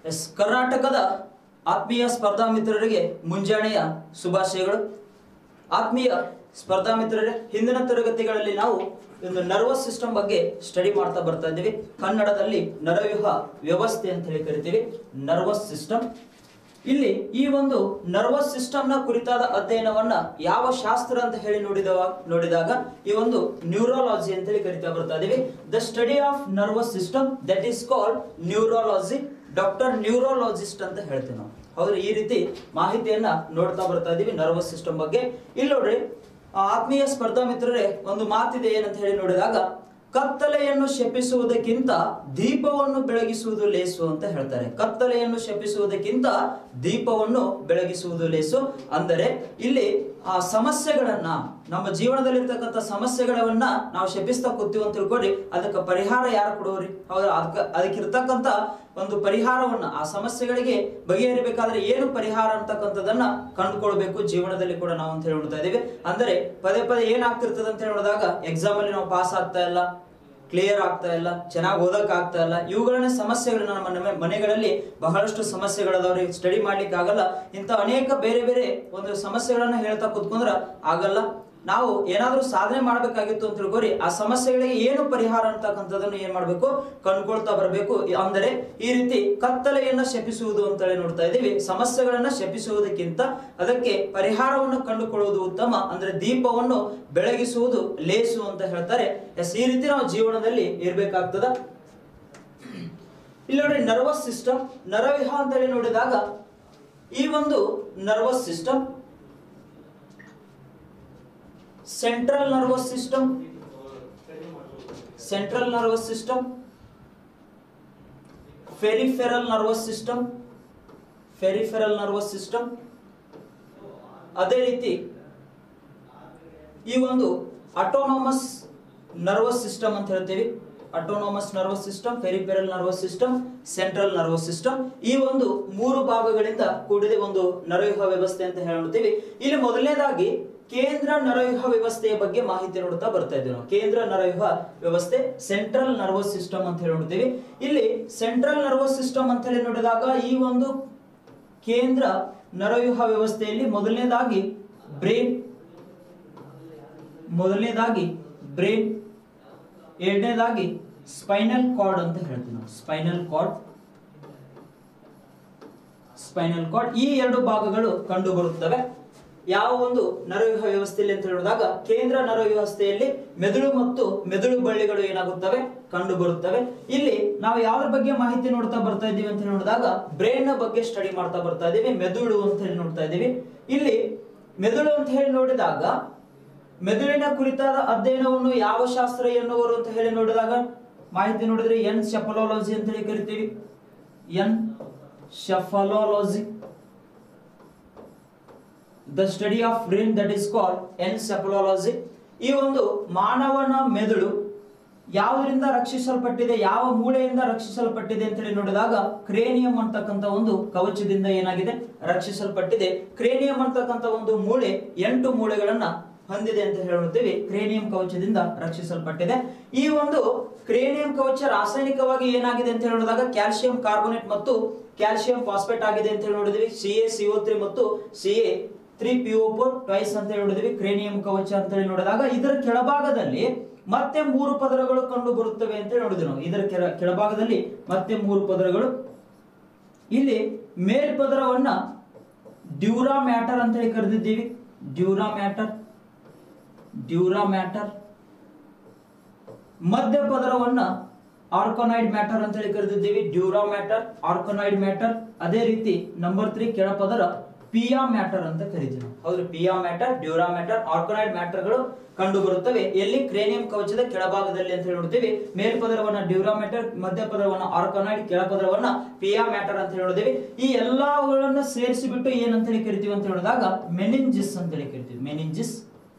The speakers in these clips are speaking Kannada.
ಎಸ್ ಕರ್ನಾಟಕದ ಆತ್ಮೀಯ ಸ್ಪರ್ಧಾ ಮಿತ್ರರಿಗೆ ಮುಂಜಾನೆಯ ಶುಭಾಶಯಗಳು ಆತ್ಮೀಯ ಸ್ಪರ್ಧಾ ಮಿತ್ರರೇ ಹಿಂದಿನ ತರಗತಿಗಳಲ್ಲಿ ನಾವು ಒಂದು ನರ್ವಸ್ ಸಿಸ್ಟಮ್ ಬಗ್ಗೆ ಸ್ಟಡಿ ಮಾಡ್ತಾ ಬರ್ತಾ ಇದ್ದೀವಿ ಕನ್ನಡದಲ್ಲಿ ನರವ್ಯೂಹ ವ್ಯವಸ್ಥೆ ಅಂತ ಹೇಳಿ ಕರಿತೀವಿ ನರ್ವಸ್ ಸಿಸ್ಟಮ್ ಇಲ್ಲಿ ಈ ಒಂದು ನರ್ವಸ್ ಸಿಸ್ಟಮ್ ನ ಕುರಿತಾದ ಅಧ್ಯಯನವನ್ನ ಯಾವ ಶಾಸ್ತ್ರ ಅಂತ ಹೇಳಿ ನೋಡಿದವ ನೋಡಿದಾಗ ಈ ಒಂದು ನ್ಯೂರೋಲಾಜಿ ಅಂತ ಹೇಳಿ ಕರಿತಾ ಬರ್ತಾ ಇದೀವಿ the study of nervous system that is called neurology doctor neurologist ಅಂತ ಹೇಳ್ತೀವಿ ನಾವು ಹೌದು ಈ ರೀತಿ ಮಾಹಿತಿಯನ್ನ ನೋಡ್ತಾ ಬರ್ತಾ ಇದೀವಿ ನರ್ವಸ್ ಸಿಸ್ಟಮ್ ಬಗ್ಗೆ ಇಲ್ಲಿ ನೋಡ್ರಿ ಆ ಆತ್ಮೀಯ ಸ್ಪರ್ಧಾ ಮಿತ್ರರೇ ಒಂದು ಮಾತಿದೆ ಏನಂತ ಹೇಳಿ ನೋಡಿದಾಗ ಕತ್ತಲೆಯನ್ನು ಶಪಿಸುವುದಕ್ಕಿಂತ ದೀಪವನ್ನು ಬೆಳಗಿಸುವುದು ಲೇಸು ಅಂತ ಹೇಳ್ತಾರೆ ಕತ್ತಲೆಯನ್ನು ಶಪಿಸುವುದಕ್ಕಿಂತ ದೀಪವನ್ನು ಬೆಳಗಿಸುವುದು ಲೇಸು ಅಂದರೆ ಇಲ್ಲಿ ಆ ಸಮಸ್ಯೆಗಳನ್ನ ನಮ್ಮ ಜೀವನದಲ್ಲಿರ್ತಕ್ಕಂಥ ಸಮಸ್ಯೆಗಳನ್ನ ನಾವು ಶಪಿಸ್ತಾ ಕೂತೀವಿ ಅಂತ ತಿಳ್ಕೊಡ್ರಿ ಅದಕ್ಕೆ ಪರಿಹಾರ ಯಾರು ಕೊಡೋರಿ ಹೌದಾ ಅದಕ್ಕೆ ಅದಕ್ಕಿರ್ತಕ್ಕಂಥ ಒಂದು ಪರಿಹಾರವನ್ನ ಆ ಸಮಸ್ಯೆಗಳಿಗೆ ಬಗೆಹರಿಬೇಕಾದ್ರೆ ಏನು ಪರಿಹಾರ ಅಂತಕ್ಕಂಥದನ್ನ ಕಂಡುಕೊಳ್ಬೇಕು ಜೀವನದಲ್ಲಿ ಕೂಡ ನಾವು ಅಂತ ಹೇಳಿ ನೋಡ್ತಾ ಇದೀವಿ ಅಂದರೆ ಪದೇ ಪದೇ ಏನಾಗ್ತಿರ್ತದೆ ಅಂತ ಹೇಳಿದಾಗ ಎಕ್ಸಾಮ್ ಅಲ್ಲಿ ನಾವು ಪಾಸ್ ಆಗ್ತಾ ಇಲ್ಲ ಕ್ಲಿಯರ್ ಆಗ್ತಾ ಇಲ್ಲ ಚೆನ್ನಾಗಿ ಓದಕ್ ಆಗ್ತಾ ಇಲ್ಲ ಇವುಗಳನ್ನ ಸಮಸ್ಯೆಗಳನ್ನ ನಮ್ಮ ಮನೆ ಮನೆಗಳಲ್ಲಿ ಬಹಳಷ್ಟು ಸಮಸ್ಯೆಗಳದವ್ರಿ ಸ್ಟಡಿ ಮಾಡ್ಲಿಕ್ಕೆ ಆಗಲ್ಲ ಇಂಥ ಅನೇಕ ಬೇರೆ ಬೇರೆ ಒಂದು ಸಮಸ್ಯೆಗಳನ್ನ ಹೇಳ್ತಾ ಕುತ್ಕೊಂಡ್ರ ಆಗಲ್ಲ ನಾವು ಏನಾದ್ರೂ ಸಾಧನೆ ಮಾಡ್ಬೇಕಾಗಿತ್ತು ಅಂತ ತಿಳ್ಕೊರಿ ಆ ಸಮಸ್ಯೆಗಳಿಗೆ ಏನು ಪರಿಹಾರ ಅಂತಕ್ಕಂಥದ್ದನ್ನು ಏನ್ ಮಾಡ್ಬೇಕು ಕಂಡುಕೊಳ್ತಾ ಬರಬೇಕು ಅಂದರೆ ಈ ರೀತಿ ಕತ್ತಲೆಯನ್ನ ಶಪಿಸುವುದು ಅಂತೇಳಿ ನೋಡ್ತಾ ಇದ್ದೀವಿ ಸಮಸ್ಯೆಗಳನ್ನ ಶಪಿಸುವುದಕ್ಕಿಂತ ಅದಕ್ಕೆ ಪರಿಹಾರವನ್ನು ಕಂಡುಕೊಳ್ಳುವುದು ಉತ್ತಮ ಅಂದ್ರೆ ದೀಪವನ್ನು ಬೆಳಗಿಸುವುದು ಲೇಸು ಅಂತ ಹೇಳ್ತಾರೆ ಎಸ್ ಈ ರೀತಿ ನಾವು ಜೀವನದಲ್ಲಿ ಇರ್ಬೇಕಾಗ್ತದ ಇಲ್ಲಿ ನೋಡಿ ನರ್ವಸ್ ಸಿಸ್ಟಮ್ ನರವಿಹ ಅಂತೇಳಿ ನೋಡಿದಾಗ ಈ ಒಂದು nervous system central nervous system central nervous system peripheral nervous system peripheral nervous system ಅದೇ ರೀತಿ ಈ ಒಂದು ಅಟೋನೋಮಸ್ ನರ್ವಸ್ ಸಿಸ್ಟಮ್ ಅಂತ ಹೇಳ್ತೀವಿ autonomous nervous system peripheral nervous system central nervous system ಈ ಒಂದು ಮೂರು ಭಾಗಗಳಿಂದ ಕೂಡಿದ ಒಂದು ನರವ್ಯೂಹ ವ್ಯವಸ್ಥೆ ಅಂತ ಹೇಳ್ತೀವಿ ಇಲ್ಲಿ ಮೊದಲನೇದಾಗಿ ಕೇಂದ್ರ ನರವ್ಯೂಹ ವ್ಯವಸ್ಥೆಯ ಬಗ್ಗೆ ಮಾಹಿತಿ ನೋಡ್ತಾ ಬರ್ತಾ ಇದ್ದೀವಿ ನಾವು ಕೇಂದ್ರ ನರವ್ಯೂಹ ವ್ಯವಸ್ಥೆ ಸೆಂಟ್ರಲ್ ನರ್ವಸ್ ಸಿಸ್ಟಮ್ ಅಂತ ಹೇಳಿ ನೋಡ್ತೀವಿ ಇಲ್ಲಿ ಸೆಂಟ್ರಲ್ ನರ್ವಸ್ ಸಿಸ್ಟಮ್ ಅಂತ ಹೇಳಿ ನೋಡಿದಾಗ ಈ ಒಂದು ಕೇಂದ್ರ ನರವ್ಯೂಹ ವ್ಯವಸ್ಥೆಯಲ್ಲಿ ಮೊದಲನೇದಾಗಿ ಬ್ರೈನ್ ಮೊದಲನೇದಾಗಿ ಬ್ರೈನ್ ಎರಡನೇದಾಗಿ ಸ್ಪೈನಲ್ ಕಾರ್ಡ್ ಅಂತ ಹೇಳ್ತೀವಿ ನಾವು ಸ್ಪೈನಲ್ ಕಾರ್ಡ್ ಸ್ಪೈನಲ್ ಕಾರ್ಡ್ ಈ ಎರಡು ಭಾಗಗಳು ಕಂಡು ಬರುತ್ತವೆ ಯಾವ ಒಂದು ನರವ್ಯೂಹ ವ್ಯವಸ್ಥೆಯಲ್ಲಿ ಅಂತ ಹೇಳಿದಾಗ ಕೇಂದ್ರ ನರವ್ಯೂಹ ವ್ಯವಸ್ಥೆಯಲ್ಲಿ ಮೆದುಳು ಮತ್ತು ಮೆದುಳು ಬಳ್ಳಿಗಳು ಏನಾಗುತ್ತವೆ ಕಂಡು ಬರುತ್ತವೆ ಇಲ್ಲಿ ನಾವು ಯಾವ್ದ್ರ ಬಗ್ಗೆ ಮಾಹಿತಿ ನೋಡ್ತಾ ಬರ್ತಾ ಇದ್ದೀವಿ ಅಂತ ಹೇಳಿ ನೋಡಿದಾಗ ಬ್ರೈನ್ ನ ಬಗ್ಗೆ ಸ್ಟಡಿ ಮಾಡ್ತಾ ಬರ್ತಾ ಇದ್ದೀವಿ ಮೆದುಳು ಅಂತ ಹೇಳಿ ನೋಡ್ತಾ ಇದ್ದೀವಿ ಇಲ್ಲಿ ಮೆದುಳು ಅಂತ ಹೇಳಿ ನೋಡಿದಾಗ ಮೆದುಳಿನ ಕುರಿತಾದ ಅಧ್ಯಯನವನ್ನು ಯಾವ ಶಾಸ್ತ್ರ ಎನ್ನುವರು ಅಂತ ಹೇಳಿ ನೋಡಿದಾಗ ಮಾಹಿತಿ ನೋಡಿದ್ರೆ ಎನ್ ಶೆಫಲಾಲಜಿ ಅಂತ ಹೇಳಿ ಕರಿತೀವಿ encephalology the study of brain that is called encephalology ಈ ಒಂದು ಮಾನವನ ಮೆದುಳು ಯಾವುದರಿಂದ ರಕ್ಷಿಸಲ್ಪಟ್ಟಿದೆ ಯಾವ ಮೂಳೆಯಿಂದ ರಕ್ಷಿಸಲ್ಪಟ್ಟಿದೆ ಅಂತ ಹೇಳಿ ನೋಡಿದಾಗ ಕ್ರೇನಿಯಂ ಅಂತಕ್ಕಂಥ ಒಂದು ಕವಚದಿಂದ ಏನಾಗಿದೆ ರಕ್ಷಿಸಲ್ಪಟ್ಟಿದೆ ಕ್ರೇನಿಯಂ ಅಂತಕ್ಕಂಥ ಒಂದು ಮೂಳೆ ಎಂಟು ಮೂಳೆಗಳನ್ನ ಹೊಂದಿದೆ ಅಂತ ಹೇಳುತ್ತೀವಿ ಕ್ರೇನಿಯಂ ಕವಚದಿಂದ ರಕ್ಷಿಸಲ್ಪಟ್ಟಿದೆ ಈ ಒಂದು ಕ್ರೇನಿಯಂ ಕವಚ ರಾಸಾಯನಿಕವಾಗಿ ಏನಾಗಿದೆ ಅಂತ ಹೇಳಿದಾಗ ಕ್ಯಾಲ್ಸಿಯಂ ಕಾರ್ಬೋನೇಟ್ ಮತ್ತು ಕ್ಯಾಲ್ಸಿಯಂ ಫಾಸ್ಫೇಟ್ ಆಗಿದೆ ಅಂತ ಹೇಳಿ ನೋಡಿದ್ವಿ ಸಿ ಎ ಸಿಒ ತ್ರೀ ಮತ್ತು C A three P O four twice ಅಂತ ಹೇಳಿ ನೋಡಿದ್ವಿ ಕ್ರೇನಿಯಂ ಕವಚ ಅಂತ ಹೇಳಿ ನೋಡಿದಾಗ ಇದರ ಕೆಳಭಾಗದಲ್ಲಿ ಮತ್ತೆ ಮೂರು ಪದರಗಳು ಕಂಡು ಬರುತ್ತವೆ ಅಂತ ಹೇಳಿ ನೋಡಿದ್ವಿ ನಾವು ಇದರ ಕೆಳ ಕೆಳಭಾಗದಲ್ಲಿ ಮತ್ತೆ ಮೂರು ಪದರಗಳು ಇಲ್ಲಿ ಮೇಲ್ಪದರವನ್ನ ಡ್ಯೂರಾ ಮ್ಯಾಟರ್ ಅಂತ ಹೇಳಿ ಕರೆದಿದ್ದೀವಿ ಡ್ಯೂರಾ ಮ್ಯಾಟರ್ ಡ್ಯೂರಾ ಮ್ಯಾಟರ್ ಮಧ್ಯ ಪದರವನ್ನ ಆರ್ಕೊನೈಡ್ ಮ್ಯಾಟರ್ ಅಂತ ಹೇಳಿ ಕರೆದಿದ್ದೀವಿ ಡ್ಯೂರಾ ಮ್ಯಾಟರ್ ಆರ್ಕೊನೈಡ್ ಮ್ಯಾಟರ್ ಅದೇ ರೀತಿ ನಂಬರ್ ತ್ರೀ ಕೆಳಪದರ ಪಿಯಾ ಮ್ಯಾಟರ್ ಅಂತ ಕರಿತೀವಿ ನಾವು ಹೌದು pia mater dura mater arachnoid ಮ್ಯಾಟರ್ಗಳು ಕಂಡು ಬರುತ್ತವೆ ಎಲ್ಲಿ ಕ್ರೇನಿಯಂ ಕವಚದ ಕೆಳಭಾಗದಲ್ಲಿ ಅಂತ ಹೇಳಿ ನೋಡ್ತೀವಿ ಮೇಲ್ಪದರವನ್ನ ಡ್ಯೂರಾ ಮ್ಯಾಟರ್ ಮಧ್ಯ ಪದರವನ್ನ ಆರ್ಕೊನೈಡ್ ಕೆಳಪದರವನ್ನ ಪಿಯಾ ಮ್ಯಾಟರ್ ಅಂತ ಹೇಳಿದ್ವಿ ಈ ಎಲ್ಲಾವುಗಳನ್ನ ಸೇರಿಸಿಬಿಟ್ಟು ಏನಂತ ಹೇಳಿ ಕರಿತೀವಿ ಅಂತ ಹೇಳಿದಾಗ ಮೆನಿಂಜಿಸ್ ಅಂತ ಹೇಳಿ ಕರಿತೀವಿ ಮೆನಿಂಜಿಸ್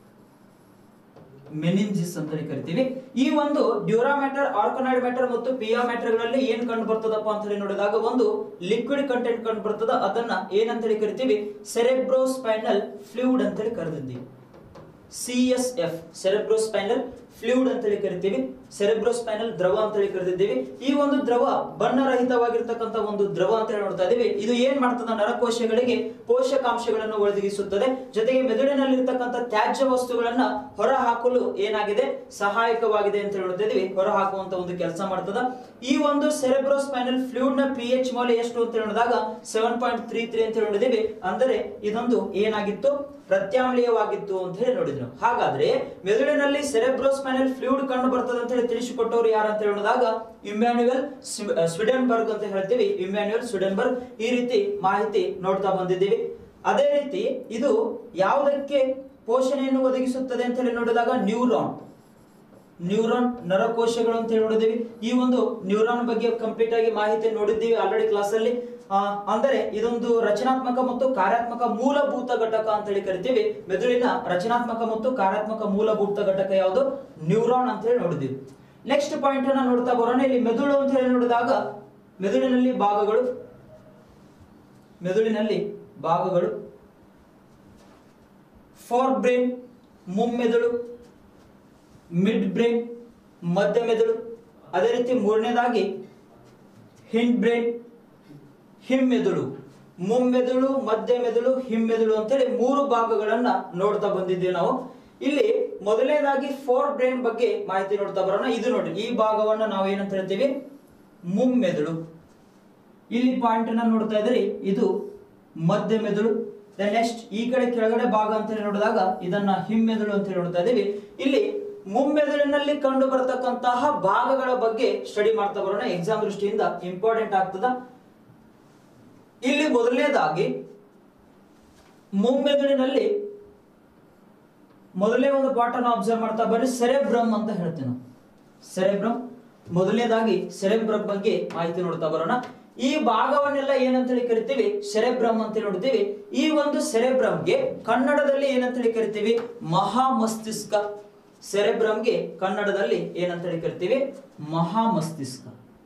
ಮೆನಿಂಜಿಸ್ ಅಂತ ಹೇಳಿ ಕರಿತೀವಿ ಈ ಒಂದು ಡ್ಯೂರಾ ಮ್ಯಾಟರ್ ಆರ್ಕೊನೈಡ್ ಮ್ಯಾಟರ್ ಮತ್ತು ಪಿಯಾ ಮ್ಯಾಟರ್ ಗಳಲ್ಲಿ ಏನ್ ಕಂಡು ಬರ್ತದಪ್ಪ ಅಂತ ಹೇಳಿ ನೋಡಿದಾಗ ಒಂದು ಲಿಕ್ವಿಡ್ ಕಂಟೆಂಟ್ ಕಂಡು ಬರ್ತದ ಅದನ್ನ ಏನಂತ ಹೇಳಿ ಕರಿತೀವಿ ಸೆರೆಬ್ರೋಸ್ಪೈನಲ್ ಫ್ಲೂಯಿಡ್ ಅಂತ ಹೇಳಿ ಕರೆದಿದ್ದೀವಿ C S F cerebrospinal fluid ಅಂತ ಹೇಳಿ ಕರಿತೀವಿ ಸೆರೆಬ್ರೋಸ್ಪೈನಲ್ ದ್ರವ ಅಂತ ಹೇಳಿ ಕರೆದಿದ್ದೀವಿ ಈ ಒಂದು ದ್ರವ ಬಣ್ಣರಹಿತವಾಗಿರ್ತಕ್ಕಂಥ ಒಂದು ದ್ರವ ಅಂತ ಹೇಳಿ ನೋಡ್ತಾ ಇದೀವಿ ಇದು ಏನ್ ಮಾಡ್ತದ ನರಕೋಶಗಳಿಗೆ ಪೋಷಕಾಂಶಗಳನ್ನು ಒದಗಿಸುತ್ತದೆ ಜೊತೆಗೆ ಮೆದುಳಿನಲ್ಲಿರ್ತಕ್ಕಂಥ ತ್ಯಾಜ್ಯ ವಸ್ತುಗಳನ್ನ ಹೊರ ಹಾಕಲು ಏನಾಗಿದೆ ಸಹಾಯಕವಾಗಿದೆ ಅಂತ ಹೇಳಿ ನೋಡ್ತಾ ಇದೀವಿ ಹೊರ ಹಾಕುವಂತ ಒಂದು ಕೆಲಸ ಮಾಡ್ತದ ಈ ಒಂದು ಸೆರೆಬ್ರೋಸ್ಪೈನಲ್ ಫ್ಲೂಯಿಡ್ ನ ಪಿ ಎಚ್ ಮೌಲ್ಯ ಎಷ್ಟು ಅಂತ ಹೇಳಿದಾಗ ಸೆವೆನ್ ಪಾಯಿಂಟ್ ತ್ರೀ ತ್ರೀ ಅಂತ ಹೇಳಿ ನೋಡಿದೀವಿ ಅಂದರೆ ಇದೊಂದು ಏನಾಗಿತ್ತು ಪ್ರತ್ಯಾಮ್ಲೀಯವಾಗಿತ್ತು ಅಂತ ಹೇಳಿ ನೋಡಿದ್ರು ಹಾಗಾದ್ರೆ ಮೆದುಳಿನಲ್ಲಿ ಸೆರೆಬ್ರೋಸ್ಪೈನಲ್ ಫ್ಲೂಯಿಡ್ ಕಂಡು ಬರ್ತದೆ ಅಂತ ಹೇಳಿ ತಿಳಿಸಿಕೊಟ್ಟವರು ಯಾರು ಅಂತ ಹೇಳಿದಾಗ ಇಮ್ಯಾನ್ಯುಯಲ್ ಸ್ವಿಡನ್ಬರ್ಗ್ ಅಂತ ಹೇಳ್ತೀವಿ ಇಮ್ಯಾನ್ಯುಯಲ್ ಸ್ವಿಡನ್ಬರ್ಗ್ ಈ ರೀತಿ ಮಾಹಿತಿ ನೋಡ್ತಾ ಬಂದಿದ್ದೀವಿ ಅದೇ ರೀತಿ ಇದು ಯಾವುದಕ್ಕೆ ಪೋಷಣೆಯನ್ನು ಒದಗಿಸುತ್ತದೆ ಅಂತ ಹೇಳಿ ನೋಡಿದಾಗ ನ್ಯೂರಾನ್ ನ್ಯೂರಾನ್ ನರಕೋಶಗಳು ಅಂತ ಹೇಳಿ ನೋಡಿದೀವಿ ಈ ಒಂದು ನ್ಯೂರಾನ್ ಬಗ್ಗೆ ಕಂಪ್ಲೀಟ್ ಆಗಿ ಮಾಹಿತಿ ನೋಡಿದ್ದೀವಿ ಆಲ್ರೆಡಿ ಕ್ಲಾಸ್ ಅಲ್ಲಿ ಆ, ಅಂದರೆ ಇದೊಂದು ರಚನಾತ್ಮಕ ಮತ್ತು ಕಾರ್ಯಾತ್ಮಕ ಮೂಲಭೂತ ಘಟಕ ಅಂತ ಹೇಳಿ ಕರಿತೀವಿ ಮೆದುಳಿನ ರಚನಾತ್ಮಕ ಮತ್ತು ಕಾರ್ಯಾತ್ಮಕ ಮೂಲಭೂತ ಘಟಕ ಯಾವುದು ನ್ಯೂರಾನ್ ಅಂತ ಹೇಳಿ ನೋಡಿದ್ದೀವಿ ನೆಕ್ಸ್ಟ್ ಪಾಯಿಂಟ್ ಅನ್ನ ನೋಡ್ತಾ ಬರೋಣ ಇಲ್ಲಿ ಮೆದುಳು ಅಂತ ಹೇಳಿ ನೋಡಿದಾಗ ಮೆದುಳಿನಲ್ಲಿ ಭಾಗಗಳು ಮೆದುಳಿನಲ್ಲಿ ಭಾಗಗಳು ಫಾರ್ ಬ್ರೈನ್ ಮುಮ್ಮೆದುಳು ಮಿಡ್ ಬ್ರೈನ್ ಮಧ್ಯ ಮೆದುಳು ಅದೇ ರೀತಿ ಮೂರನೇದಾಗಿ ಹಿಂಡ್ ಬ್ರೈನ್ ಹಿಮ್ಮೆದುಳು ಮುಮ್ಮೆದುಳು ಮಧ್ಯ ಮೆದುಳು ಹಿಮ್ಮೆದುಳು ಅಂತೇಳಿ ಮೂರು ಭಾಗಗಳನ್ನ ನೋಡ್ತಾ ಬಂದಿದ್ದೀವಿ ನಾವು ಇಲ್ಲಿ ಮೊದಲನೇದಾಗಿ ಫೋರ್ ಬ್ರೈನ್ ಬಗ್ಗೆ ಮಾಹಿತಿ ನೋಡ್ತಾ ಬರೋಣ ಇದು ನೋಡಿ ಈ ಭಾಗವನ್ನ ನಾವು ಏನಂತ ಹೇಳ್ತೀವಿ ಮುಮ್ಮೆದುಳು ಇಲ್ಲಿ ಪಾಯಿಂಟ್ ಅನ್ನ ನೋಡ್ತಾ ಇದ್ರಿ ಇದು ಮಧ್ಯ ಮೆದುಳು ನೆಕ್ಸ್ಟ್ ಈ ಕಡೆ ಕೆಳಗಡೆ ಭಾಗ ಅಂತ ಹೇಳಿ ನೋಡಿದಾಗ ಇದನ್ನ ಹಿಮ್ಮೆದುಳು ಅಂತ ಹೇಳಿ ನೋಡ್ತಾ ಇದೀವಿ ಇಲ್ಲಿ ಮುಮ್ಮೆದುಳಿನಲ್ಲಿ ಕಂಡು ಬರತಕ್ಕಂತಹ ಭಾಗಗಳ ಬಗ್ಗೆ ಸ್ಟಡಿ ಮಾಡ್ತಾ ಬರೋಣ ಎಕ್ಸಾಮ್ ದೃಷ್ಟಿಯಿಂದ ಇಂಪಾರ್ಟೆಂಟ್ ಆಗ್ತದ ಇಲ್ಲಿ ಮೊದಲನೇದಾಗಿ ಮುಮ್ಮೆದುಳಿನಲ್ಲಿ ಮೊದಲನೇ ಒಂದು ಪಾಠನ ಅಬ್ಸರ್ವ್ ಮಾಡ್ತಾ ಬರ್ರಿ ಸೆರೆಬ್ರಮ್ ಅಂತ ಹೇಳ್ತೇವೆ ನಾವು ಸೆರೆಬ್ರಮ್ ಮೊದಲನೇದಾಗಿ ಸೆರೆಬ್ರಮ್ ಬಗ್ಗೆ ಮಾಹಿತಿ ನೋಡ್ತಾ ಬರೋಣ ಈ ಭಾಗವನ್ನೆಲ್ಲ ಏನಂತೇಳಿ ಕರಿತೀವಿ ಸೆರೆಬ್ರಮ್ ಅಂತ ನೋಡ್ತೀವಿ ಈ ಒಂದು ಸೆರೆಬ್ರಮ್ಗೆ ಕನ್ನಡದಲ್ಲಿ ಏನಂತೇಳಿ ಕರಿತೀವಿ ಮಹಾ ಮಸ್ತಿಷ್ಕ ಸೆರೆಬ್ರಮ್ಗೆ ಕನ್ನಡದಲ್ಲಿ ಏನಂತೇಳಿ ಕರಿತೀವಿ ಮಹಾ ಮಸ್ತಿಷ್ಕ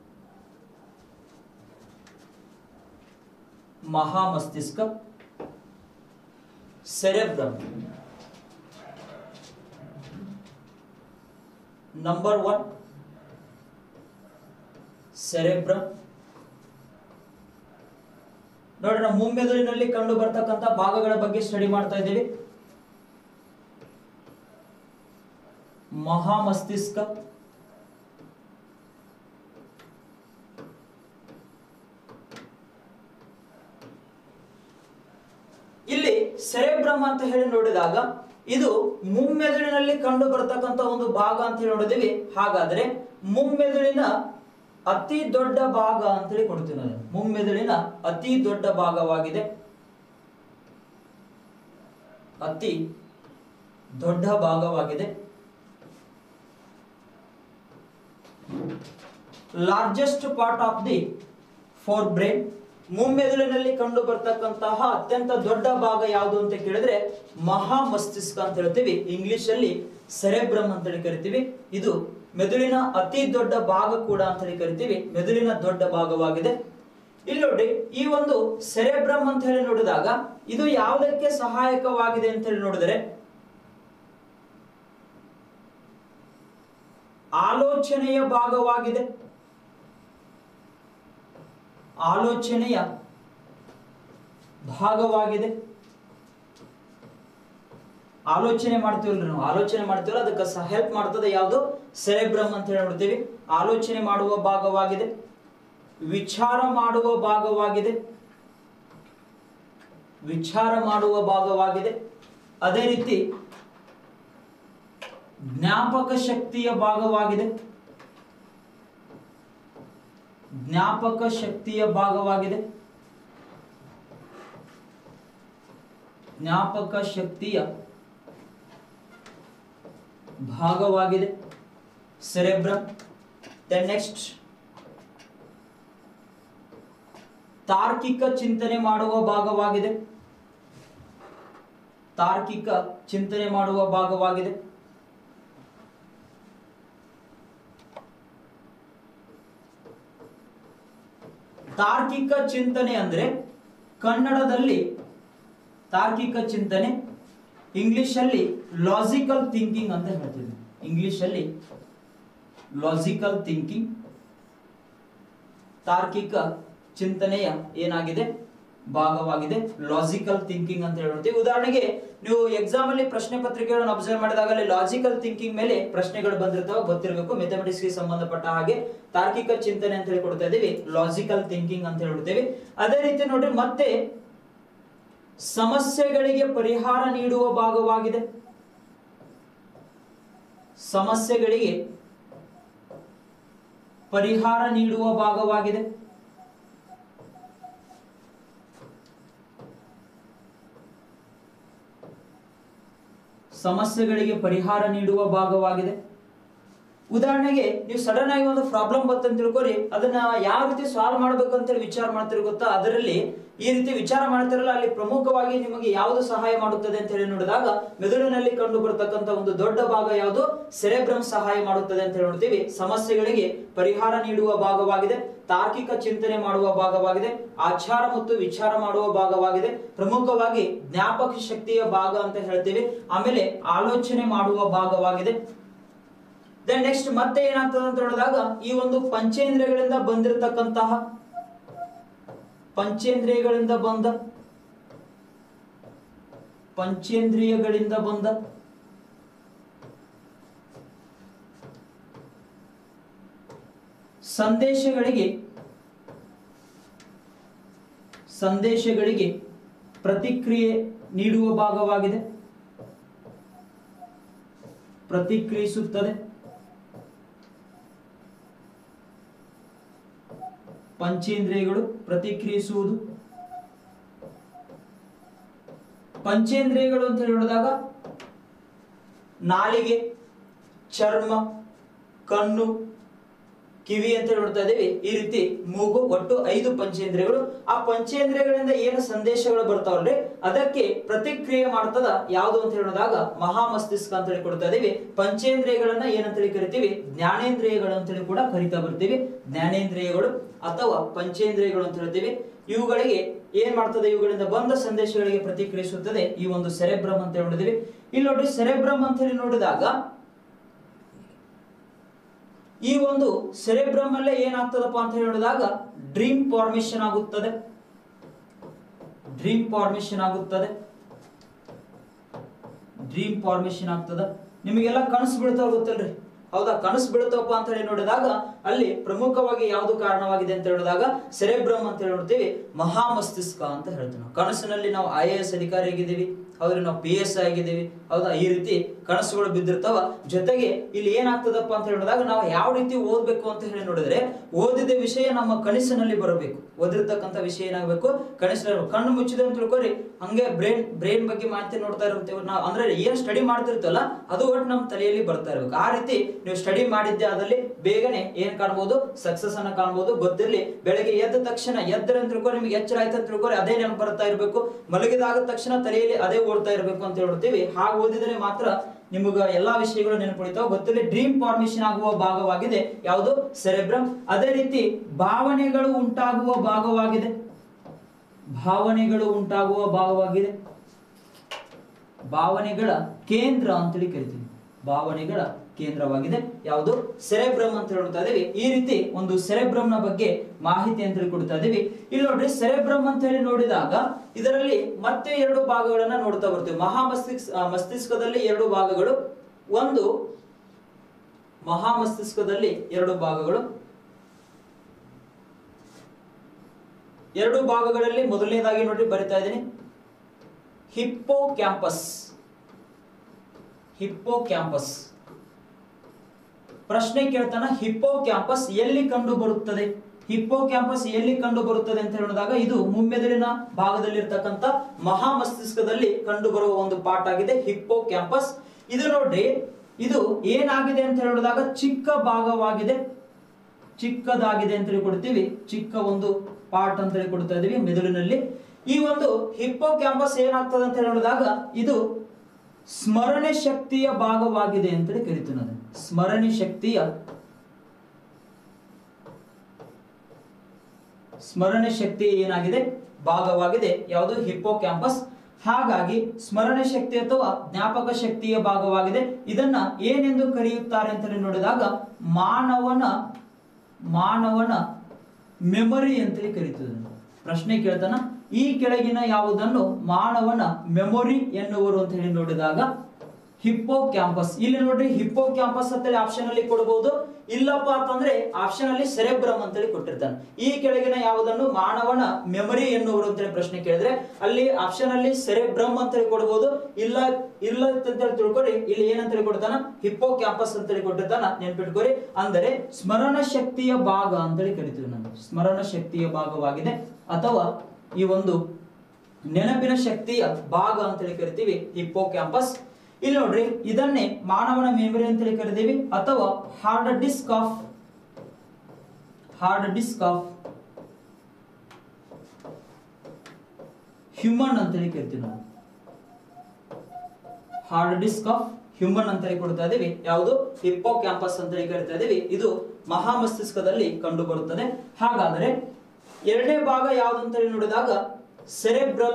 ಮಹಾ ಮಸ್ತಿಷ್ಕ ಸೆರೆಬ್ರಮ್ ನಂಬರ್ ಒನ್ ಸೆರೆಬ್ರಮ್ ನೋಡೋಣ ಮುಮ್ಮೆದುಳಿನಲ್ಲಿ ಕಂಡು ಬರ್ತಕ್ಕಂಥ ಭಾಗಗಳ ಬಗ್ಗೆ ಸ್ಟಡಿ ಮಾಡ್ತಾ ಇದ್ದೀವಿ ಮಹಾ ಮಸ್ತಿಷ್ಕ ಇಲ್ಲಿ ಸೆರೆಬ್ರಮ್ ಅಂತ ಹೇಳಿ ನೋಡಿದಾಗ ಇದು ಮುಮ್ಮೆದುಳಿನಲ್ಲಿ ಕಂಡು ಬರ್ತಕ್ಕಂಥ ಒಂದು ಭಾಗ ಅಂತ ಹೇಳಿ ನೋಡಿದೀವಿ ಹಾಗಾದ್ರೆ ಮುಮ್ಮೆದುಳಿನ ಅತಿ ದೊಡ್ಡ ಭಾಗ ಅಂತ ಹೇಳಿ ಕೊಡ್ತೀವಿ ನಾವು ಮುಮ್ಮೆದುಳಿನ ಅತಿ ದೊಡ್ಡ ಭಾಗವಾಗಿದೆ ಅತಿ ದೊಡ್ಡ ಭಾಗವಾಗಿದೆ largest part of the forebrain ಮುಮ್ಮೆದುಳಿನಲ್ಲಿ ಕಂಡು ಬರ್ತಕ್ಕಂತಹ ಅತ್ಯಂತ ದೊಡ್ಡ ಭಾಗ ಯಾವುದು ಅಂತ ಕೇಳಿದ್ರೆ ಮಹಾ ಮಸ್ತಿಷ್ಕ ಅಂತ ಹೇಳ್ತೀವಿ ಇಂಗ್ಲಿಷ್ ಅಲ್ಲಿ ಸೆರೆಬ್ರಮ್ ಅಂತ ಹೇಳಿ ಕರಿತೀವಿ ಇದು ಮೆದುಳಿನ ಅತಿ ದೊಡ್ಡ ಭಾಗ ಕೂಡ ಅಂತ ಹೇಳಿ ಕರಿತೀವಿ ಮೆದುಳಿನ ದೊಡ್ಡ ಭಾಗವಾಗಿದೆ ಇಲ್ಲಿ ನೋಡಿ ಈ ಒಂದು ಸೆರೆಬ್ರಮ್ ಅಂತ ಹೇಳಿ ನೋಡಿದಾಗ ಇದು ಯಾವುದಕ್ಕೆ ಸಹಾಯಕವಾಗಿದೆ ಅಂತ ಹೇಳಿ ನೋಡಿದರೆ ಆಲೋಚನೆಯ ಭಾಗವಾಗಿದೆ ಆಲೋಚನೆಯ ಭಾಗವಾಗಿದೆ ಆಲೋಚನೆ ಮಾಡ್ತೀವಲ್ಲ ನಾವು ಆಲೋಚನೆ ಮಾಡ್ತೀವಲ್ಲ ಅದಕ್ಕೆ ಸಹ ಹೆಲ್ಪ್ ಮಾಡ್ತದೆ ಯಾವುದು ಸೆರೆಬ್ರಮ್ ಅಂತ ಹೇಳಿ ನೋಡ್ತೀವಿ ಆಲೋಚನೆ ಮಾಡುವ ಭಾಗವಾಗಿದೆ ವಿಚಾರ ಮಾಡುವ ಭಾಗವಾಗಿದೆ ವಿಚಾರ ಮಾಡುವ ಭಾಗವಾಗಿದೆ ಅದೇ ರೀತಿ ಜ್ಞಾಪಕ ಶಕ್ತಿಯ ಭಾಗವಾಗಿದೆ ಜ್ಞಾಪಕ ಶಕ್ತಿಯ ಭಾಗವಾಗಿದೆ ಜ್ಞಾಪಕ ಶಕ್ತಿಯ ಭಾಗವಾಗಿದೆ ಸೆರೆಬ್ರಮ್ ದೆನ್ ನೆಕ್ಸ್ಟ್ ತಾರ್ಕಿಕ ಚಿಂತನೆ ಮಾಡುವ ಭಾಗವಾಗಿದೆ ತಾರ್ಕಿಕ ಚಿಂತನೆ ಮಾಡುವ ಭಾಗವಾಗಿದೆ ತಾರ್ಕಿಕ ಚಿಂತನೆ ಅಂದ್ರೆ ಕನ್ನಡದಲ್ಲಿ ತಾರ್ಕಿಕ ಚಿಂತನೆ ಇಂಗ್ಲಿಷ್ ಅಲ್ಲಿ ಲಾಜಿಕಲ್ ಥಿಂಕಿಂಗ್ ಅಂತ ಹೇಳ್ತೀವಿ ಇಂಗ್ಲಿಷ್ ಅಲ್ಲಿ ಲಾಜಿಕಲ್ ಥಿಂಕಿಂಗ್ ತಾರ್ಕಿಕ ಚಿಂತನೆಯ ಏನಾಗಿದೆ ಭಾಗವಾಗಿದೆ ಲಾಜಿಕಲ್ ಥಿಂಕಿಂಗ್ ಅಂತ ಹೇಳ್ತೀವಿ ಉದಾಹರಣೆಗೆ ನೀವು ಎಕ್ಸಾಮ್ ಅಲ್ಲಿ ಪ್ರಶ್ನೆ ಪತ್ರಿಕೆಗಳನ್ನು ಅಬ್ಸರ್ವ್ ಮಾಡಿದಾಗ ಅಲ್ಲಿ ಲಾಜಿಕಲ್ ಥಿಂಕಿಂಗ್ ಮೇಲೆ ಪ್ರಶ್ನೆಗಳು ಬಂದಿರ್ತಾವ ಗೊತ್ತಿರಬೇಕು ಮೆಥಮೆಟಿಕ್ಸ್ ಗೆ ಸಂಬಂಧಪಟ್ಟ ಹಾಗೆ ತಾರ್ಕಿಕ ಚಿಂತನೆ ಅಂತ ಹೇಳಿ ಕೊಡ್ತಾ ಇದೀವಿ ಲಾಜಿಕಲ್ ಥಿಂಕಿಂಗ್ ಅಂತ ಹೇಳ್ತೇವೆ ಅದೇ ರೀತಿ ನೋಡ್ರಿ ಮತ್ತೆ ಸಮಸ್ಯೆಗಳಿಗೆ ಪರಿಹಾರ ನೀಡುವ ಭಾಗವಾಗಿದೆ ಸಮಸ್ಯೆಗಳಿಗೆ ಪರಿಹಾರ ನೀಡುವ ಭಾಗವಾಗಿದೆ ಸಮಸ್ಯೆಗಳಿಗೆ ಪರಿಹಾರ ನೀಡುವ ಭಾಗವಾಗಿದೆ ಉದಾಹರಣೆಗೆ ನೀವು ಸಡನ್ ಆಗಿ ಒಂದು ಪ್ರಾಬ್ಲಮ್ ಬಂತಂತ ತಿಳ್ಕೊರಿ ಅದನ್ನ ಯಾವ ರೀತಿ ಸಾಲ್ವ್ ಮಾಡ್ಬೇಕು ಅಂತೇಳಿ ವಿಚಾರ ಮಾಡ್ತಿರೋ ಗೊತ್ತಾ ಅದರಲ್ಲಿ ಈ ರೀತಿ ವಿಚಾರ ಮಾಡ್ತಿರಲ್ಲ ಅಲ್ಲಿ ಪ್ರಮುಖವಾಗಿ ನಿಮಗೆ ಯಾವುದು ಸಹಾಯ ಮಾಡುತ್ತದೆ ಅಂತ ಹೇಳಿ ನೋಡಿದಾಗ ಮೆದುಳಿನಲ್ಲಿ ಕಂಡು ಬರತಕ್ಕಂತ ಒಂದು ದೊಡ್ಡ ಭಾಗ ಯಾವುದು ಸೆರೆಬ್ರಮ್ ಸಹಾಯ ಮಾಡುತ್ತದೆ ಅಂತ ಹೇಳಿ ನೋಡ್ತೀವಿ ಸಮಸ್ಯೆಗಳಿಗೆ ಪರಿಹಾರ ನೀಡುವ ಭಾಗವಾಗಿದೆ ತಾರ್ಕಿಕ ಚಿಂತನೆ ಮಾಡುವ ಭಾಗವಾಗಿದೆ ಆಚಾರ ಮತ್ತು ವಿಚಾರ ಮಾಡುವ ಭಾಗವಾಗಿದೆ ಪ್ರಮುಖವಾಗಿ ಜ್ಞಾಪಕ ಶಕ್ತಿಯ ಭಾಗ ಅಂತ ಹೇಳ್ತೀವಿ ಆಮೇಲೆ ಆಲೋಚನೆ ಮಾಡುವ ಭಾಗವಾಗಿದೆ ದೆನ್ ನೆಕ್ಸ್ಟ್ ಮತ್ತೆ ಏನಾಗ್ತದೆ ಅಂತ ನೋಡಿದಾಗ ಈ ಒಂದು ಪಂಚೇಂದ್ರಿಯಗಳಿಂದ ಬಂದಿರತಕ್ಕಂತಹ ಪಂಚೇಂದ್ರಿಯಗಳಿಂದ ಬಂದ ಪಂಚೇಂದ್ರಿಯಗಳಿಂದ ಬಂದ ಸಂದೇಶಗಳಿಗೆ ಸಂದೇಶಗಳಿಗೆ ಪ್ರತಿಕ್ರಿಯೆ ನೀಡುವ ಭಾಗವಾಗಿದೆ ಪ್ರತಿಕ್ರಿಯಿಸುತ್ತದೆ ಪಂಚೇಂದ್ರಿಯಗಳು ಪ್ರತಿಕ್ರಿಯಿಸುವುದು ಪಂಚೇಂದ್ರಿಯಗಳು ಅಂತ ಹೇಳಿ ನೋಡಿದಾಗ ನಾಲಿಗೆ ಚರ್ಮ ಕಣ್ಣು ಕಿವಿ ಅಂತ ಹೇಳಿ ನೋಡ್ತಾ ಇದೀವಿ ಈ ರೀತಿ ಮೂಗು ಒಟ್ಟು ಐದು ಪಂಚೇಂದ್ರಿಯಗಳು ಆ ಪಂಚೇಂದ್ರಿಯಗಳಿಂದ ಏನು ಸಂದೇಶಗಳು ಬರ್ತಾವಲ್ರಿ ಅದಕ್ಕೆ ಪ್ರತಿಕ್ರಿಯೆ ಮಾಡ್ತದ ಯಾವುದು ಅಂತ ಹೇಳಿದಾಗ ಮಹಾಮಸ್ತಿಷ್ಕ ಅಂತ ಹೇಳಿ ಕೊಡ್ತಾ ಇದೀವಿ ಪಂಚೇಂದ್ರಿಯಗಳನ್ನ ಏನಂತ ಹೇಳಿ ಕರಿತೀವಿ ಜ್ಞಾನೇಂದ್ರಿಯಗಳು ಅಂತ ಹೇಳಿ ಕೂಡ ಕರಿತಾ ಬರ್ತೀವಿ ಜ್ಞಾನೇಂದ್ರಿಯಗಳು ಅಥವಾ ಪಂಚೇಂದ್ರಿಯಗಳು ಅಂತ ಹೇಳ್ತೀವಿ ಇವುಗಳಿಗೆ ಏನ್ ಮಾಡ್ತದೆ ಇವುಗಳಿಂದ ಬಂದ ಸಂದೇಶಗಳಿಗೆ ಪ್ರತಿಕ್ರಿಯಿಸುತ್ತದೆ ಈ ಒಂದು ಸೆರೆಬ್ರಮ್ ಅಂತ ಹೇಳಿ ನೋಡಿದೀವಿ ಇಲ್ಲಿ ನೋಡ್ರಿ ಸೆರೆಬ್ರಮ್ ಅಂತ ಹೇಳಿ ನೋಡಿದಾಗ ಈ ಒಂದು ಸೆರೆಬ್ರಮ್ ಅಲ್ಲೇ ಏನಾಗ್ತದಪ್ಪ ಅಂತ ಹೇಳಿದಾಗ ಡ್ರೀಮ್ ಫಾರ್ಮೇಶನ್ ಆಗುತ್ತದೆ ಡ್ರೀಮ್ ಫಾರ್ಮೇಶನ್ ಆಗುತ್ತದೆ ಡ್ರೀಮ್ ಫಾರ್ಮೇಶನ್ ಆಗ್ತದ ನಿಮಗೆಲ್ಲ ಕನಸು ಬೀಳ್ತಾವ ಗೊತ್ತಲ್ರಿ ಹೌದಾ ಕನಸು ಬೀಳ್ತಾವಪ್ಪ ಅಂತ ಹೇಳಿ ನೋಡಿದಾಗ ಅಲ್ಲಿ ಪ್ರಮುಖವಾಗಿ ಯಾವುದು ಕಾರಣವಾಗಿದೆ ಅಂತ ಹೇಳಿದಾಗ ಸೆರೆಬ್ರಮ್ ಅಂತ ಹೇಳಿ ನೋಡ್ತೀವಿ ಮಹಾಮಸ್ತಿಷ್ಕ ಅಂತ ಹೇಳ್ತೀವಿ ನಾವು ಕನಸಿನಲ್ಲಿ ನಾವು ಐ ಎ ಎಸ್ ಅಧಿಕಾರಿ ಆಗಿದ್ದೀವಿ ಹೌದ್ರಿ ನಾವು ಪಿ ಎಸ್ ಆಗಿದ್ದೀವಿ ಹೌದಾ ಈ ರೀತಿ ಕನಸುಗಳು ಬಿದ್ದಿರ್ತಾವ ಜೊತೆಗೆ ಇಲ್ಲಿ ಏನಾಗ್ತದಪ್ಪ ಅಂತ ಹೇಳಿದಾಗ ನಾವು ಯಾವ ರೀತಿ ಓದ್ಬೇಕು ಅಂತ ಹೇಳಿ ನೋಡಿದ್ರೆ ಓದಿದ ವಿಷಯ ನಮ್ಮ ಕನಸಿನಲ್ಲಿ ಬರಬೇಕು ಓದಿರ್ತಕ್ಕಂಥ ವಿಷಯ ಏನಾಗಬೇಕು ಕನಸಿನಲ್ಲಿ ಕಣ್ಣು ಮುಚ್ಚಿದೆ ಅಂತ ತಿಳ್ಕೊರಿ ಹಂಗೆ ಬ್ರೈನ್ ಬ್ರೈನ್ ಬಗ್ಗೆ ಮಾಹಿತಿ ನೋಡ್ತಾ ಇರ್ತೇವೆ ನಾವು ಅಂದ್ರೆ ಏನ್ ಸ್ಟಡಿ ಮಾಡ್ತಿರ್ತಲ್ಲ ಅದು ಒಟ್ಟು ನಮ್ಮ ತಲೆಯಲ್ಲಿ ಬರ್ತಾ ಇರ್ಬೇಕು ಆ ರೀತಿ ನೀವು ಸ್ಟಡಿ ಮಾಡಿದ್ದೆ ಅದಲ್ಲಿ ಬೇಗನೆ ಏನ್ ಕಾಣ್ಬೋದು ಸಕ್ಸಸ್ ಅನ್ನ ಕಾಣ್ಬೋದು ಗೊತ್ತಿರ್ಲಿ ಬೆಳಗ್ಗೆ ಎದ್ದ ತಕ್ಷಣ ಎದ್ದರೆ ಅಂತ ತಿಳ್ಕೊರಿ ನಿಮ್ಗೆ ಎಚ್ಚರ ಆಯ್ತು ಅಂತ ತಿಳ್ಕೊರಿ ಅದೇ ನೆನಪು ಬರ್ತಾ ಇರ್ಬೇಕು ಮಲಗಿದಾದ ತಕ್ಷಣ ತಲೆಯಲ್ಲಿ ಅದೇ ಓಡ್ತಾ ಇರ್ಬೇಕು ಅಂತ ಹೇಳ್ತೀವಿ ಹಾಗೆ ಓದಿದ್ರೆ ಮಾತ್ರ ನಿಮಗ ಎಲ್ಲಾ ವಿಷಯಗಳು ನೆನಪುಳಿತಾವ ಗೊತ್ತಿಲ್ಲ ಡ್ರೀಮ್ ಫಾರ್ಮೇಶನ್ ಆಗುವ ಭಾಗವಾಗಿದೆ ಯಾವುದು ಸೆರೆಬ್ರಮ್ ಅದೇ ರೀತಿ ಭಾವನೆಗಳು ಉಂಟಾಗುವ ಭಾಗವಾಗಿದೆ ಭಾವನೆಗಳು ಉಂಟಾಗುವ ಭಾಗವಾಗಿದೆ ಭಾವನೆಗಳ ಕೇಂದ್ರ ಅಂತೇಳಿ ಕರಿತೀವಿ ಭಾವನೆಗಳ ಕೇಂದ್ರವಾಗಿದೆ ಯಾವುದು ಸೆರೆಬ್ರಮ್ ಅಂತ ಹೇಳ್ತಾ ಇದೀವಿ ಈ ರೀತಿ ಒಂದು ಸೆರೆಬ್ರಮ್ ನ ಬಗ್ಗೆ ಮಾಹಿತಿ ಅಂತ ಹೇಳಿ ಕೊಡ್ತಾ ಇದೀವಿ ಇಲ್ಲಿ ನೋಡ್ರಿ ಸೆರೆಬ್ರಮ್ ಅಂತ ಹೇಳಿ ನೋಡಿದಾಗ ಇದರಲ್ಲಿ ಮತ್ತೆ ಎರಡು ಭಾಗಗಳನ್ನ ನೋಡ್ತಾ ಬರ್ತೀವಿ ಮಹಾಮಸ್ತಿಷ್ಕ ಆ, ಮಸ್ತಿಷ್ಕದಲ್ಲಿ ಎರಡು ಭಾಗಗಳು ಒಂದು ಮಹಾಮಸ್ತಿಷ್ಕದಲ್ಲಿ ಎರಡು ಭಾಗಗಳು ಎರಡು ಭಾಗಗಳಲ್ಲಿ ಮೊದಲನೇದಾಗಿ ನೋಡ್ರಿ ಬರಿತಾ ಇದ್ದೀನಿ ಹಿಪ್ಪೋ ಕ್ಯಾಂಪಸ್ ಹಿಪ್ಪೋ ಕ್ಯಾಂಪಸ್ ಪ್ರಶ್ನೆ ಕೇಳ್ತಾನ ಹಿಪ್ಪೋ ಕ್ಯಾಂಪಸ್ ಎಲ್ಲಿ ಕಂಡು ಬರುತ್ತದೆ ಹಿಪ್ಪೋ ಕ್ಯಾಂಪಸ್ ಎಲ್ಲಿ ಕಂಡು ಬರುತ್ತದೆ ಅಂತ ಹೇಳಿದಾಗ ಇದು ಮುಮ್ಮೆದುಳಿನ ಭಾಗದಲ್ಲಿರ್ತಕ್ಕಂಥ ಮಹಾ ಮಸ್ತಿಷ್ಕದಲ್ಲಿ ಕಂಡು ಬರುವ ಒಂದು ಪಾರ್ಟ್ ಆಗಿದೆ ಹಿಪ್ಪೋ ಕ್ಯಾಂಪಸ್ ಇದು ನೋಡ್ರಿ ಇದು ಏನಾಗಿದೆ ಅಂತ ಹೇಳಿದಾಗ ಚಿಕ್ಕ ಭಾಗವಾಗಿದೆ ಚಿಕ್ಕದಾಗಿದೆ ಅಂತ ಹೇಳಿ ಕೊಡ್ತೀವಿ ಚಿಕ್ಕ ಒಂದು ಪಾರ್ಟ್ ಅಂತ ಹೇಳಿ ಕೊಡ್ತಾ ಇದೀವಿ ಮೆದುಳಿನಲ್ಲಿ ಈ ಒಂದು ಹಿಪ್ಪೋ ಕ್ಯಾಂಪಸ್ ಏನಾಗ್ತದೆ ಅಂತ ಹೇಳಿದಾಗ ಇದು ಸ್ಮರಣೆ ಶಕ್ತಿಯ ಭಾಗವಾಗಿದೆ ಅಂತೇಳಿ ಕರಿತೀವಿ ನಾವು ಅದನ್ನ. ಸ್ಮರಣೆ ಶಕ್ತಿಯ ಸ್ಮರಣೆ ಶಕ್ತಿ ಏನಾಗಿದೆ ಭಾಗವಾಗಿದೆ ಯಾವುದು ಹಿಪ್ಪೋ ಕ್ಯಾಂಪಸ್ ಹಾಗಾಗಿ ಸ್ಮರಣೆ ಶಕ್ತಿ ಅಥವಾ ಜ್ಞಾಪಕ ಶಕ್ತಿಯ ಭಾಗವಾಗಿದೆ ಇದನ್ನ ಏನೆಂದು ಕರೆಯುತ್ತಾರೆ ಅಂತ ನೋಡಿದಾಗ ಮಾನವನ ಮಾನವನ ಮೆಮೊರಿ ಅಂತೇಳಿ ಕರೀತದೆ ಪ್ರಶ್ನೆ ಕೇಳ್ತಾನ ಈ ಕೆಳಗಿನ ಯಾವುದನ್ನು ಮಾನವನ ಮೆಮೊರಿ ಎನ್ನುವರು ಅಂತ ಹೇಳಿ ನೋಡಿದಾಗ ಹಿಪ್ಪೋ ಕ್ಯಾಂಪಸ್ ಇಲ್ಲಿ ನೋಡ್ರಿ ಹಿಪ್ಪೋ ಕ್ಯಾಂಪಸ್ ಅಂತೇಳಿ ಆಪ್ಷನ್ ಅಲ್ಲಿ ಕೊಡಬಹುದು ಇಲ್ಲಪ್ಪ ಅಂತಂದ್ರೆ ಆಪ್ಷನ್ ಅಲ್ಲಿ ಸೆರೆಬ್ರಮ್ ಅಂತೇಳಿ ಕೊಟ್ಟಿರ್ತಾನೆ ಈ ಕೆಳಗಿನ ಯಾವುದನ್ನು ಮಾನವನ ಮೆಮೊರಿ ಎನ್ನುವರು ಅಂತೇಳಿ ಪ್ರಶ್ನೆ ಕೇಳಿದ್ರೆ ಅಲ್ಲಿ ಆಪ್ಷನ್ ಅಲ್ಲಿ ಸೆರೆಬ್ರಮ್ ಅಂತೇಳಿ ಕೊಡಬಹುದು ಇಲ್ಲ ಇಲ್ಲ ಅಂತೇಳಿ ತಿಳ್ಕೊರಿ ಇಲ್ಲಿ ಏನಂತೇಳಿ ಕೊಡ್ತಾನ ಹಿಪ್ಪೋ ಕ್ಯಾಂಪಸ್ ಅಂತೇಳಿ ಕೊಟ್ಟಿರ್ತಾನ ನೆನ್ಪಿಟ್ಕೊರಿ ಅಂದರೆ ಸ್ಮರಣ ಶಕ್ತಿಯ ಭಾಗ ಅಂತೇಳಿ ಕರಿತೀವಿ ನಾವು ಸ್ಮರಣ ಶಕ್ತಿಯ ಭಾಗವಾಗಿದೆ ಅಥವಾ ಈ ಒಂದು ನೆನಪಿನ ಶಕ್ತಿಯ ಭಾಗ ಅಂತೇಳಿ ಕರಿತೀವಿ ಹಿಪ್ಪೋ ಕ್ಯಾಂಪಸ್ ಇಲ್ಲಿ ನೋಡ್ರಿ ಇದನ್ನೇ ಮಾನವನ ಮೆಮೊರಿ ಅಂತೇಳಿ ಕರಿತೀವಿ ಅಥವಾ hard disk of hard disk of human ಅಂತೇಳಿ ಕರಿತೀವಿ ನಾವು ಹಾರ್ಡ್ ಡಿಸ್ಕ್ ಆಫ್ ಹ್ಯೂಮನ್ ಅಂತೇಳಿ ಕೊಡ್ತಾ ಇದೀವಿ ಯಾವುದು ಹಿಪ್ಪೋ ಕ್ಯಾಂಪಸ್ ಅಂತೇಳಿ ಕರಿತಾ ಇದೀವಿ ಇದು ಮಹಾಮಸ್ತಿಷ್ಕದಲ್ಲಿ ಕಂಡು ಬರುತ್ತದೆ ಹಾಗಾದರೆ ಎರಡನೇ ಭಾಗ ಯಾವುದು ಅಂತೇಳಿ ನೋಡಿದಾಗ cerebral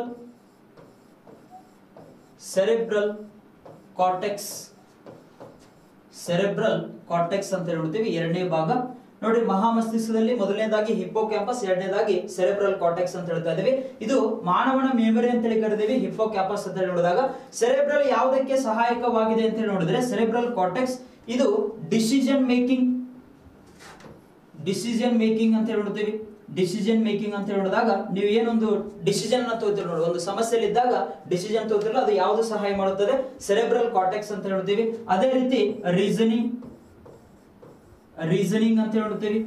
cerebral cortex cerebral cortex ಅಂತ ಹೇಳ್ತೀವಿ ಎರಡನೇ ಭಾಗ ನೋಡಿ ಮಹಾಮಸ್ತಿಷ್ಕದಲ್ಲಿ ಮೊದಲನೇದಾಗಿ ಹಿಪ್ಪೋ ಕ್ಯಾಂಪಸ್ ಎರಡನೇದಾಗಿ ಸೆರೆಬ್ರಲ್ ಕಾರ್ಟೆಕ್ಸ್ ಅಂತ ಹೇಳ್ತಾ ಇದೀವಿ ಇದು ಮಾನವನ ಮೆಮೊರಿ ಅಂತ ಹೇಳಿ ಕರಿತೀವಿ ಹಿಪ್ಪೋ ಕ್ಯಾಂಪಸ್ ಅಂತ ಹೇಳಿ ನೋಡಿದಾಗ ಸೆರೆಬ್ರಲ್ ಯಾವುದಕ್ಕೆ ಸಹಾಯಕವಾಗಿದೆ ಅಂತ ಹೇಳಿ ನೋಡಿದ್ರೆ ಸೆರೆಬ್ರಲ್ ಕಾರ್ಟೆಕ್ಸ್ ಇದು ಡಿಸಿಷನ್ ಮೇಕಿಂಗ್ ಡಿಸಿಷನ್ ಮೇಕಿಂಗ್ ಅಂತ ಹೇಳಿ ನೋಡ್ತೀವಿ ಡಿಸಿಷನ್ ಮೇಕಿಂಗ್ ಅಂತ ಹೇಳಿ ನೋಡಿದಾಗ ನೀವು ಏನೊಂದು ಡಿಸಿಷನ್ ಅನ್ನ ತಗೋತೀರಿ ನೋಡಿ ಒಂದು ಸಮಸ್ಯೆಯಲ್ಲಿ ಇದ್ದಾಗ ಡಿಸಿಷನ್ ತಗೋತಿರಲ್ಲ ಅದು ಯಾವುದು ಸಹಾಯ ಮಾಡುತ್ತದೆ ಸೆರೆಬ್ರಲ್ ಕಾರ್ಟೆಕ್ಸ್ ಅಂತ ಹೇಳ್ತೀವಿ ಅದೇ ರೀತಿ ರೀಸನಿಂಗ್ ರೀಸನಿಂಗ್ ಅಂತ ಹೇಳ್ತೀವಿ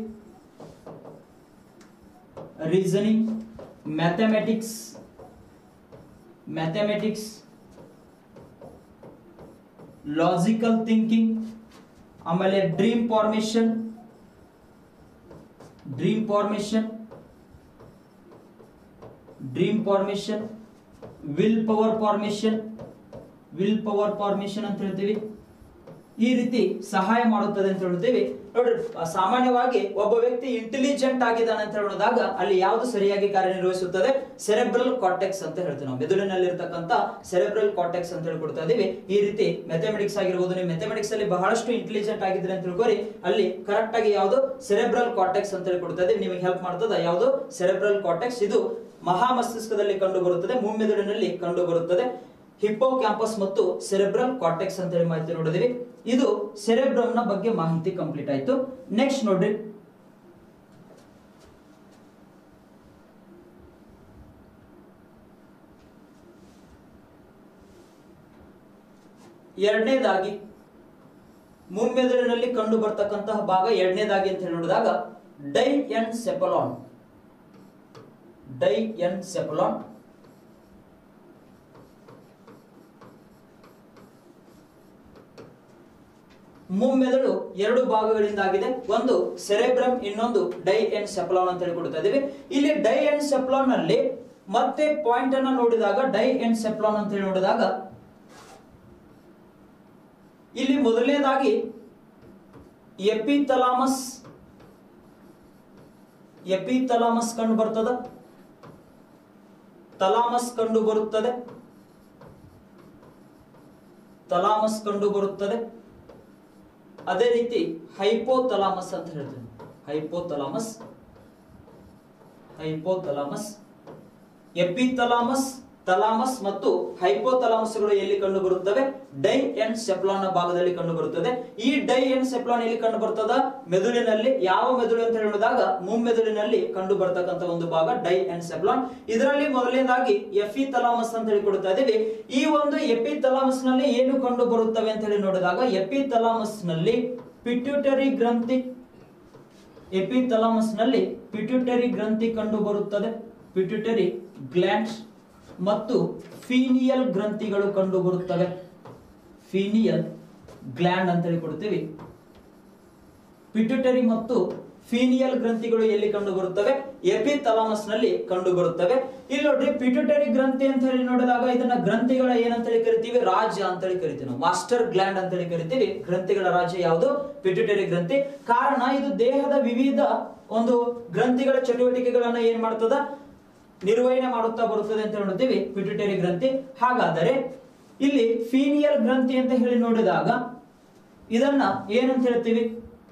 reasoning mathematics mathematics logical thinking ಆಮೇಲೆ dream formation dream formation dream formation will power formation will power formation ಅಂತ ಹೇಳ್ತೀವಿ ಈ ರೀತಿ ಸಹಾಯ ಮಾಡುತ್ತದೆ ಅಂತ ಹೇಳ್ತೀವಿ ನೋಡ್ರಿ ಆ, ಸಾಮಾನ್ಯವಾಗಿ ಒಬ್ಬ ವ್ಯಕ್ತಿ ಇಂಟೆಲಿಜೆಂಟ್ ಆಗಿದ್ದಾನೆ ಅಂತ ಹೇಳಿದಾಗ ಅಲ್ಲಿ ಯಾವುದು ಸರಿಯಾಗಿ ಕಾರ್ಯನಿರ್ವಹಿಸುತ್ತದೆ ಸೆರೆಬ್ರಲ್ ಕಾರ್ಟೆಕ್ಸ್ ಅಂತ ಹೇಳ್ತೀವಿ ನಾವು ಮೆದುಳಿನಲ್ಲಿರ್ತಕ್ಕಂಥ ಸೆರೆಬ್ರಲ್ ಕಾರ್ಟೆಕ್ಸ್ ಅಂತ ಹೇಳ್ಕೊಡ್ತಾ ಇದೀವಿ ಈ ರೀತಿ ಮೆಥಮೆಟಿಕ್ಸ್ ಆಗಿರ್ಬೋದು ನೀವು ಮೆಥಮೆಟಿಕ್ಸ್ ಅಲ್ಲಿ ಬಹಳಷ್ಟು ಇಂಟೆಲಿಜೆಂಟ್ ಆಗಿದ್ರೆ ಅಂತ ತಿಳ್ಕೊರಿ ಅಲ್ಲಿ ಕರೆಕ್ಟ್ ಆಗಿ ಯಾವುದು ಸೆರೆಬ್ರಲ್ ಕಾರ್ಟೆಕ್ಸ್ ಅಂತ ಹೇಳಿ ಕೊಡ್ತಾ ಇದೀವಿ ನಿಮಗೆ ಹೆಲ್ಪ್ ಮಾಡ್ತದ ಯಾವುದು ಸೆರೆಬ್ರಲ್ ಕಾರ್ಟೆಕ್ಸ್ ಇದು ಮಹಾಮಸ್ತಿಷ್ಕದಲ್ಲಿ ಕಂಡು ಬರುತ್ತದೆ ಮುಮ್ಮೆದುಳಿನಲ್ಲಿ ಕಂಡು ಬರುತ್ತದೆ ಹಿಪ್ಪೋ ಕ್ಯಾಂಪಸ್ ಮತ್ತು ಸೆರೆಬ್ರಲ್ ಕಾರ್ಟೆಕ್ಸ್ ಅಂತ ಹೇಳಿ ಮಾಹಿತಿ ನೋಡಿದಿವಿ ಇದು ಸೆರೆಬ್ರಮ್ ನ ಬಗ್ಗೆ ಮಾಹಿತಿ ಕಂಪ್ಲೀಟ್ ಆಯ್ತು ನೆಕ್ಸ್ಟ್ ನೋಡ್ರಿ ಎರಡನೇದಾಗಿ ಮುಮ್ಮೆದುಳಿನಲ್ಲಿ ಕಂಡು ಬರ್ತಕ್ಕಂತಹ ಭಾಗ ಎರಡನೇದಾಗಿ ಅಂತ ಹೇಳಿ ನೋಡಿದಾಗ diencephalon diencephalon ಮುಮ್ಮೆದುಳು ಎರಡು ಭಾಗಗಳಿಂದಾಗಿದೆ ಒಂದು ಸೆರೆಬ್ರಮ್ ಇನ್ನೊಂದು ಡೈ ಎನ್ ಸೆಪ್ಲಾನ್ ಅಂತ ಹೇಳಿ ಕೊಡ್ತಾ ಇದೀವಿ ಇಲ್ಲಿ ಡೈ ಎನ್ ಸೆಪ್ಲಾನ್ ನಲ್ಲಿ ಮತ್ತೆ ಪಾಯಿಂಟ್ ಅನ್ನ ನೋಡಿದಾಗ ಡೈ ಎನ್ ಸೆಪ್ಲಾನ್ ಅಂತ ಹೇಳಿ ನೋಡಿದಾಗ ಇಲ್ಲಿ ಮೊದಲನೇದಾಗಿ ಎಪಿತಲಾಮಸ್ ಎಪಿತಲಾಮಸ್ ಕಂಡು ಬರ್ತದ ತಲಾಮಸ್ ಕಂಡು ಬರುತ್ತದೆ ತಲಾಮಸ್ ಕಂಡು ಬರುತ್ತದೆ ಅದೇ ರೀತಿ ಹೈಪೋತಲಾಮಸ್ ಅಂತ ಹೇಳ್ತೀವಿ ಹೈಪೋತಲಾಮಸ್ ಹೈಪೋತಲಾಮಸ್ ಎಪಿತಲಾಮಸ್ ತಲಾಮಸ್ ಮತ್ತು ಹೈಪೋತಲಾಮಸ್ಗಳು ಎಲ್ಲಿ ಕಂಡು ಬರುತ್ತವೆ ಡೈ ಅಂಡ್ ಸೆಪ್ಲಾನ್ ಭಾಗದಲ್ಲಿ ಕಂಡು ಬರುತ್ತದೆ ಈ ಡೈ ಅಂಡ್ ಸೆಪ್ಲಾನ್ ಎಲ್ಲಿ ಕಂಡು ಬರ್ತದ ಮೆದುಳಿನಲ್ಲಿ ಯಾವ ಮೆದುಳು ಅಂತ ಹೇಳಿದಾಗ ಮುಮ್ಮೆದುಳಿನಲ್ಲಿ ಕಂಡು ಬರ್ತಕ್ಕಂಥ ಒಂದು ಭಾಗ ಡೈ ಅಂಡ್ ಸೆಪ್ಲಾನ್ ಇದರಲ್ಲಿ ಮೊದಲನೇದಾಗಿ ಎಫಿ ತಲಾಮಸ್ ಅಂತ ಹೇಳಿ ಕೊಡ್ತಾ ಇದೀವಿ ಈ ಒಂದು ಎಪಿ ತಲಾಮಸ್ ನಲ್ಲಿ ಏನು ಕಂಡು ಬರುತ್ತವೆ ಅಂತ ಹೇಳಿ ನೋಡಿದಾಗ ಎಪಿ ತಲಾಮಸ್ ನಲ್ಲಿ ಪಿಟ್ಯೂಟರಿ ಗ್ರಂಥಿ ಎಪಿಥಲಾಮಸ್ ನಲ್ಲಿ ಪಿಟ್ಯೂಟರಿ ಗ್ರಂಥಿ ಕಂಡು ಬರುತ್ತದೆ ಪಿಟ್ಯೂಟರಿ ಗ್ಲ್ಯಾಂಡ್ಸ್ ಮತ್ತು ಫೀನಿಯಲ್ ಗ್ರಂಥಿಗಳು ಕಂಡು ಬರುತ್ತವೆ ಫೀನಿಯಲ್ ಗ್ಲ್ಯಾಂಡ್ ಅಂತ ಹೇಳಿ ಕೊಡ್ತೀವಿ ಪಿಟ್ಯೂಟರಿ ಮತ್ತು ಫೀನಿಯಲ್ ಗ್ರಂಥಿಗಳು ಎಲ್ಲಿ ಕಂಡು ಬರುತ್ತವೆ ಎಪಿಥಲಾಮಸ್ ನಲ್ಲಿ ಕಂಡು ಬರುತ್ತವೆ ಇಲ್ಲಿ ನೋಡ್ರಿ ಪಿಟ್ಯೂಟರಿ ಗ್ರಂಥಿ ಅಂತ ಹೇಳಿ ನೋಡಿದಾಗ ಇದನ್ನ ಗ್ರಂಥಿಗಳ ಏನಂತ ಹೇಳಿ ಕರಿತೀವಿ ರಾಜ್ಯ ಅಂತ ಹೇಳಿ ಕರಿತೀವಿ ನಾವು ಮಾಸ್ಟರ್ ಗ್ಲ್ಯಾಂಡ್ ಅಂತ ಹೇಳಿ ಕರಿತೀವಿ ಗ್ರಂಥಿಗಳ ರಾಜ್ಯ ಯಾವುದು ಪಿಟ್ಯೂಟರಿ ಗ್ರಂಥಿ ಕಾರಣ ಇದು ದೇಹದ ವಿವಿಧ ಒಂದು ಗ್ರಂಥಿಗಳ ಚಟುವಟಿಕೆಗಳನ್ನ ಏನ್ ಮಾಡ್ತದ ನಿರ್ವಹಣೆ ಮಾಡುತ್ತಾ ಬರುತ್ತದೆ ಅಂತ ನೋಡ್ತೀವಿ ಪಿಟ್ಯುಟರಿ ಗ್ರಂಥಿ ಹಾಗಾದರೆ ಇಲ್ಲಿ ಫೀನಿಯಲ್ ಗ್ರಂಥಿ ಅಂತ ಹೇಳಿ ನೋಡಿದಾಗ ಇದನ್ನ ಏನಂತ ಹೇಳ್ತೀವಿ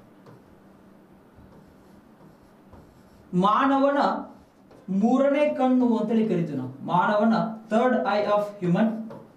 ಮಾನವನ ಮೂರನೇ ಕಣ್ಣು ಅಂತೇಳಿ ಕರಿತೀವಿ ನಾವು ಮಾನವನ ಥರ್ಡ್ ಐ ಆಫ್ ಹ್ಯೂಮನ್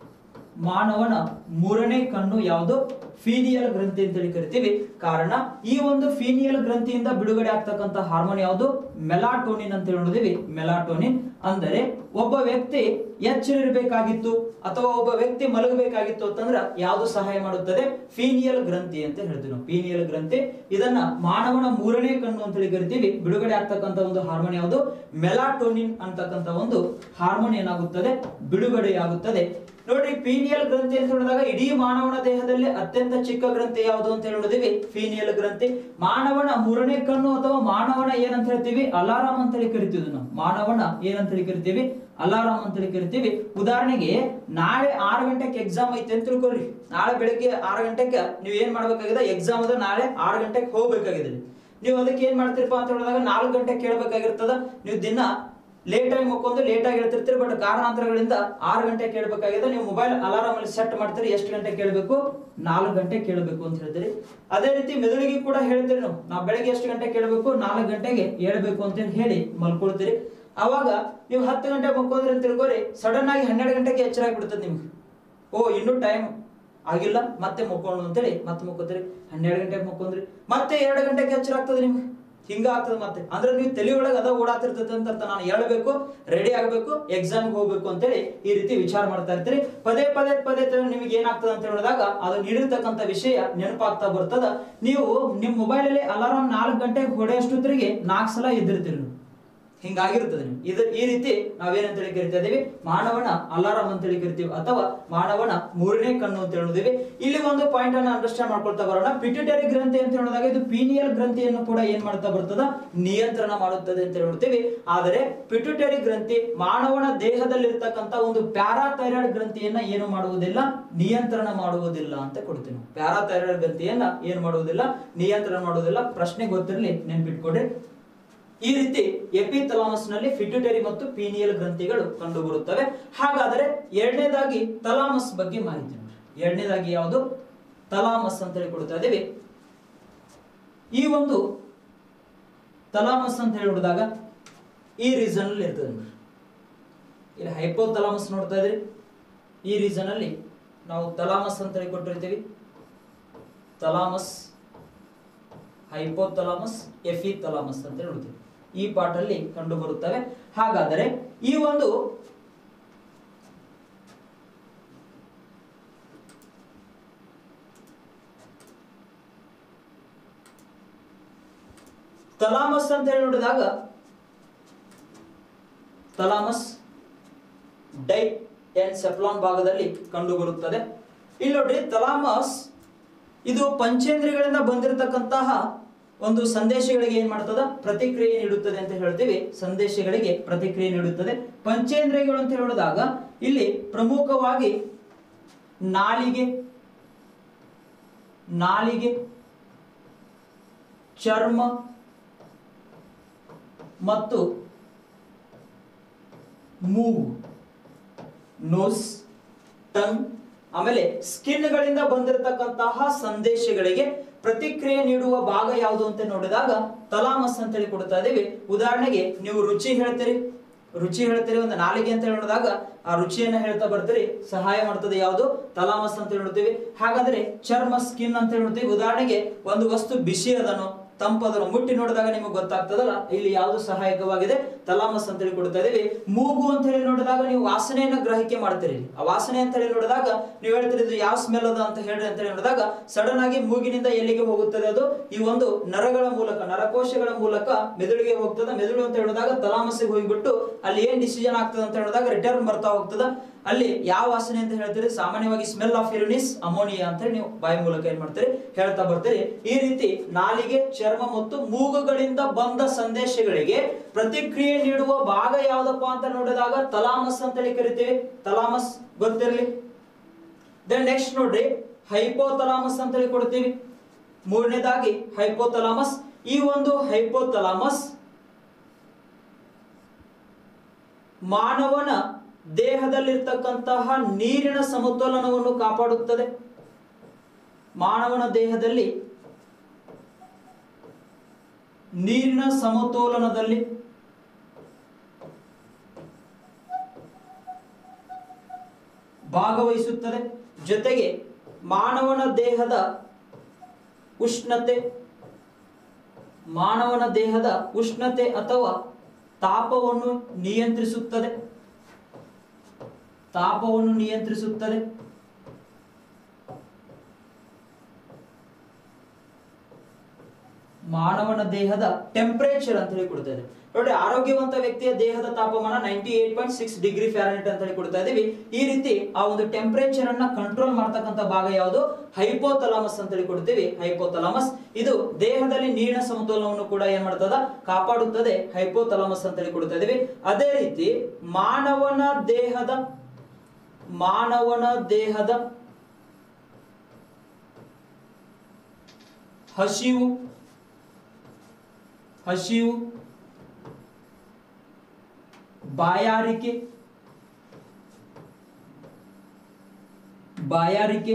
ಮಾನವನ ಮೂರನೇ ಕಣ್ಣು ಯಾವುದು ಫೀನಿಯಲ್ ಗ್ರಂಥಿ ಅಂತೇಳಿ ಕರಿತೀವಿ ಕಾರಣ ಈ ಒಂದು ಫೀನಿಯಲ್ ಗ್ರಂಥಿಯಿಂದ ಬಿಡುಗಡೆ ಆಗ್ತಕ್ಕಂಥ ಹಾರ್ಮೋನ್ ಯಾವುದು ಮೆಲಾಟೋನಿನ್ ಅಂತ ನೋಡಿದೀವಿ ಮೆಲಾಟೋನಿನ್ ಅಂದರೆ ಒಬ್ಬ ವ್ಯಕ್ತಿ ಎಚ್ಚರಿರಬೇಕಾಗಿತ್ತು ಅಥವಾ ಒಬ್ಬ ವ್ಯಕ್ತಿ ಮಲಗಬೇಕಾಗಿತ್ತು ಅಂತಂದ್ರೆ ಯಾವುದು ಸಹಾಯ ಮಾಡುತ್ತದೆ ಫೀನಿಯಲ್ ಗ್ರಂಥಿ ಅಂತ ಹೇಳ್ತೀವಿ ನಾವು ಫೀನಿಯಲ್ ಗ್ರಂಥಿ ಇದನ್ನ ಮಾನವನ ಮೂರನೇ ಕಣ್ಣು ಅಂತೇಳಿ ಕರಿತೀವಿ ಬಿಡುಗಡೆ ಆಗ್ತಕ್ಕಂಥ ಒಂದು ಹಾರ್ಮೋನ್ ಯಾವುದು ಮೆಲಾಟೋನಿನ್ ಅಂತಕ್ಕಂಥ ಒಂದು ಹಾರ್ಮೋನ್ ಏನಾಗುತ್ತದೆ ಬಿಡುಗಡೆಯಾಗುತ್ತದೆ ನೋಡ್ರಿ ಪೀನಿಯಲ್ ಗ್ರಂಥಿ ಅಂತ ಹೇಳಿದಾಗ ಇಡೀ ಮಾನವನ ದೇಹದಲ್ಲಿ ಅತ್ಯಂತ ಚಿಕ್ಕ ಗ್ರಂಥಿ ಯಾವುದು ಅಂತ ಹೇಳಿದಿವಿ ಫೀನಿಯಲ್ ಗ್ರಂಥಿ ಮಾನವನ ಮೂರನೇ ಕಣ್ಣು ಅಥವಾ ಮಾನವನ ಏನಂತ ಹೇಳ್ತೀವಿ ಅಲಾರಾಮ್ ಅಂತ ಹೇಳಿ ಕರಿತೀವಿ ನಾವು ಮಾನವನ ಏನಂತ ಹೇಳಿ ಕರಿತೀವಿ ಅಲಾರಾಮ್ ಅಂತ ಹೇಳಿ ಕರಿತೀವಿ ಉದಾಹರಣೆಗೆ ನಾಳೆ ಆರು ಗಂಟೆಗೆ ಎಕ್ಸಾಮ್ ಐತೆ ಅಂತ ತಿಳ್ಕೊಳ್ರಿ ನಾಳೆ ಬೆಳಿಗ್ಗೆ ಆರು ಗಂಟೆಗೆ ನೀವು ಏನ್ ಮಾಡ್ಬೇಕಾಗಿದೆ ಎಕ್ಸಾಮ್ ಅದ ನಾಳೆ ಆರು ಗಂಟೆಗೆ ಹೋಗ್ಬೇಕಾಗಿದೆ ನೀವು ಅದಕ್ಕೆ ಏನ್ ಮಾಡ್ತೀರಪ್ಪ ಅಂತ ಹೇಳಿದಾಗ ನಾಲ್ಕು ಗಂಟೆ ಕೇಳಬೇಕಾಗಿರ್ತದ ನೀವು ದಿನ ಲೇಟ್ ಆಗಿ ಮಕ್ಕೊಂದು ಲೇಟ್ ಆಗಿ ಹೇಳ್ತಿರ್ತೀರಿ ಬಟ್ ಕಾರಣಾಂತರಗಳಿಂದ ಆರು ಗಂಟೆ ಕೇಳಬೇಕಾಗಿದೆ ನೀವು ಮೊಬೈಲ್ ಅಲಾರಾಮ್ ಅಲ್ಲಿ ಸೆಟ್ ಮಾಡ್ತೀರಿ ಎಷ್ಟು ಗಂಟೆ ಕೇಳಬೇಕು ನಾಲ್ಕು ಗಂಟೆ ಕೇಳಬೇಕು ಅಂತ ಹೇಳ್ತೀರಿ ಅದೇ ರೀತಿ ಮೆದುಳಿಗೆ ಕೂಡ ಹೇಳ್ತೀರಿ ನಾವು ನಾವು ಬೆಳಗ್ಗೆ ಎಷ್ಟು ಗಂಟೆ ಕೇಳಬೇಕು ನಾಲ್ಕು ಗಂಟೆಗೆ ಹೇಳ್ಬೇಕು ಅಂತ ಹೇಳಿ ಮಲ್ಕೊಳ್ತೀರಿ ಅವಾಗ ನೀವು ಹತ್ತು ಗಂಟೆ ಮಕ್ಕೋದ್ರಿ ಅಂತ ತಿಳ್ಕೊರಿ ಸಡನ್ ಆಗಿ ಹನ್ನೆರಡು ಗಂಟೆಗೆ ಎಚ್ಚರ ಆಗ್ಬಿಡ್ತದೆ ನಿಮ್ಗೆ ಓ ಇನ್ನೂ ಟೈಮ್ ಆಗಿಲ್ಲ ಮತ್ತೆ ಮಕ್ಕೊಂಡು ಅಂತೇಳಿ ಮತ್ತೆ ಮಕ್ಕೋತೀರಿ ಹನ್ನೆರಡು ಗಂಟೆಗೆ ಮಕ್ಕೊಂದ್ರಿ ಮತ್ತೆ ಎರಡು ಗಂಟೆಗೆ ಎಚ್ಚರ ಆಗ್ತದೆ ನಿಮ್ಗೆ ಹಿಂಗ ಆಗ್ತದೆ ಮತ್ತೆ ಅಂದ್ರೆ ನೀವು ತಲೆ ಒಳಗೆ ಅದ ಓಡಾತಿರ್ತದೆ ಅಂತ ಅರ್ಥ. ನಾನು ಹೇಳ್ಬೇಕು ರೆಡಿ ಆಗ್ಬೇಕು ಎಕ್ಸಾಮ್ಗೆ ಹೋಗ್ಬೇಕು ಅಂತೇಳಿ ಈ ರೀತಿ ವಿಚಾರ ಮಾಡ್ತಾ ಇರ್ತೀರಿ ಪದೇ ಪದೇ ಪದೇ ತ- ನಿಮಗೆ ಏನಾಗ್ತದೆ ಅಂತ ಹೇಳಿದಾಗ ಅದು ನೀಡಿರ್ತಕ್ಕಂಥ ವಿಷಯ ನೆನಪಾಗ್ತಾ ಬರ್ತದ ನೀವು ನಿಮ್ ಮೊಬೈಲ್ ಅಲ್ಲಿ ಅಲಾರಾಮ್ ನಾಲ್ಕು ಗಂಟೆಗೆ ಹೊಡೆಯಷ್ಟೊತ್ತಿಗೆ ನಾಲ್ಕು ಸಲ ಎದ್ದಿರ್ತೀರಿ ನೀವು ಹಿಂಗಾಗಿರ್ತದೆ ನೀವು ಇದು ಈ ರೀತಿ ನಾವೇನಂತ ಹೇಳಿ ಕರಿತಾ ಇದೀವಿ ಮಾನವನ ಅಲಾರಾಮ್ ಅಂತ ಹೇಳಿ ಕರಿತೀವಿ ಅಥವಾ ಮಾನವನ ಮೂರನೇ ಕಣ್ಣು ಅಂತ ಹೇಳಿದೀವಿ ಇಲ್ಲಿ ಒಂದು ಪಾಯಿಂಟ್ ಅನ್ನ ಅಂಡರ್ಸ್ಟ್ಯಾಂಡ್ ಮಾಡ್ಕೊಳ್ತಾ ಬರೋಣ ಪಿಟ್ಯುಟರಿ ಗ್ರಂಥಿ ಅಂತ ಹೇಳಿದಾಗ ಇದು ಪೀನಿಯಲ್ ಗ್ರಂಥಿಯನ್ನು ಕೂಡ ಏನ್ ಮಾಡ್ತಾ ಬರ್ತದ ನಿಯಂತ್ರಣ ಮಾಡುತ್ತದೆ ಅಂತ ಹೇಳ್ತೀವಿ ಆದರೆ ಪಿಟ್ಯುಟರಿ ಗ್ರಂಥಿ ಮಾನವನ ದೇಹದಲ್ಲಿರ್ತಕ್ಕಂಥ ಒಂದು ಪ್ಯಾರಾಥೈರಾಯ್ಡ್ ಗ್ರಂಥಿಯನ್ನ ಏನು ಮಾಡುವುದಿಲ್ಲ ನಿಯಂತ್ರಣ ಮಾಡುವುದಿಲ್ಲ ಅಂತ ಕೊಡ್ತೀವಿ ನಾವು ಪ್ಯಾರಾಥೈರಾಯ್ಡ್ ಗ್ರಂಥಿಯನ್ನ ಏನ್ ಮಾಡುವುದಿಲ್ಲ ನಿಯಂತ್ರಣ ಮಾಡುವುದಿಲ್ಲ ಪ್ರಶ್ನೆ ಗೊತ್ತಿರಲಿ ನೆನ್ಪಿಟ್ಕೊಡ್ರಿ ಈ ರೀತಿ ಎಪಿಥಲಾಮಸ್ ನಲ್ಲಿ ಫಿಟ್ಯುಟರಿ ಮತ್ತು ಪೀನಿಯಲ್ ಗ್ರಂಥಿಗಳು ಕಂಡು ಬರುತ್ತವೆ ಹಾಗಾದರೆ ಎರಡನೇದಾಗಿ ತಲಾಮಸ್ ಬಗ್ಗೆ ಮಾಹಿತಿ ನೋಡಿ ಎರಡನೇದಾಗಿ ಯಾವುದು ತಲಾಮಸ್ ಅಂತ ಹೇಳಿ ಕೊಡ್ತಾ ಇದೀವಿ ಈ ಒಂದು ತಲಾಮಸ್ ಅಂತ ಹೇಳಿ ನೋಡಿದಾಗ ಈ ರೀಸನ್ ಅಲ್ಲಿ ಇರ್ತದೆ ನೋಡಿ ಇಲ್ಲಿ ಹೈಪೋಥಲಾಮಸ್ ನೋಡ್ತಾ ಇದ್ರಿ ಈ ರೀಸನ್ ಅಲ್ಲಿ ನಾವು ತಲಾಮಸ್ ಅಂತ ಹೇಳಿ ಕೊಟ್ಟಿರ್ತೀವಿ ತಲಾಮಸ್ ಹೈಪೋಥಲಾಮಸ್ ಎಫಿಥಲಾಮಸ್ ಅಂತ ನೋಡ್ತೀವಿ ಈ ಪಾಠಲ್ಲಿ ಕಂಡು ಬರುತ್ತವೆ ಹಾಗಾದರೆ ಈ ಒಂದು ತಲಾಮಸ್ ಅಂತ ಹೇಳಿ ನೋಡಿದಾಗ ತಲಾಮಸ್ ಡೈ ಎನ್ ಸೆಫ್ಲಾನ್ ಭಾಗದಲ್ಲಿ ಕಂಡು ಬರುತ್ತದೆ ಇಲ್ಲಿ ನೋಡ್ರಿ ತಲಾಮಸ್ ಇದು ಪಂಚೇಂದ್ರಿಯಗಳಿಂದ ಬಂದಿರತಕ್ಕಂತಹ ಒಂದು ಸಂದೇಶಗಳಿಗೆ ಏನ್ ಮಾಡ್ತದ ಪ್ರತಿಕ್ರಿಯೆ ನೀಡುತ್ತದೆ ಅಂತ ಹೇಳ್ತೀವಿ ಸಂದೇಶಗಳಿಗೆ ಪ್ರತಿಕ್ರಿಯೆ ನೀಡುತ್ತದೆ ಪಂಚೇಂದ್ರಿಯಗಳು ಅಂತ ಹೇಳಿದಾಗ ಇಲ್ಲಿ ಪ್ರಮುಖವಾಗಿ ನಾಲಿಗೆ ನಾಲಿಗೆ ಚರ್ಮ ಮತ್ತು ಮೂಗು ನೋಸ್ ಟಂಗ್ ಆಮೇಲೆ ಸ್ಕಿನ್ ಗಳಿಂದ ಬಂದಿರತಕ್ಕಂತಹ ಸಂದೇಶಗಳಿಗೆ ಪ್ರತಿಕ್ರಿಯೆ ನೀಡುವ ಭಾಗ ಯಾವುದು ಅಂತ ನೋಡಿದಾಗ ತಲಾಮಸ್ ಅಂತ ಹೇಳಿ ಕೊಡ್ತಾ ಇದೀವಿ ಉದಾಹರಣೆಗೆ ನೀವು ರುಚಿ ಹೇಳ್ತೀರಿ ರುಚಿ ಹೇಳ್ತೀರಿ ಒಂದು ನಾಲಿಗೆ ಅಂತ ಹೇಳಿ ನೋಡಿದಾಗ ಆ ರುಚಿಯನ್ನ ಹೇಳ್ತಾ ಬರ್ತೀರಿ ಸಹಾಯ ಮಾಡ್ತದೆ ಯಾವುದು ತಲಾಮಸ್ ಅಂತ ಹೇಳ್ತೀವಿ ಹಾಗಾದ್ರೆ ಚರ್ಮ ಸ್ಕಿನ್ ಅಂತ ಹೇಳ್ತೀವಿ ಉದಾಹರಣೆಗೆ ಒಂದು ವಸ್ತು ಬಿಸಿ ಅದನೋ ತಂಪದನ್ನು ಮುಟ್ಟಿ ನೋಡಿದಾಗ ನಿಮಗೆ ಗೊತ್ತಾಗ್ತದಲ್ಲ ಇಲ್ಲಿ ಯಾವುದು ಸಹಾಯಕವಾಗಿದೆ ತಲಾಮಸ್ ಅಂತ ಹೇಳಿ ಕೊಡ್ತಾ ಇದೀವಿ ಮೂಗು ಅಂತ ಹೇಳಿ ನೋಡಿದಾಗ ನೀವು ವಾಸನೆಯನ್ನ ಗ್ರಹಿಕೆ ಮಾಡ್ತೀರಿ ಆ ವಾಸನೆ ಅಂತ ಹೇಳಿ ನೋಡಿದಾಗ ನೀವು ಹೇಳ್ತೀರಿ ಇದು ಯಾವ ಸ್ಮೆಲ್ ಅದ ಅಂತ ಹೇಳಿ ಅಂತ ಹೇಳಿ ನೋಡಿದಾಗ ಸಡನ್ ಆಗಿ ಮೂಗಿನಿಂದ ಎಲ್ಲಿಗೆ ಹೋಗುತ್ತದೆ ಅದು ಈ ಒಂದು ನರಗಳ ಮೂಲಕ ನರಕೋಶಗಳ ಮೂಲಕ ಮೆದುಳಿಗೆ ಹೋಗ್ತದೆ ಮೆದುಳು ಅಂತ ಹೇಳಿದಾಗ ತಲಾಮಸ್ಸಿಗೆ ಹೋಗಿಬಿಟ್ಟು ಅಲ್ಲಿ ಏನ್ ಡಿಸಿಷನ್ ಆಗ್ತದೆ ಅಂತ ಹೇಳಿದಾಗ ರಿಟರ್ನ್ ಬರ್ತಾ ಹೋಗ್ತದ ಅಲ್ಲಿ ಯಾವ ವಾಸನೆ ಅಂತ ಹೇಳ್ತೀರಿ ಸಾಮಾನ್ಯವಾಗಿ ಸ್ಮೆಲ್ ಆಫ್ ಇರುನಿಸ್ ಅಮೋನಿಯಾ ಅಂತ ಹೇಳಿ ನೀವು ಬಾಯಿ ಮೂಲಕ ಏನ್ ಮಾಡ್ತೀರಿ ಹೇಳ್ತಾ ಬರ್ತೀರಿ ಈ ರೀತಿ ನಾಲಿಗೆ ಚರ್ಮ ಮತ್ತು ಮೂಗುಗಳಿಂದ ಬಂದ ಸಂದೇಶಗಳಿಗೆ ಪ್ರತಿಕ್ರಿಯೆ ನೀಡುವ ಭಾಗ ಯಾವ್ದಪ್ಪ ಅಂತ ನೋಡಿದಾಗ ತಲಾಮಸ್ ಅಂತ ಹೇಳಿ ಕರಿತೀವಿ ತಲಾಮಸ್ ಗೊತ್ತಿರಲಿ ದೆನ್ ನೆಕ್ಸ್ಟ್ ನೋಡ್ರಿ ಹೈಪೋಥಲಾಮಸ್ ಅಂತ ಹೇಳಿ ಕೊಡ್ತೀವಿ ಮೂರನೇದಾಗಿ ಹೈಪೋಥಲಾಮಸ್ ಈ ಒಂದು ಹೈಪೋಥಲಾಮಸ್ ಮಾನವನ ದೇಹದಲ್ಲಿರ್ತಕ್ಕಂತಹ ನೀರಿನ ಸಮತೋಲನವನ್ನು ಕಾಪಾಡುತ್ತದೆ ಮಾನವನ ದೇಹದಲ್ಲಿ ನೀರಿನ ಸಮತೋಲನದಲ್ಲಿ ಭಾಗವಹಿಸುತ್ತದೆ ಜೊತೆಗೆ ಮಾನವನ ದೇಹದ ಉಷ್ಣತೆ ಮಾನವನ ದೇಹದ ಉಷ್ಣತೆ ಅಥವಾ ತಾಪವನ್ನು ನಿಯಂತ್ರಿಸುತ್ತದೆ ತಾಪವನ್ನು ನಿಯಂತ್ರಿಸುತ್ತದೆ ಮಾನವನ ದೇಹದ ಟೆಂಪರೇಚರ್ ಅಂತ ಹೇಳಿ ಕೊಡ್ತಾ ಇದೆ ನೋಡಿ ಆರೋಗ್ಯವಂತ ವ್ಯಕ್ತಿಯ ದೇಹದ ತಾಪಮಾನ ninety eight point six degree Fahrenheit ಅಂತ ಹೇಳಿ ಕೊಡ್ತಾ ಇದೀವಿ ಈ ರೀತಿ ಆ ಒಂದು ಟೆಂಪರೇಚರ್ ಅನ್ನ ಕಂಟ್ರೋಲ್ ಮಾಡ್ತಕ್ಕಂಥ ಭಾಗ ಯಾವುದು ಹೈಪೋಥಲಾಮಸ್ ಅಂತ ಹೇಳಿ ಕೊಡ್ತೀವಿ ಹೈಪೋಥಲಾಮಸ್ ಇದು ದೇಹದಲ್ಲಿ ನೀರಿನ ಸಮತೋಲನವನ್ನು ಕೂಡ ಏನ್ ಮಾಡ್ತದ ಕಾಪಾಡುತ್ತದೆ ಹೈಪೋಥಲಾಮಸ್ ಅಂತ ಹೇಳಿ ಕೊಡ್ತಾ ಇದೀವಿ ಅದೇ ರೀತಿ ಮಾನವನ ದೇಹದ ಮಾನವನ ದೇಹದ ಹಸಿವು ಹಸಿವು ಬಾಯಾರಿಕೆ ಬಾಯಾರಿಕೆ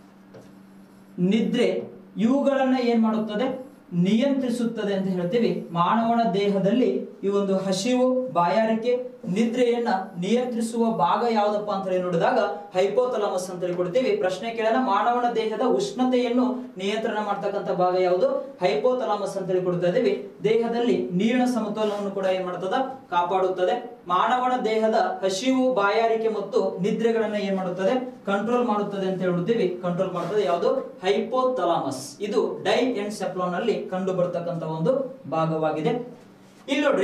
ನಿದ್ರೆ ಇವುಗಳನ್ನ ಏನ್ ಮಾಡುತ್ತದೆ ನಿಯಂತ್ರಿಸುತ್ತದೆ ಅಂತ ಹೇಳ್ತೀವಿ ಮಾನವನ ದೇಹದಲ್ಲಿ ಈ ಒಂದು ಹಸಿವು ಬಾಯಾರಿಕೆ ನಿದ್ರೆಯನ್ನ ನಿಯಂತ್ರಿಸುವ ಭಾಗ ಯಾವ್ದಪ್ಪ ಅಂತ ಹೇಳಿ ನೋಡಿದಾಗ ಹೈಪೋಥಲಾಮಸ್ ಅಂತ ಹೇಳಿ ಕೊಡ್ತೀವಿ ಪ್ರಶ್ನೆ ಕೇಳೋಣ ಮಾನವನ ದೇಹದ ಉಷ್ಣತೆಯನ್ನು ನಿಯಂತ್ರಣ ಮಾಡ್ತಕ್ಕಂಥ ಭಾಗ ಯಾವುದು ಹೈಪೋಥಲಾಮಸ್ ಅಂತ ಹೇಳಿ ಕೊಡ್ತಾ ಇದೀವಿ ದೇಹದಲ್ಲಿ ನೀರಿನ ಸಮತೋಲನವನ್ನು ಕೂಡ ಏನ್ ಮಾಡ್ತದ ಕಾಪಾಡುತ್ತದೆ ಮಾನವನ ದೇಹದ ಹಸಿವು ಬಾಯಾರಿಕೆ ಮತ್ತು ನಿದ್ರೆಗಳನ್ನ ಏನ್ ಮಾಡುತ್ತದೆ ಕಂಟ್ರೋಲ್ ಮಾಡುತ್ತದೆ ಅಂತ ಹೇಳ್ತೀವಿ ಕಂಟ್ರೋಲ್ ಮಾಡುತ್ತದೆ ಯಾವುದು ಹೈಪೋಥಲಾಮಸ್ ಇದು ಡೈ ಅಂಡ್ ಸೆಪ್ಲಾನ್ ಅಲ್ಲಿ ಕಂಡು ಬರ್ತಕ್ಕಂಥ ಒಂದು ಭಾಗವಾಗಿದೆ ಇಲ್ಲಿ ನೋಡ್ರಿ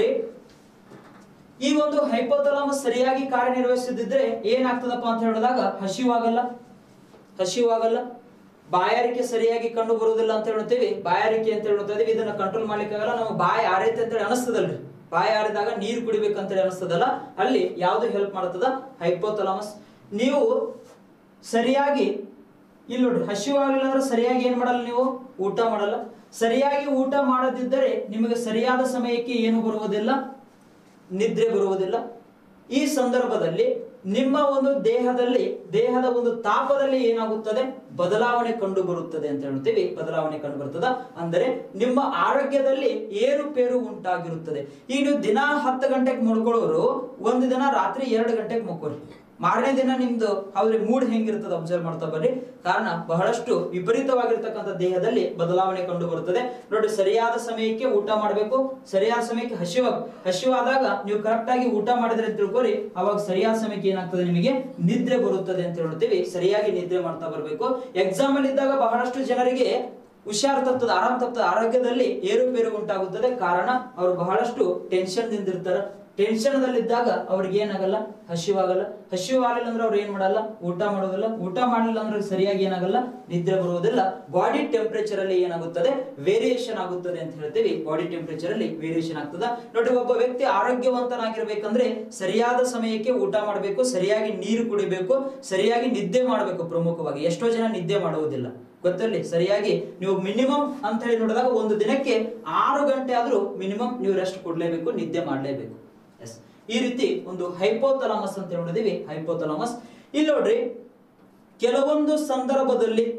ಈ ಒಂದು ಹೈಪೋಥಲಾಮಸ್ ಸರಿಯಾಗಿ ಕಾರ್ಯನಿರ್ವಹಿಸದಿದ್ರೆ ಏನಾಗ್ತದಪ್ಪ ಅಂತ ಹೇಳಿದಾಗ ಹಸಿವಾಗಲ್ಲ ಹಸಿವಾಗಲ್ಲ ಬಾಯಾರಿಕೆ ಸರಿಯಾಗಿ ಕಂಡು ಬರುವುದಿಲ್ಲ ಅಂತ ಹೇಳ್ತೀವಿ ಬಾಯಾರಿಕೆ ಅಂತ ಹೇಳ್ತಾ ಇದೀವಿ ಇದನ್ನ ಕಂಟ್ರೋಲ್ ಮಾಡ್ಲಿಕ್ಕೆ ಆಗಲ್ಲ ನಾವು ಬಾಯಿ ಆರೈತೆ ಅಂತ ಹೇಳಿ ಅನಿಸ್ತದಲ್ರಿ ಬಾಯಿ ಆರಿದಾಗ ನೀರು ಕುಡಿಬೇಕು ಅಂತ ಹೇಳಿ ಅನಿಸ್ತದಲ್ಲ ಅಲ್ಲಿ ಯಾವ್ದು ಹೆಲ್ಪ್ ಮಾಡ್ತದ ಹೈಪೋಥಲಾಮಸ್ ನೀವು ಸರಿಯಾಗಿ ಇಲ್ಲಿ ನೋಡ್ರಿ ಹಸಿವಾಗಲಿಲ್ಲ ಅಂದ್ರೆ ಸರಿಯಾಗಿ ಏನ್ ಮಾಡಲ್ಲ ನೀವು ಊಟ ಮಾಡಲ್ಲ ಸರಿಯಾಗಿ ಊಟ ಮಾಡದಿದ್ದರೆ ನಿಮಗೆ ಸರಿಯಾದ ಸಮಯಕ್ಕೆ ಏನು ಬರುವುದಿಲ್ಲ ನಿದ್ರೆ ಬರುವುದಿಲ್ಲ ಈ ಸಂದರ್ಭದಲ್ಲಿ ನಿಮ್ಮ ಒಂದು ದೇಹದಲ್ಲಿ ದೇಹದ ಒಂದು ತಾಪದಲ್ಲಿ ಏನಾಗುತ್ತದೆ ಬದಲಾವಣೆ ಕಂಡು ಬರುತ್ತದೆ ಅಂತ ಹೇಳ್ತೀವಿ ಬದಲಾವಣೆ ಕಂಡು ಬರ್ತದ ಅಂದರೆ ನಿಮ್ಮ ಆರೋಗ್ಯದಲ್ಲಿ ಏರುಪೇರು ಉಂಟಾಗಿರುತ್ತದೆ ಈಗ ನೀವು ದಿನ ಹತ್ತು ಗಂಟೆಗೆ ಮಲ್ಕೊಳ್ಳೋರು ಒಂದು ದಿನ ರಾತ್ರಿ ಎರಡು ಗಂಟೆಗೆ ಮಕ್ಕೋರಿ ಮಾರನೇ ದಿನ ನಿಮ್ದು ಅವ್ರಿಗೆ ಮೂಡ್ ಹೆಂಗಿರ್ತದೆ ಅಬ್ಸರ್ವ್ ಮಾಡ್ತಾ ಬರ್ರಿ ಕಾರಣ ಬಹಳಷ್ಟು ವಿಪರೀತವಾಗಿರ್ತಕ್ಕಂಥ ದೇಹದಲ್ಲಿ ಬದಲಾವಣೆ ಕಂಡು ಬರುತ್ತದೆ ನೋಡಿ ಸರಿಯಾದ ಸಮಯಕ್ಕೆ ಊಟ ಮಾಡಬೇಕು ಸರಿಯಾದ ಸಮಯಕ್ಕೆ ಹಸಿವ ಹಸಿವಾದಾಗ ನೀವು ಕರೆಕ್ಟ್ ಆಗಿ ಊಟ ಮಾಡಿದ್ರೆ ತಿಳ್ಕೊರಿ ಅವಾಗ ಸರಿಯಾದ ಸಮಯಕ್ಕೆ ಏನಾಗ್ತದೆ ನಿಮಗೆ ನಿದ್ರೆ ಬರುತ್ತದೆ ಅಂತ ಹೇಳ್ತೀವಿ ಸರಿಯಾಗಿ ನಿದ್ರೆ ಮಾಡ್ತಾ ಬರಬೇಕು ಎಕ್ಸಾಮ್ ಅಲ್ಲಿ ಇದ್ದಾಗ ಬಹಳಷ್ಟು ಜನರಿಗೆ ಹುಷಾರ್ ತಪ್ಪದ ಆರಾಮ್ ತಪ್ಪದ ಆರೋಗ್ಯದಲ್ಲಿ ಏರುಪೇರು ಉಂಟಾಗುತ್ತದೆ ಕಾರಣ ಅವರು ಬಹಳಷ್ಟು ಟೆನ್ಷನ್ ದಿಂದಿರ್ತಾರೆ ಟೆನ್ಷನ್ ದಲ್ಲಿದ್ದಾಗ ಅವ್ರಿಗೆ ಏನಾಗಲ್ಲ ಹಸಿವಾಗಲ್ಲ ಹಸಿವಾಗಲಿಲ್ಲ ಅಂದ್ರೆ ಅವ್ರು ಏನ್ ಮಾಡಲ್ಲ ಊಟ ಮಾಡೋದಿಲ್ಲ ಊಟ ಮಾಡಲಿಲ್ಲ ಅಂದ್ರೆ ಸರಿಯಾಗಿ ಏನಾಗಲ್ಲ ನಿದ್ರೆ ಬರುವುದಿಲ್ಲ ಬಾಡಿ ಟೆಂಪರೇಚರ್ ಅಲ್ಲಿ ಏನಾಗುತ್ತದೆ ವೇರಿಯೇಷನ್ ಆಗುತ್ತದೆ ಅಂತ ಹೇಳ್ತೀವಿ ಬಾಡಿ ಟೆಂಪರೇಚರ್ ಅಲ್ಲಿ ವೇರಿಯೇಷನ್ ಆಗ್ತದ ನೋಡಿ ಒಬ್ಬ ವ್ಯಕ್ತಿ ಆರೋಗ್ಯವಂತನಾಗಿರ್ಬೇಕಂದ್ರೆ ಸರಿಯಾದ ಸಮಯಕ್ಕೆ ಊಟ ಮಾಡಬೇಕು ಸರಿಯಾಗಿ ನೀರು ಕುಡಿಬೇಕು ಸರಿಯಾಗಿ ನಿದ್ದೆ ಮಾಡಬೇಕು ಪ್ರಮುಖವಾಗಿ ಎಷ್ಟೋ ಜನ ನಿದ್ದೆ ಮಾಡುವುದಿಲ್ಲ ಗೊತ್ತಲ್ಲಿ ಸರಿಯಾಗಿ ನೀವು ಮಿನಿಮಮ್ ಅಂತ ಹೇಳಿ ನೋಡಿದಾಗ ಒಂದು ದಿನಕ್ಕೆ ಆರು ಗಂಟೆ ಆದ್ರೂ ಮಿನಿಮಮ್ ನೀವು ರೆಸ್ಟ್ ಕೊಡ್ಲೇಬೇಕು ನಿದ್ದೆ ಮಾಡಲೇಬೇಕು ಎಸ್ ಈ ರೀತಿ ಒಂದು ಹೈಪೋಥಲಾಮಸ್ ಅಂತ ಹೇಳಿದೀವಿ ಹೈಪೋಥಲಾಮಸ್ ಇಲ್ಲಿ ನೋಡ್ರಿ ಕೆಲವೊಂದು ಸಂದರ್ಭದಲ್ಲಿ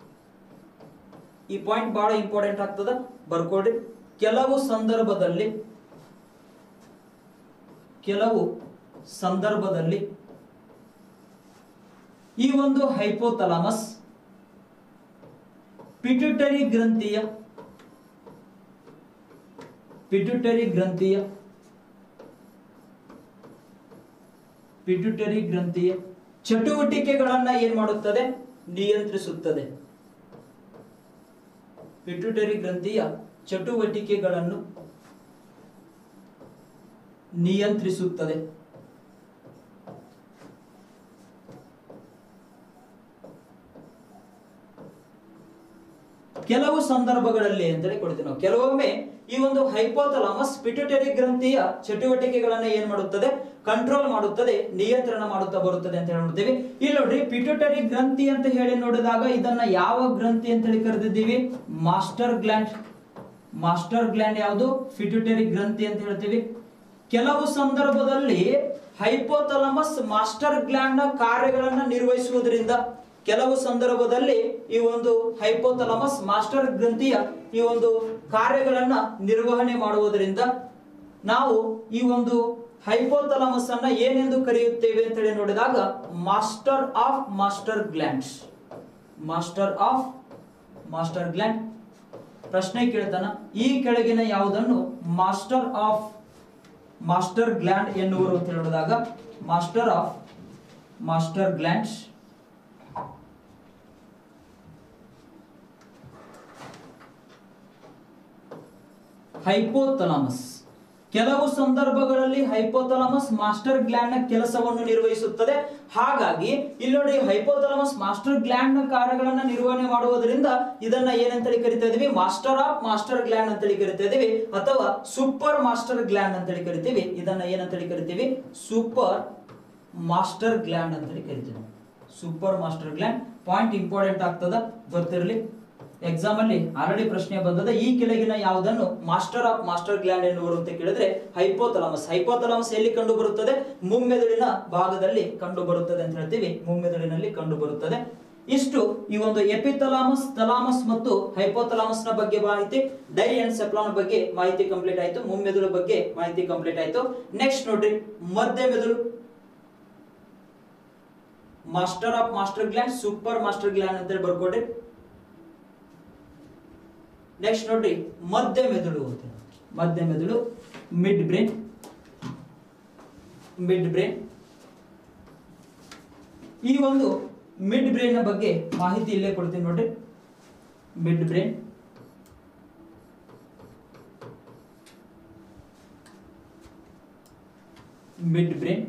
ಈ ಪಾಯಿಂಟ್ ಬಹಳ ಇಂಪಾರ್ಟೆಂಟ್ ಆಗ್ತದ ಬರ್ಕೊಡ್ರಿ ಕೆಲವು ಸಂದರ್ಭದಲ್ಲಿ ಕೆಲವು ಸಂದರ್ಭದಲ್ಲಿ ಈ ಒಂದು ಹೈಪೋಥಲಾಮಸ್ ಪಿಟ್ಯುಟರಿ ಗ್ರಂಥಿಯ ಪಿಟ್ಯುಟರಿ ಗ್ರಂಥಿಯ ಪಿಟ್ಯುಟರಿ ಗ್ರಂಥಿಯ ಚಟುವಟಿಕೆಗಳನ್ನ ಏನ್ ಮಾಡುತ್ತದೆ ನಿಯಂತ್ರಿಸುತ್ತದೆ ಪಿಟ್ಯುಟರಿ ಗ್ರಂಥಿಯ ಚಟುವಟಿಕೆಗಳನ್ನು ನಿಯಂತ್ರಿಸುತ್ತದೆ ಕೆಲವು ಸಂದರ್ಭಗಳಲ್ಲಿ ಅಂತೇಳಿ ಕೊಡ್ತೀವಿ ನಾವು ಕೆಲವೊಮ್ಮೆ ಈ ಒಂದು ಹೈಪೋಥಲಾಮಸ್ ಪಿಟ್ಯುಟರಿ ಗ್ರಂಥಿಯ ಚಟುವಟಿಕೆಗಳನ್ನ ಏನ್ ಮಾಡುತ್ತದೆ ಕಂಟ್ರೋಲ್ ಮಾಡುತ್ತದೆ ನಿಯಂತ್ರಣ ಮಾಡುತ್ತಾ ಬರುತ್ತದೆ ಅಂತ ಹೇಳಿ ನೋಡ್ತೀವಿ ಇಲ್ಲಿ ನೋಡ್ರಿ ಪಿಟ್ಯುಟರಿ ಗ್ರಂಥಿ ಅಂತ ಹೇಳಿ ನೋಡಿದಾಗ ಇದನ್ನ ಯಾವ ಗ್ರಂಥಿ ಅಂತ ಹೇಳಿ ಕರೆದಿದ್ದೀವಿ ಮಾಸ್ಟರ್ ಗ್ಲ್ಯಾಂಡ್ ಮಾಸ್ಟರ್ ಗ್ಲ್ಯಾಂಡ್ ಯಾವುದು ಪಿಟ್ಯುಟರಿ ಗ್ರಂಥಿ ಅಂತ ಹೇಳ್ತೀವಿ ಕೆಲವು ಸಂದರ್ಭದಲ್ಲಿ ಹೈಪೋಥಲಮಸ್ ಮಾಸ್ಟರ್ ಗ್ಲ್ಯಾಂಡ್ ನ ಕಾರ್ಯಗಳನ್ನ ನಿರ್ವಹಿಸುವುದರಿಂದ ಕೆಲವು ಸಂದರ್ಭದಲ್ಲಿ ಈ ಒಂದು ಹೈಪೋಥಲಮಸ್ ಮಾಸ್ಟರ್ ಗ್ರಂಥಿಯ ಈ ಒಂದು ಕಾರ್ಯಗಳನ್ನ ನಿರ್ವಹಣೆ ಮಾಡುವುದರಿಂದ ನಾವು ಈ ಒಂದು ಹೈಪೋಥಲಮಸ್ ಅನ್ನ ಏನೆಂದು ಕರೆಯುತ್ತೇವೆ ಅಂತ ಹೇಳಿ ನೋಡಿದಾಗ master of master glands master of master gland ಪ್ರಶ್ನೆ ಕೇಳ್ತಾನ ಈ ಕೆಳಗಿನ ಯಾವುದನ್ನು ಮಾಸ್ಟರ್ ಆಫ್ ಮಾಸ್ಟರ್ ಗ್ಲ್ಯಾಂಡ್ ಎನ್ನುವರು ಅಂತ ಹೇಳಿದಾಗ master of master glands hypothalamus ಕೆಲವು ಸಂದರ್ಭಗಳಲ್ಲಿ ಹೈಪೋಥಲಾಮಸ್ ಮಾಸ್ಟರ್ ಗ್ಲ್ಯಾಂಡ್ ನ ಕೆಲಸವನ್ನು ನಿರ್ವಹಿಸುತ್ತದೆ ಹಾಗಾಗಿ ಇಲ್ಲಿ ನೋಡಿ ಹೈಪೋಥಲಾಮಸ್ ಮಾಸ್ಟರ್ ಗ್ಲ್ಯಾಂಡ್ ನ ಕಾರ್ಯಗಳನ್ನ ನಿರ್ವಹಣೆ ಮಾಡುವುದರಿಂದ ಇದನ್ನ ಏನಂತೇಳಿ ಕರಿತಾ ಇದೀವಿ ಮಾಸ್ಟರ್ ಆಫ್ ಮಾಸ್ಟರ್ ಗ್ಲ್ಯಾಂಡ್ ಅಂತೇಳಿ ಕರಿತಾ ಇದೀವಿ ಅಥವಾ ಸೂಪರ್ ಮಾಸ್ಟರ್ ಗ್ಲ್ಯಾಂಡ್ ಅಂತೇಳಿ ಕರಿತೀವಿ ಇದನ್ನ ಏನಂತೇಳಿ ಕರಿತೀವಿ ಸೂಪರ್ ಮಾಸ್ಟರ್ ಗ್ಲ್ಯಾಂಡ್ ಅಂತೇಳಿ ಕರಿತೀವಿ super master gland point important ಆಗ್ತದ ಗೊತ್ತಿರಲಿ ಎಕ್ಸಾಮ್ ಅಲ್ಲಿ ಆಲ್ರೆಡಿ ಪ್ರಶ್ನೆ ಬಂದದ ಈ ಕೆಳಗಿನ ಯಾವುದನ್ನು ಮಾಸ್ಟರ್ ಆಫ್ ಮಾಸ್ಟರ್ ಗ್ಲ್ಯಾಂಡ್ ಎನ್ನುವರು ಅಂತ ಕೇಳಿದ್ರೆ ಹೈಪೋಥಲಾಮಸ್ ಹೈಪೋಥಲಾಮಸ್ ಎಲ್ಲಿ ಕಂಡು ಬರುತ್ತದೆ ಮುಮ್ಮೆದುಳಿನ ಭಾಗದಲ್ಲಿ ಕಂಡು ಬರುತ್ತದೆ ಅಂತ ಹೇಳ್ತೀವಿ ಮುಮ್ಮೆದುಳಿನಲ್ಲಿ ಕಂಡು ಬರುತ್ತದೆ ಇಷ್ಟು ಈ ಒಂದು ಎಪಿಥಲಾಮಸ್ ಥಲಾಮಸ್ ಮತ್ತು ಹೈಪೋಥಲಾಮಸ್ ನ ಬಗ್ಗೆ ಮಾಹಿತಿ ಡೈ ಅಂಡ್ ಸೆಪ್ಲಾನ್ ಬಗ್ಗೆ ಮಾಹಿತಿ ಕಂಪ್ಲೀಟ್ ಆಯ್ತು ಮುಮ್ಮೆದುಳು ಬಗ್ಗೆ ಮಾಹಿತಿ ಕಂಪ್ಲೀಟ್ ಆಯ್ತು ನೆಕ್ಸ್ಟ್ ನೋಡ್ರಿ ಮಧ್ಯ ಮೆದುಳು master of master gland super master gland ಅಂತೇಳಿ ಬರ್ಕೊಡ್ರಿ ನೆಕ್ಸ್ಟ್ ನೋಡ್ರಿ ಮಧ್ಯ ಮೆದುಳು ಅಂತ ಮಧ್ಯ ಮೆದುಳು ಮಿಡ್ ಬ್ರೇನ್ ಮಿಡ್ ಬ್ರೇನ್ ಈ ಒಂದು ಮಿಡ್ ಬ್ರೇನ್ ನ ಬಗ್ಗೆ ಮಾಹಿತಿ ಇಲ್ಲೇ ಕೊಡ್ತೀನಿ ನೋಡ್ರಿ ಮಿಡ್ ಬ್ರೇನ್ ಮಿಡ್ ಬ್ರೇನ್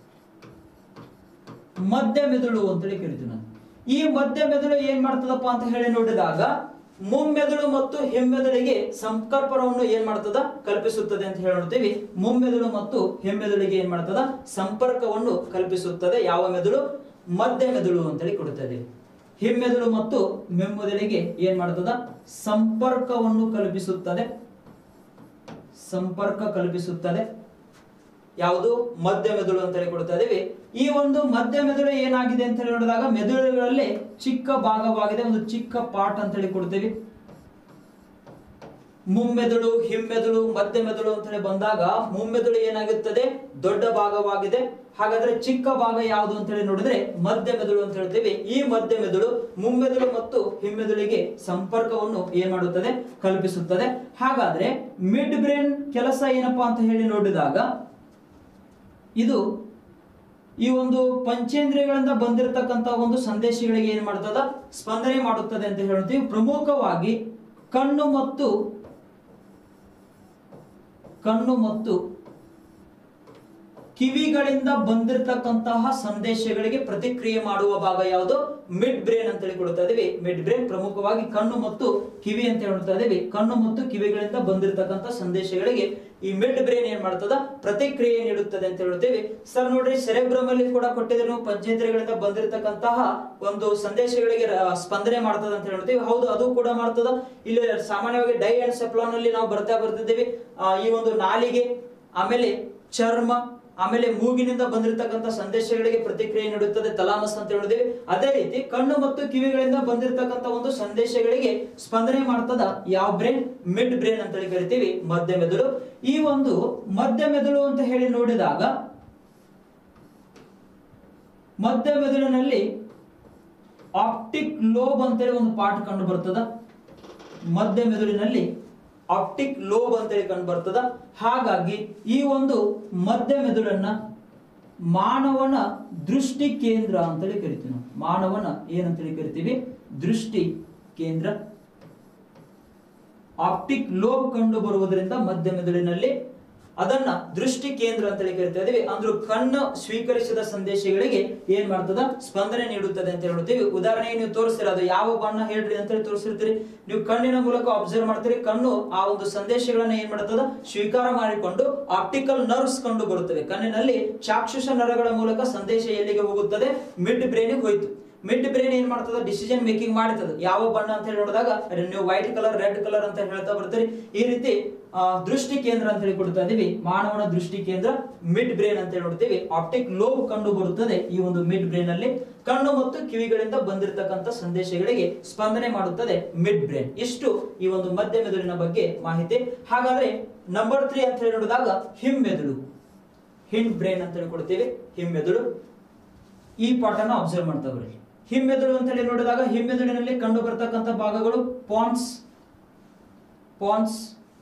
ಮಧ್ಯ ಮೆದುಳು ಅಂತೇಳಿ ಕರಿತೀವಿ ನಾನು ಈ ಮಧ್ಯ ಮೆದುಳು ಏನ್ ಮಾಡ್ತದಪ್ಪ ಅಂತ ಹೇಳಿ ನೋಡಿದಾಗ ಮುಮ್ಮೆದುಳು ಮತ್ತು ಹೆಮ್ಮೆದುಳಿಗೆ ಸಂಪರ್ಕವನ್ನು ಏನ್ ಮಾಡ್ತದ ಕಲ್ಪಿಸುತ್ತದೆ ಅಂತ ಹೇಳಿ ನೋಡ್ತೀವಿ ಮುಮ್ಮೆದುಳು ಮತ್ತು ಹೆಮ್ಮೆದುಳಿಗೆ ಏನ್ ಮಾಡ್ತದ ಸಂಪರ್ಕವನ್ನು ಕಲ್ಪಿಸುತ್ತದೆ ಯಾವ ಮೆದುಳು ಮಧ್ಯ ಮೆದುಳು ಅಂತೇಳಿ ಕೊಡುತ್ತದೆ ಹಿಮ್ಮೆದುಳು ಮತ್ತು ಮೆಮ್ಮೆದುಳಿಗೆ ಏನ್ ಮಾಡ್ತದ ಸಂಪರ್ಕವನ್ನು ಕಲ್ಪಿಸುತ್ತದೆ ಸಂಪರ್ಕ ಕಲ್ಪಿಸುತ್ತದೆ ಯಾವುದು ಮಧ್ಯ ಮೆದುಳು ಅಂತ ಹೇಳಿ ಕೊಡ್ತಾ ಇದೀವಿ ಈ ಒಂದು ಮಧ್ಯ ಮೆದುಳು ಏನಾಗಿದೆ ಅಂತ ಹೇಳಿ ನೋಡಿದಾಗ ಮೆದುಳುಗಳಲ್ಲಿ ಚಿಕ್ಕ ಭಾಗವಾಗಿದೆ ಒಂದು ಚಿಕ್ಕ ಪಾರ್ಟ್ ಅಂತ ಹೇಳಿ ಕೊಡ್ತೀವಿ ಮುಮ್ಮೆದುಳು ಹಿಮ್ಮೆದುಳು ಮಧ್ಯ ಮೆದುಳು ಅಂತ ಹೇಳಿ ಬಂದಾಗ ಮುಮ್ಮೆದುಳು ಏನಾಗುತ್ತದೆ ದೊಡ್ಡ ಭಾಗವಾಗಿದೆ ಹಾಗಾದ್ರೆ ಚಿಕ್ಕ ಭಾಗ ಯಾವುದು ಅಂತ ಹೇಳಿ ನೋಡಿದ್ರೆ ಮಧ್ಯ ಮೆದುಳು ಅಂತ ಹೇಳ್ತೀವಿ ಈ ಮಧ್ಯ ಮೆದುಳು ಮುಮ್ಮೆದುಳು ಮತ್ತು ಹಿಮ್ಮೆದುಳಿಗೆ ಸಂಪರ್ಕವನ್ನು ಏನ್ ಮಾಡುತ್ತದೆ ಕಲ್ಪಿಸುತ್ತದೆ ಹಾಗಾದ್ರೆ ಮಿಡ್ ಬ್ರೇನ್ ಕೆಲಸ ಏನಪ್ಪಾ ಅಂತ ಹೇಳಿ ನೋಡಿದಾಗ ಇದು ಈ ಒಂದು ಪಂಚೇಂದ್ರಿಯಗಳಿಂದ ಬಂದಿರತಕ್ಕಂತ ಒಂದು ಸಂದೇಶಗಳಿಗೆ ಏನ್ ಮಾಡ್ತದ ಸ್ಪಂದನೆ ಮಾಡುತ್ತದೆ ಅಂತ ಹೇಳ್ತೀವಿ ಪ್ರಮುಖವಾಗಿ ಕಣ್ಣು ಮತ್ತು ಕಣ್ಣು ಮತ್ತು ಕಿವಿಗಳಿಂದ ಬಂದಿರತಕ್ಕಂತಹ ಸಂದೇಶಗಳಿಗೆ ಪ್ರತಿಕ್ರಿಯೆ ಮಾಡುವ ಭಾಗ ಯಾವುದು ಮಿಡ್ ಬ್ರೇನ್ ಅಂತ ಹೇಳ್ಕೊಳ್ತಾ ಇದೀವಿ ಮಿಡ್ ಬ್ರೇನ್ ಪ್ರಮುಖವಾಗಿ ಕಣ್ಣು ಮತ್ತು ಕಿವಿ ಅಂತ ಹೇಳ್ತಾ ಇದೀವಿ ಕಣ್ಣು ಮತ್ತು ಕಿವಿಗಳಿಂದ ಬಂದಿರತಕ್ಕಂತ ಸಂದೇಶಗಳಿಗೆ ಈ ಮಿಡ್ ಬ್ರೇನ್ ಏನ್ ಮಾಡ್ತದ ಪ್ರತಿಕ್ರಿಯೆ ನೀಡುತ್ತದೆ ಅಂತ ಹೇಳ್ತೀವಿ ಸರ್ ನೋಡ್ರಿ ಸೆರೆಬ್ರಮ್ ಅಲ್ಲಿ ಕೂಡ ಕೊಟ್ಟಿದ್ರು ಪಂಚೇಂದ್ರಿಯಗಳಿಂದ ಬಂದಿರತಕ್ಕಂತಹ ಒಂದು ಸಂದೇಶಗಳಿಗೆ ರ- ಸ್ಪಂದನೆ ಮಾಡ್ತದ ಅಂತ ಹೇಳ್ತೀವಿ ಹೌದು ಅದು ಕೂಡ ಮಾಡ್ತದ ಇಲ್ಲಿ ಸಾಮಾನ್ಯವಾಗಿ ಡೈ ಅಂಡ್ ಸೆಪ್ಲಾನ್ ಅಲ್ಲಿ ನಾವು ಬರ್ತಾ ಬರ್ತಿದ್ದೀವಿ ಆ, ಈ ಒಂದು ನಾಲಿಗೆ ಆಮೇಲೆ ಚರ್ಮ ಆಮೇಲೆ ಮೂಗಿನಿಂದ ಬಂದಿರತಕ್ಕಂತ ಸಂದೇಶಗಳಿಗೆ ಪ್ರತಿಕ್ರಿಯೆ ನೀಡುತ್ತದೆ ತಲಾಮಸ್ ಅಂತ ಹೇಳಿದ್ವಿ ಅದೇ ರೀತಿ ಕಣ್ಣು ಮತ್ತು ಕಿವಿಗಳಿಂದ ಬಂದಿರತಕ್ಕಂತ ಒಂದು ಸಂದೇಶಗಳಿಗೆ ಸ್ಪಂದನೆ ಮಾಡ್ತದ ಯಾವ ಬ್ರೇನ್ ಮಿಡ್ ಬ್ರೇನ್ ಅಂತ ಹೇಳಿ ಕರಿತೀವಿ ಮಧ್ಯ ಮೆದುಳು ಈ ಒಂದು ಮಧ್ಯ ಮೆದುಳು ಅಂತ ಹೇಳಿ ನೋಡಿದಾಗ ಮಧ್ಯ ಮೆದುಳಿನಲ್ಲಿ ಆಪ್ಟಿಕ್ ಲೋಬ್ ಅಂತೇಳಿ ಒಂದು ಪಾರ್ಟ್ ಕಂಡು ಬರ್ತದ ಮಧ್ಯ ಮೆದುಳಿನಲ್ಲಿ ಆಪ್ಟಿಕ್ ಲೋಬ್ ಅಂತೇಳಿ ಕಂಡು ಬರ್ತದ ಹಾಗಾಗಿ ಈ ಒಂದು ಮಧ್ಯ ಮೆದುಳನ್ನ ಮಾನವನ ದೃಷ್ಟಿ ಕೇಂದ್ರ ಅಂತೇಳಿ ಕರಿತೀವಿ ನಾವು ಮಾನವನ ಏನಂತೇಳಿ ಕರಿತೀವಿ ದೃಷ್ಟಿ ಕೇಂದ್ರ ಆಪ್ಟಿಕ್ ಲೋಬ್ ಕಂಡು ಬರುವುದರಿಂದ ಮಧ್ಯ ಮೆದುಳಿನಲ್ಲಿ ಅದನ್ನ ದೃಷ್ಟಿ ಕೇಂದ್ರ ಅಂತೇಳಿ ಕರಿತಾ ಇದೀವಿ ಅಂದ್ರೂ ಕಣ್ಣು ಸ್ವೀಕರಿಸಿದ ಸಂದೇಶಗಳಿಗೆ ಏನ್ ಮಾಡ್ತದ ಸ್ಪಂದನೆ ನೀಡುತ್ತದೆ ಅಂತ ಹೇಳ್ತೀವಿ ಉದಾಹರಣೆಗೆ ನೀವು ತೋರಿಸ್ತೀರ ಅದು ಯಾವ ಬಣ್ಣ ಹೇಳ್ರಿ ಅಂತೇಳಿ ತೋರಿಸಿರ್ತೀರಿ ನೀವು ಕಣ್ಣಿನ ಮೂಲಕ ಅಬ್ಸರ್ವ್ ಮಾಡ್ತೀರಿ ಕಣ್ಣು ಆ ಒಂದು ಸಂದೇಶಗಳನ್ನ ಏನ್ ಮಾಡ್ತದ ಸ್ವೀಕಾರ ಮಾಡಿಕೊಂಡು ಆಪ್ಟಿಕಲ್ ನರ್ವ್ಸ್ ಕಂಡು ಬರುತ್ತವೆ ಕಣ್ಣಿನಲ್ಲಿ ಚಾಕ್ಷುಷ ನರಗಳ ಮೂಲಕ ಸಂದೇಶ ಎಲ್ಲಿಗೆ ಹೋಗುತ್ತದೆ ಮಿಡ್ ಬ್ರೈನಿಗೆ ಹೋಯ್ತು ಮಿಡ್ ಬ್ರೈನ್ ಏನ್ ಮಾಡ್ತದ ಡಿಸಿಷನ್ ಮೇಕಿಂಗ್ ಮಾಡ್ತದ ಯಾವ ಬಣ್ಣ ಅಂತ ಹೇಳಿ ನೋಡಿದಾಗ ನೀವು ವೈಟ್ ಕಲರ್ ರೆಡ್ ಕಲರ್ ಅಂತ ಹೇಳ್ತಾ ಬರ್ತೀರಿ ಈ ರೀತಿ ಆ, ದೃಷ್ಟಿ ಕೇಂದ್ರ ಅಂತ ಹೇಳಿ ಕೊಡ್ತಾ ಇದೀವಿ ಮಾನವನ ದೃಷ್ಟಿ ಕೇಂದ್ರ ಮಿಡ್ ಬ್ರೈನ್ ಅಂತ ಹೇಳಿ ನೋಡ್ತೀವಿ ಆಪ್ಟಿಕ್ ಲೋಬ್ ಕಂಡು ಬರುತ್ತದೆ ಈ ಒಂದು ಮಿಡ್ ಬ್ರೈನ್ ಅಲ್ಲಿ ಕಣ್ಣು ಮತ್ತು ಕಿವಿಗಳಿಂದ ಬಂದಿರತಕ್ಕಂತ ಸಂದೇಶಗಳಿಗೆ ಸ್ಪಂದನೆ ಮಾಡುತ್ತದೆ ಮಿಡ್ ಬ್ರೈನ್ ಇಷ್ಟು ಈ ಒಂದು ಮಧ್ಯ ಮೆದುಳಿನ ಬಗ್ಗೆ ಮಾಹಿತಿ ಹಾಗಾದ್ರೆ ನಂಬರ್ ತ್ರೀ ಅಂತ ಹೇಳಿ ನೋಡಿದಾಗ ಹಿಮ್ಮೆದುಳು ಹಿಂಡ್ ಬ್ರೈನ್ ಅಂತ ಹೇಳಿ ಕೊಡ್ತೀವಿ ಹಿಮ್ಮೆದುಳು ಈ ಪಾಠನ ಅಬ್ಸರ್ವ್ ಮಾಡ್ತಾ ಬರ್ರಿ ಹಿಮ್ಮೆದುಳು ಅಂತ ಹೇಳಿ ನೋಡಿದಾಗ ಹಿಮ್ಮೆದುಳಿನಲ್ಲಿ ಕಂಡು ಬರ್ತಕ್ಕಂಥ ಭಾಗಗಳು ಪಾನ್ಸ್ ಪಾನ್ಸ್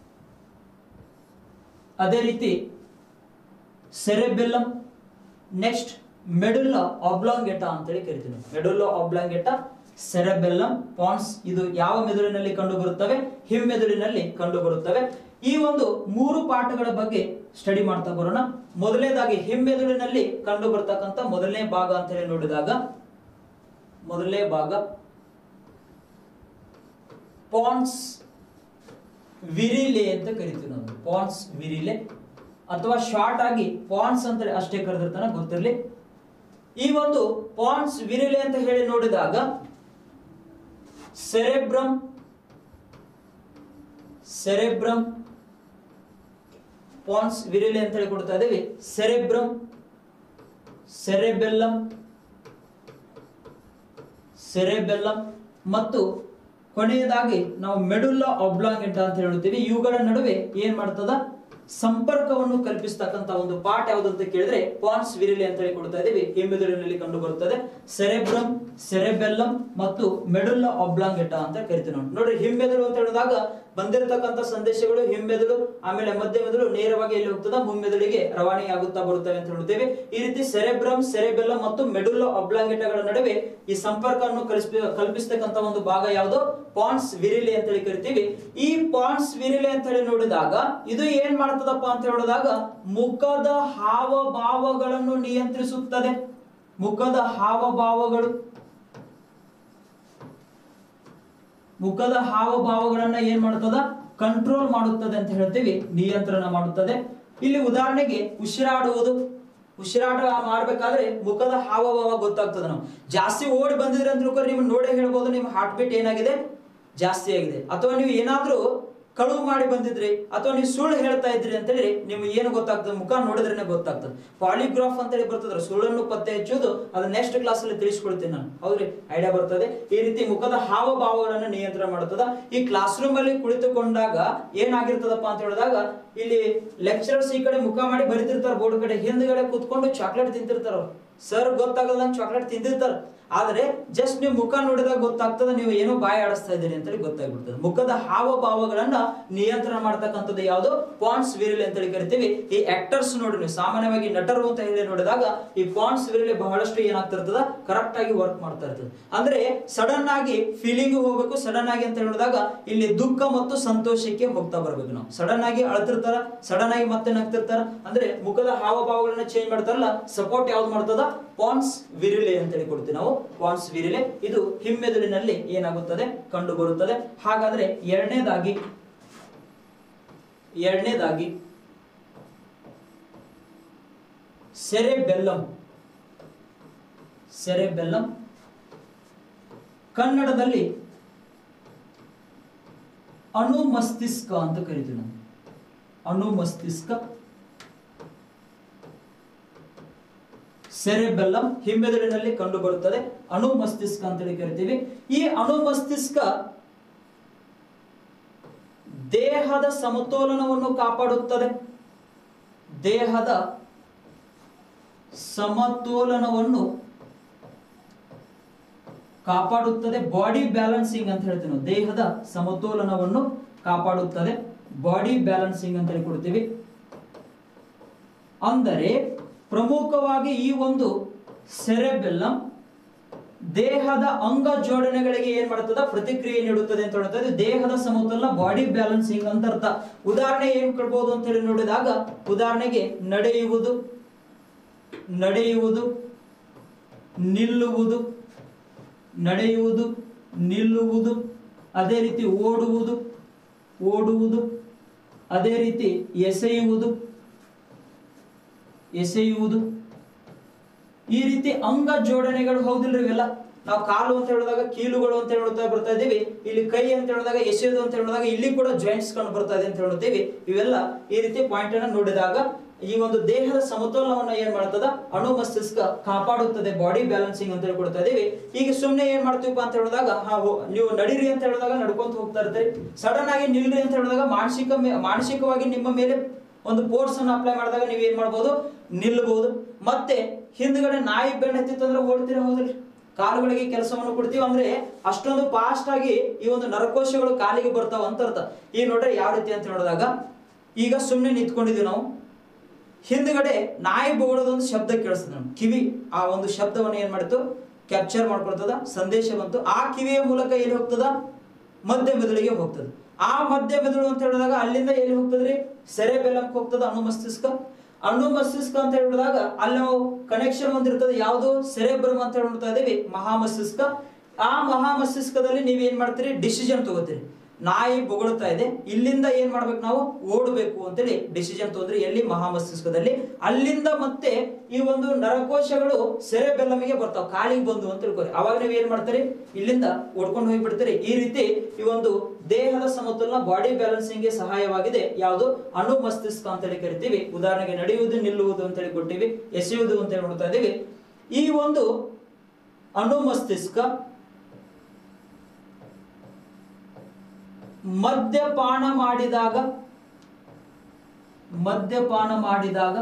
ಅದೇ ರೀತಿ ಸೆರೆಬೆಲ್ಲಮ್ ನೆಕ್ಸ್ಟ್ ಮೆಡುಲ್ಲ ಆಬ್ಲಾಂಗೆಟಾ ಅಂತೇಳಿ ಕರಿತೀವಿ ಮೆಡುಲ್ಲ ಆಬ್ಲಾಂಗೆಟಾ ಸೆರೆಬೆಲ್ಲಮ್ ಪಾನ್ಸ್ ಇದು ಯಾವ ಮೆದುಳಿನಲ್ಲಿ ಕಂಡು ಬರುತ್ತವೆ ಹಿಮ್ಮೆದುಳಿನಲ್ಲಿ ಕಂಡು ಬರುತ್ತವೆ ಈ ಒಂದು ಮೂರು ಪಾಠಗಳ ಬಗ್ಗೆ ಸ್ಟಡಿ ಮಾಡ್ತಾ ಬರೋಣ ಮೊದಲನೇದಾಗಿ ಹಿಮ್ಮೆದುಳಿನಲ್ಲಿ ಕಂಡು ಬರ್ತಕ್ಕಂಥ ಮೊದಲನೇ ಭಾಗ ಅಂತ ಹೇಳಿ ನೋಡಿದಾಗ ಮೊದಲನೇ ಭಾಗ ಪಾನ್ಸ್ ವಿರಿಲೆ ಅಂತ ಕರಿತೀವಿ ನಾವು ಪಾನ್ಸ್ ವಿರಿಲೆ ಅಥವಾ ಶಾರ್ಟ್ ಆಗಿ ಪಾನ್ಸ್ ಅಂತ ಅಷ್ಟೇ ಕರೆದಿರ್ತಾನೆ ಗೊತ್ತಿರಲಿ ಈ ಒಂದು ಪಾನ್ಸ್ ವಿರಿಲೆ ಅಂತ ಹೇಳಿ ನೋಡಿದಾಗ ಸೆರೆಬ್ರಮ್ ಸೆರೆಬ್ರಮ್ ಪಾನ್ಸ್ ವಿರಿಲೆ ಅಂತ ಹೇಳಿ ಕೊಡ್ತಾ ಇದ್ದೀವಿ ಸೆರೆಬ್ರಮ್ ಸೆರೆಬೆಲ್ಲಮ್ ಸೆರೆಬೆಲ್ಲಮ್ ಮತ್ತು ಕೊನೆಯದಾಗಿ ನಾವು ಮೆಡುಲ್ಲಾ ಒಬ್ಲಾಂಗೆಂಟ ಅಂತ ಹೇಳ್ತೀವಿ ಇವುಗಳ ನಡುವೆ ಏನ್ ಮಾಡ್ತದ ಸಂಪರ್ಕವನ್ನು ಕಲ್ಪಿಸ್ತಕ್ಕಂತ ಒಂದು ಪಾಠ ಯಾವುದು ಅಂತ ಕೇಳಿದ್ರೆ ಪಾನ್ಸ್ ವಿರಿಲೆ ಅಂತ ಹೇಳಿ ಕೊಡ್ತಾ ಇದೀವಿ ಹಿಮ್ಮೆದುಳಿನಲ್ಲಿ ಕಂಡು ಬರುತ್ತದೆ ಸೆರೆಬ್ರಮ್ ಸೆರೆಬೆಲ್ಲಮ್ ಮತ್ತು ಮೆಡುಲ್ಲಾ ಒಬ್ಲಾಂಗೆಟ ಅಂತ ಕರಿತೀವಿ ನಾವು ನೋಡ್ರಿ ಹಿಮ್ಮೆದುಳು ಅಂತ ಹೇಳಿದಾಗ ಬಂದಿರತಕ್ಕಂತ ಸಂದೇಶಗಳು ಹಿಮ್ಮೆದುಳು ಆಮೇಲೆ ಮಧ್ಯ ಮೆದುಳು ನೇರವಾಗಿ ಎಲ್ಲಿ ಹೋಗ್ತದ ಮುಮ್ಮೆದುಳಿಗೆ ರವಾನೆ ಆಗುತ್ತಾ ಬರುತ್ತವೆ ಅಂತ ಹೇಳ್ತೇವೆ ಈ ರೀತಿ ಸೆರೆಬ್ರಮ್ ಸೆರೆಬೆಲ್ಲಮ್ ಮತ್ತು ಮೆಡುಲ್ಲಾ ಒಬ್ಲಾಂಗೆಟಗಳ ನಡುವೆ ಈ ಸಂಪರ್ಕವನ್ನು ಕಲ್ಪಿಸ ಕಲ್ಪಿಸ್ತಕ್ಕಂತ ಒಂದು ಭಾಗ ಯಾವುದು ಪಾನ್ಸ್ ವಿರಿಲೆ ಅಂತ ಹೇಳಿ ಕರಿತೀವಿ ಈ ಪಾನ್ಸ್ ವಿರಿಲೆ ಅಂತ ಹೇಳಿ ನೋಡಿದಾಗ ಇದು ಏನ್ ಮಾಡ್ತದಪ್ಪ ಅಂತ ಹೇಳಿದಾಗ ಮುಖದ ಹಾವಭಾವಗಳನ್ನು ನಿಯಂತ್ರಿಸುತ್ತದೆ ಮುಖದ ಹಾವಭಾವಗಳು ಮುಖದ ಹಾವಭಾವಗಳನ್ನ ಏನ್ ಮಾಡುತ್ತದ ಕಂಟ್ರೋಲ್ ಮಾಡುತ್ತದೆ ಅಂತ ಹೇಳ್ತೀವಿ ನಿಯಂತ್ರಣ ಮಾಡುತ್ತದೆ ಇಲ್ಲಿ ಉದಾಹರಣೆಗೆ ಉಸಿರಾಡುವುದು ಉಸಿರಾಟ ಮಾಡ್ಬೇಕಾದ್ರೆ ಮುಖದ ಹಾವಭಾವ ಗೊತ್ತಾಗ್ತದೆ ನಾವು ಜಾಸ್ತಿ ಓಡಿ ಬಂದಿದ್ರೆ ಅಂತ ತಿಳ್ಕೊಂಡ್ರೆ ನೀವು ನೋಡೇ ಹೇಳ್ಬೋದು ನಿಮ್ಮ ಹಾರ್ಟ್ ಬೀಟ್ ಏನಾಗಿದೆ ಜಾಸ್ತಿ ಆಗಿದೆ ಅಥವಾ ನೀವು ಏನಾದ್ರೂ ಕಳುವು ಮಾಡಿ ಬಂದಿದ್ರಿ ಅಥವಾ ನೀವು ಸುಳ್ಳು ಹೇಳ್ತಾ ಇದ್ರಿ ಅಂತೇಳಿ ನಿಮ್ಗೆ ಏನು ಗೊತ್ತಾಗ್ತದೆ ಮುಖ ನೋಡಿದ್ರೇನೆ ಗೊತ್ತಾಗ್ತದೆ ಪಾಲಿಗ್ರಾಫ್ ಅಂತೇಳಿ ಬರ್ತದ್ರೆ ಸುಳ್ಳನ್ನು ಪತ್ತೆ ಹಚ್ಚೋದು ಅದು ನೆಕ್ಸ್ಟ್ ಕ್ಲಾಸ್ ಅಲ್ಲಿ ತಿಳಿಸ್ಕೊಳ್ತೀನಿ ನಾನು ಹೌದ್ರಿ ಐಡಿಯಾ ಬರ್ತದೆ ಈ ರೀತಿ ಮುಖದ ಹಾವಭಾವಗಳನ್ನು ನಿಯಂತ್ರಣ ಮಾಡುತ್ತದ ಈ ಕ್ಲಾಸ್ ರೂಮ್ ಅಲ್ಲಿ ಕುಳಿತುಕೊಂಡಾಗ ಏನಾಗಿರ್ತದಪ್ಪ ಅಂತ ಹೇಳಿದಾಗ ಇಲ್ಲಿ ಲೆಕ್ಚರರ್ಸ್ ಈ ಕಡೆ ಮುಖ ಮಾಡಿ ಬರಿತಿರ್ತಾರೆ ಬೋರ್ಡ್ ಕಡೆ ಹಿಂದ್ಗಡೆ ಕೂತ್ಕೊಂಡು ಚಾಕ್ಲೇಟ್ ತಿಂತಿರ್ತಾರ ಅವ್ರು ಸರ್ ಗೊತ್ತಾಗಲ್ದಂಗೆ ಚಾಕ್ಲೇಟ್ ತಿಂದಿರ್ತಾರ ಆದ್ರೆ ಜಸ್ಟ್ ನೀವು ಮುಖ ನೋಡಿದಾಗ ಗೊತ್ತಾಗ್ತದೆ ನೀವು ಏನೋ ಬಾಯಿ ಆಡಿಸ್ತಾ ಇದ್ದೀರಿ ಅಂತೇಳಿ ಗೊತ್ತಾಗ್ಬಿಡ್ತದೆ ಮುಖದ ಹಾವಭಾವಗಳನ್ನ ನಿಯಂತ್ರಣ ಮಾಡ್ತಕ್ಕಂಥದ್ದು ಯಾವುದು ಪಾನ್ಸ್ ವಿರಿಲೆ ಅಂತೇಳಿ ಕರಿತೀವಿ ಈ ಆಕ್ಟರ್ಸ್ ನೋಡಿ ನೀವು ಸಾಮಾನ್ಯವಾಗಿ ನಟರು ಅಂತ ಹೇಳಿ ನೋಡಿದಾಗ ಈ ಪಾನ್ಸ್ ವಿರಿಲೆ ಬಹಳಷ್ಟು ಏನಾಗ್ತಿರ್ತದ ಕರೆಕ್ಟ್ ಆಗಿ ವರ್ಕ್ ಮಾಡ್ತಾ ಇರ್ತದೆ ಅಂದ್ರೆ ಸಡನ್ ಆಗಿ ಫೀಲಿಂಗ್ ಹೋಗ್ಬೇಕು ಸಡನ್ ಆಗಿ ಅಂತ ಹೇಳಿದಾಗ ಇಲ್ಲಿ ದುಃಖ ಮತ್ತು ಸಂತೋಷಕ್ಕೆ ಹೋಗ್ತಾ ಬರ್ಬೇಕು ನಾವು ಸಡನ್ ಆಗಿ ಅಳ್ತಿರ್ತಾರ ಸಡನ್ ಆಗಿ ಮತ್ತೆ ನಗ್ತಿರ್ತಾರ ಅಂದ್ರೆ ಮುಖದ ಹಾವಭಾವಗಳನ್ನ ಚೇಂಜ್ ಮಾಡ್ತಾರಲ್ಲ ಸಪೋರ್ಟ್ ಯಾವ್ದು ಮಾಡ್ತದ ಪಾನ್ಸ್ ವಿರಿಲೆ ಅಂತ ಹೇಳಿ ಕೊಡ್ತೀವಿ ನಾವು ಪಾನ್ಸ್ ವಿರಿಲೆ ಇದು ಹಿಮ್ಮೆದುಳಿನಲ್ಲಿ ಏನಾಗುತ್ತದೆ ಕಂಡು ಬರುತ್ತದೆ ಹಾಗಾದ್ರೆ ಎರಡನೇದಾಗಿ ಎರಡನೇದಾಗಿ ಸೆರೆ ಬೆಲ್ಲಂ ಸೆರೆ ಬೆಲ್ಲಂ ಕನ್ನಡದಲ್ಲಿ ಅಣು ಮಸ್ತಿಷ್ಕ ಅಂತ ಕರಿತೀವಿ ನಾವು ಅಣು ಮಸ್ತಿಷ್ಕ ಸೆರೆಬೆಲ್ಲಂ ಹಿಮ್ಮೆದುಳಿನಲ್ಲಿ ಕಂಡು ಬರುತ್ತದೆ ಅಣು ಮಸ್ತಿಷ್ಕ ಅಂತೇಳಿ ಕರಿತೀವಿ ಈ ಅಣು ಮಸ್ತಿಷ್ಕ ದೇಹದ ಸಮತೋಲನವನ್ನು ಕಾಪಾಡುತ್ತದೆ ದೇಹದ ಸಮತೋಲನವನ್ನು ಕಾಪಾಡುತ್ತದೆ ಬಾಡಿ ಬ್ಯಾಲೆನ್ಸಿಂಗ್ ಅಂತ ಹೇಳ್ತೀವಿ ನಾವು ದೇಹದ ಸಮತೋಲನವನ್ನು ಕಾಪಾಡುತ್ತದೆ ಬಾಡಿ ಬ್ಯಾಲೆನ್ಸಿಂಗ್ ಅಂತ ಹೇಳಿ ಕೊಡ್ತೀವಿ ಅಂದರೆ ಪ್ರಮುಖವಾಗಿ ಈ ಒಂದು ಸೆರೆಬೆಲ್ಲಂ ದೇಹದ ಅಂಗ ಜೋಡಣೆಗಳಿಗೆ ಏನ್ ಮಾಡ್ತದ ಪ್ರತಿಕ್ರಿಯೆ ನೀಡುತ್ತದೆ ಅಂತ ಹೇಳ್ತದೆ ದೇಹದ ಸಮತೋಲನ ಬಾಡಿ ಬ್ಯಾಲೆನ್ಸಿಂಗ್ ಅಂತ ಅರ್ಥ ಉದಾಹರಣೆ ಏನ್ ಕೊಡ್ಬೋದು ಅಂತ ಹೇಳಿ ನೋಡಿದಾಗ ಉದಾಹರಣೆಗೆ ನಡೆಯುವುದು ನಡೆಯುವುದು ನಿಲ್ಲುವುದು ನಡೆಯುವುದು ನಿಲ್ಲುವುದು ಅದೇ ರೀತಿ ಓಡುವುದು ಓಡುವುದು ಅದೇ ರೀತಿ ಎಸೆಯುವುದು ಎಸೆಯುವುದು ಈ ರೀತಿ ಅಂಗ ಜೋಡಣೆಗಳು ಹೌದಿಲ್ರಿ ಇವೆಲ್ಲ ನಾವು ಕಾಲು ಅಂತ ಹೇಳಿದಾಗ ಕೀಲುಗಳು ಅಂತ ಹೇಳ್ತಾ ಬರ್ತಾ ಇದೀವಿ ಇಲ್ಲಿ ಕೈ ಅಂತ ಹೇಳಿದಾಗ ಎಸೆಯೋದು ಅಂತ ಹೇಳಿದಾಗ ಇಲ್ಲಿ ಕೂಡ ಜಾಯಿಂಟ್ಸ್ ಕಂಡು ಬರ್ತಾ ಇದೆ ಅಂತ ಹೇಳ್ತೀವಿ ಇವೆಲ್ಲ ಈ ರೀತಿ ಪಾಯಿಂಟ್ ಅನ್ನ ನೋಡಿದಾಗ ಈ ಒಂದು ದೇಹದ ಸಮತೋಲನವನ್ನ ಏನ್ ಮಾಡ್ತದ ಅಣು ಮಸ್ತಿಷ್ಕ ಕಾಪಾಡುತ್ತದೆ ಬಾಡಿ ಬ್ಯಾಲೆನ್ಸಿಂಗ್ ಅಂತ ಹೇಳಿ ಕೊಡ್ತಾ ಇದೀವಿ ಈಗ ಸುಮ್ನೆ ಏನ್ ಮಾಡ್ತೀವಪ್ಪ ಅಂತ ಹೇಳಿದಾಗ ಹಾ ಹೋ- ನೀವು ನಡೀರಿ ಅಂತ ಹೇಳಿದಾಗ ನಡ್ಕೊಂತ ಹೋಗ್ತಾ ಇರ್ತೀರಿ ಸಡನ್ ಆಗಿ ನಿಲ್ರಿ ಅಂತ ಹೇಳಿದಾಗ ಮಾನಸಿಕ ಮೇ- ಮಾನಸಿಕವಾಗಿ ನಿಮ್ಮ ಮೇಲೆ ಒಂದು ಫೋರ್ಸ್ ಅನ್ನು ಅಪ್ಲೈ ಮಾಡಿದಾಗ ನೀವು ಏನ್ ಮಾಡ್ಬೋದು ನಿಲ್ಬಹುದು ಮತ್ತೆ ಹಿಂದ್ಗಡೆ ನಾಯಿ ಬೆನ್ನ ಹತ್ತಿತ್ತಂದ್ರೆ ಓಡ್ತೀರಾ ಹೌದ್ರಿ ಕಾಲುಗಳಿಗೆ ಕೆಲಸವನ್ನು ಕೊಡ್ತೀವಿ ಅಂದ್ರೆ ಅಷ್ಟೊಂದು ಫಾಸ್ಟ್ ಆಗಿ ಈ ಒಂದು ನರಕೋಶಗಳು ಕಾಲಿಗೆ ಬರ್ತಾವ ಅಂತ ಅರ್ಥ ಈಗ ನೋಡ್ರಿ ಯಾವ ರೀತಿ ಅಂತ ಹೇಳಿದಾಗ ಈಗ ಸುಮ್ಮನೆ ನಿಂತ್ಕೊಂಡಿದೀವಿ ನಾವು ಹಿಂದ್ಗಡೆ ನಾಯಿ ಬೊಗಳದೊಂದು ಶಬ್ದ ಕೇಳಿಸ್ತದೆ ನಮ್ಗೆ ಕಿವಿ ಆ ಒಂದು ಶಬ್ದವನ್ನು ಏನ್ ಮಾಡಿತು ಕ್ಯಾಪ್ಚರ್ ಮಾಡ್ಕೊಳ್ತದ ಸಂದೇಶ ಬಂತು ಆ ಕಿವಿಯ ಮೂಲಕ ಎಲ್ಲಿ ಹೋಗ್ತದ ಮಧ್ಯ ಮೆದುಳಿಗೆ ಹೋಗ್ತದೆ ಆ ಮಧ್ಯ ಮೆದುಳು ಅಂತ ಹೇಳಿದಾಗ ಅಲ್ಲಿಂದ ಎಲ್ಲಿ ಹೋಗ್ತದ್ರಿ ಸೆರೆ ಬೆಲ್ಲಕ್ಕೆ ಹೋಗ್ತದ ಅಣು ಮಸ್ತಿಷ್ಕ ಅಣು ಮಸ್ತಿಷ್ಕ ಅಂತ ಹೇಳಿದಾಗ ಅಲ್ಲಿ ನಾವು ಕನೆಕ್ಷನ್ ಹೊಂದಿರ್ತದೆ ಯಾವುದು ಸೆರೆಬ್ರಮ್ ಅಂತ ಹೇಳ್ತಾ ಇದೀವಿ ಮಹಾ ಮಸ್ತಿಷ್ಕ ಆ ಮಹಾ ಮಸ್ತಿಷ್ಕದಲ್ಲಿ ನೀವ್ ಏನ್ ಮಾಡ್ತೀರಿ ಡಿಸಿಷನ್ ತಗೋತೀರಿ ನಾಯಿ ಬೊಗಳ್ತಾ ಇದೆ ಇಲ್ಲಿಂದ ಏನ್ ಮಾಡ್ಬೇಕು ನಾವು ಓಡಬೇಕು ಅಂತೇಳಿ ಡಿಸಿಷನ್ ತಗೊಂಡ್ರಿ ಎಲ್ಲಿ ಮಹಾ ಮಸ್ತಿಷ್ಕದಲ್ಲಿ ಅಲ್ಲಿಂದ ಮತ್ತೆ ಈ ಒಂದು ನರಕೋಶಗಳು ಸೆರೆ ಬೆಲ್ಲಮಿಗೆ ಬರ್ತಾವ ಕಾಲಿಗೆ ಬಂದು ಅಂತ ತಿಳ್ಕೊರಿ ಅವಾಗ ನೀವು ಏನ್ ಮಾಡ್ತೀರಿ ಇಲ್ಲಿಂದ ಓಡ್ಕೊಂಡು ಹೋಗ್ಬಿಡ್ತೀರಿ ಈ ರೀತಿ ಈ ಒಂದು ದೇಹದ ಸಮತೋಲನ ಬಾಡಿ ಬ್ಯಾಲೆನ್ಸಿಂಗ್ ಗೆ ಸಹಾಯವಾಗಿದೆ ಯಾವುದು ಅಣು ಮಸ್ತಿಷ್ಕ ಅಂತೇಳಿ ಕರಿತೀವಿ ಉದಾಹರಣೆಗೆ ನಡೆಯುವುದು ನಿಲ್ಲುವುದು ಅಂತೇಳಿ ಕೊಟ್ಟಿವಿ ಎಸೆಯುವುದು ಅಂತೇಳಿ ನೋಡ್ತಾ ಇದೀವಿ ಈ ಒಂದು ಅಣು ಮಸ್ತಿಷ್ಕ ಮದ್ಯಪಾನ ಮಾಡಿದಾಗ ಮದ್ಯಪಾನ ಮಾಡಿದಾಗ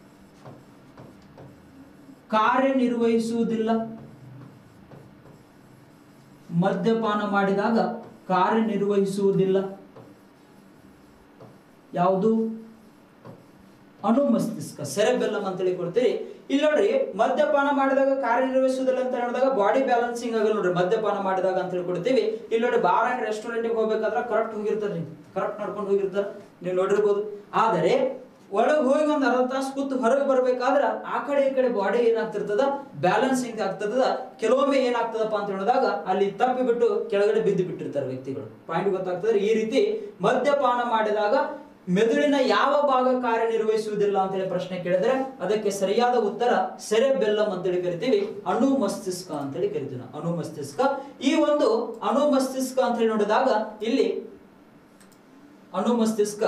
ಕಾರ್ಯನಿರ್ವಹಿಸುವುದಿಲ್ಲ ಮದ್ಯಪಾನ ಮಾಡಿದಾಗ ಕಾರ್ಯನಿರ್ವಹಿಸುವುದಿಲ್ಲ ಯಾವುದು ಅಣು ಮಸ್ತಿಷ್ಕ ಸೆರೆಬೆಲ್ಲಮ್ ಅಂತೇಳಿ ಕೊಡ್ತೀರಿ ಇಲ್ಲಿ ನೋಡ್ರಿ ಮದ್ಯಪಾನ ಮಾಡಿದಾಗ ಕಾರ್ಯನಿರ್ವಹಿಸುವುದಿಲ್ಲ ಅಂತ ಹೇಳಿದಾಗ ಬಾಡಿ ಬ್ಯಾಲೆನ್ಸಿಂಗ್ ಆಗಲ್ಲ ನೋಡ್ರಿ ಮದ್ಯಪಾನ ಮಾಡಿದಾಗ ಅಂತ ಹೇಳಿ ಕೊಡ್ತೀವಿ ಇಲ್ಲಿ ನೋಡಿ ಬಾರ್ ಅಂಡ್ ರೆಸ್ಟೋರೆಂಟ್ಗೆ ಹೋಗ್ಬೇಕಾದ್ರೆ ಕರೆಕ್ಟ್ ಹೋಗಿರ್ತಾರ್ರಿ ಕರೆಕ್ಟ್ ನಡ್ಕೊಂಡು ಹೋಗಿರ್ತಾರ ನೀವು ನೋಡಿರ್ಬೋದು ಆದರೆ ಒಳಗೆ ಹೋಗಿ ಒಂದು ಅರ್ಧ ತಾಸು ಕೂತು ಹೊರಗೆ ಬರ್ಬೇಕಾದ್ರ ಆ ಕಡೆ ಈ ಕಡೆ ಬಾಡಿ ಏನಾಗ್ತಿರ್ತದ ಬ್ಯಾಲೆನ್ಸಿಂಗ್ ಆಗ್ತದ ಕೆಲವೊಮ್ಮೆ ಏನಾಗ್ತದಪ್ಪ ಅಂತ ಹೇಳಿದಾಗ ಅಲ್ಲಿ ತಪ್ಪಿ ಬಿಟ್ಟು ಕೆಳಗಡೆ ಬಿದ್ದು ಬಿಟ್ಟಿರ್ತಾರೆ ವ್ಯಕ್ತಿಗಳು ಪಾಯಿಂಟ್ ಗೊತ್ತಾಗ್ತದೆ ಈ ರೀತಿ ಮದ್ಯಪಾನ ಮಾಡಿದಾಗ ಮೆದುಳಿನ ಯಾವ ಭಾಗ ಕಾರ್ಯನಿರ್ವಹಿಸುವುದಿಲ್ಲ ಅಂತೇಳಿ ಪ್ರಶ್ನೆ ಕೇಳಿದ್ರೆ ಅದಕ್ಕೆ ಸರಿಯಾದ ಉತ್ತರ ಸೆರೆ ಬೆಲ್ಲಮ್ ಅಂತೇಳಿ ಕರಿತೀವಿ ಅಣು ಮಸ್ತಿಷ್ಕ ಅಂತೇಳಿ ಕರಿತೀವಿ ನಾವು ಅಣು ಮಸ್ತಿಷ್ಕ ಈ ಒಂದು ಅಣು ಮಸ್ತಿಷ್ಕ ಅಂತೇಳಿ ನೋಡಿದಾಗ ಇಲ್ಲಿ ಅಣು ಮಸ್ತಿಷ್ಕ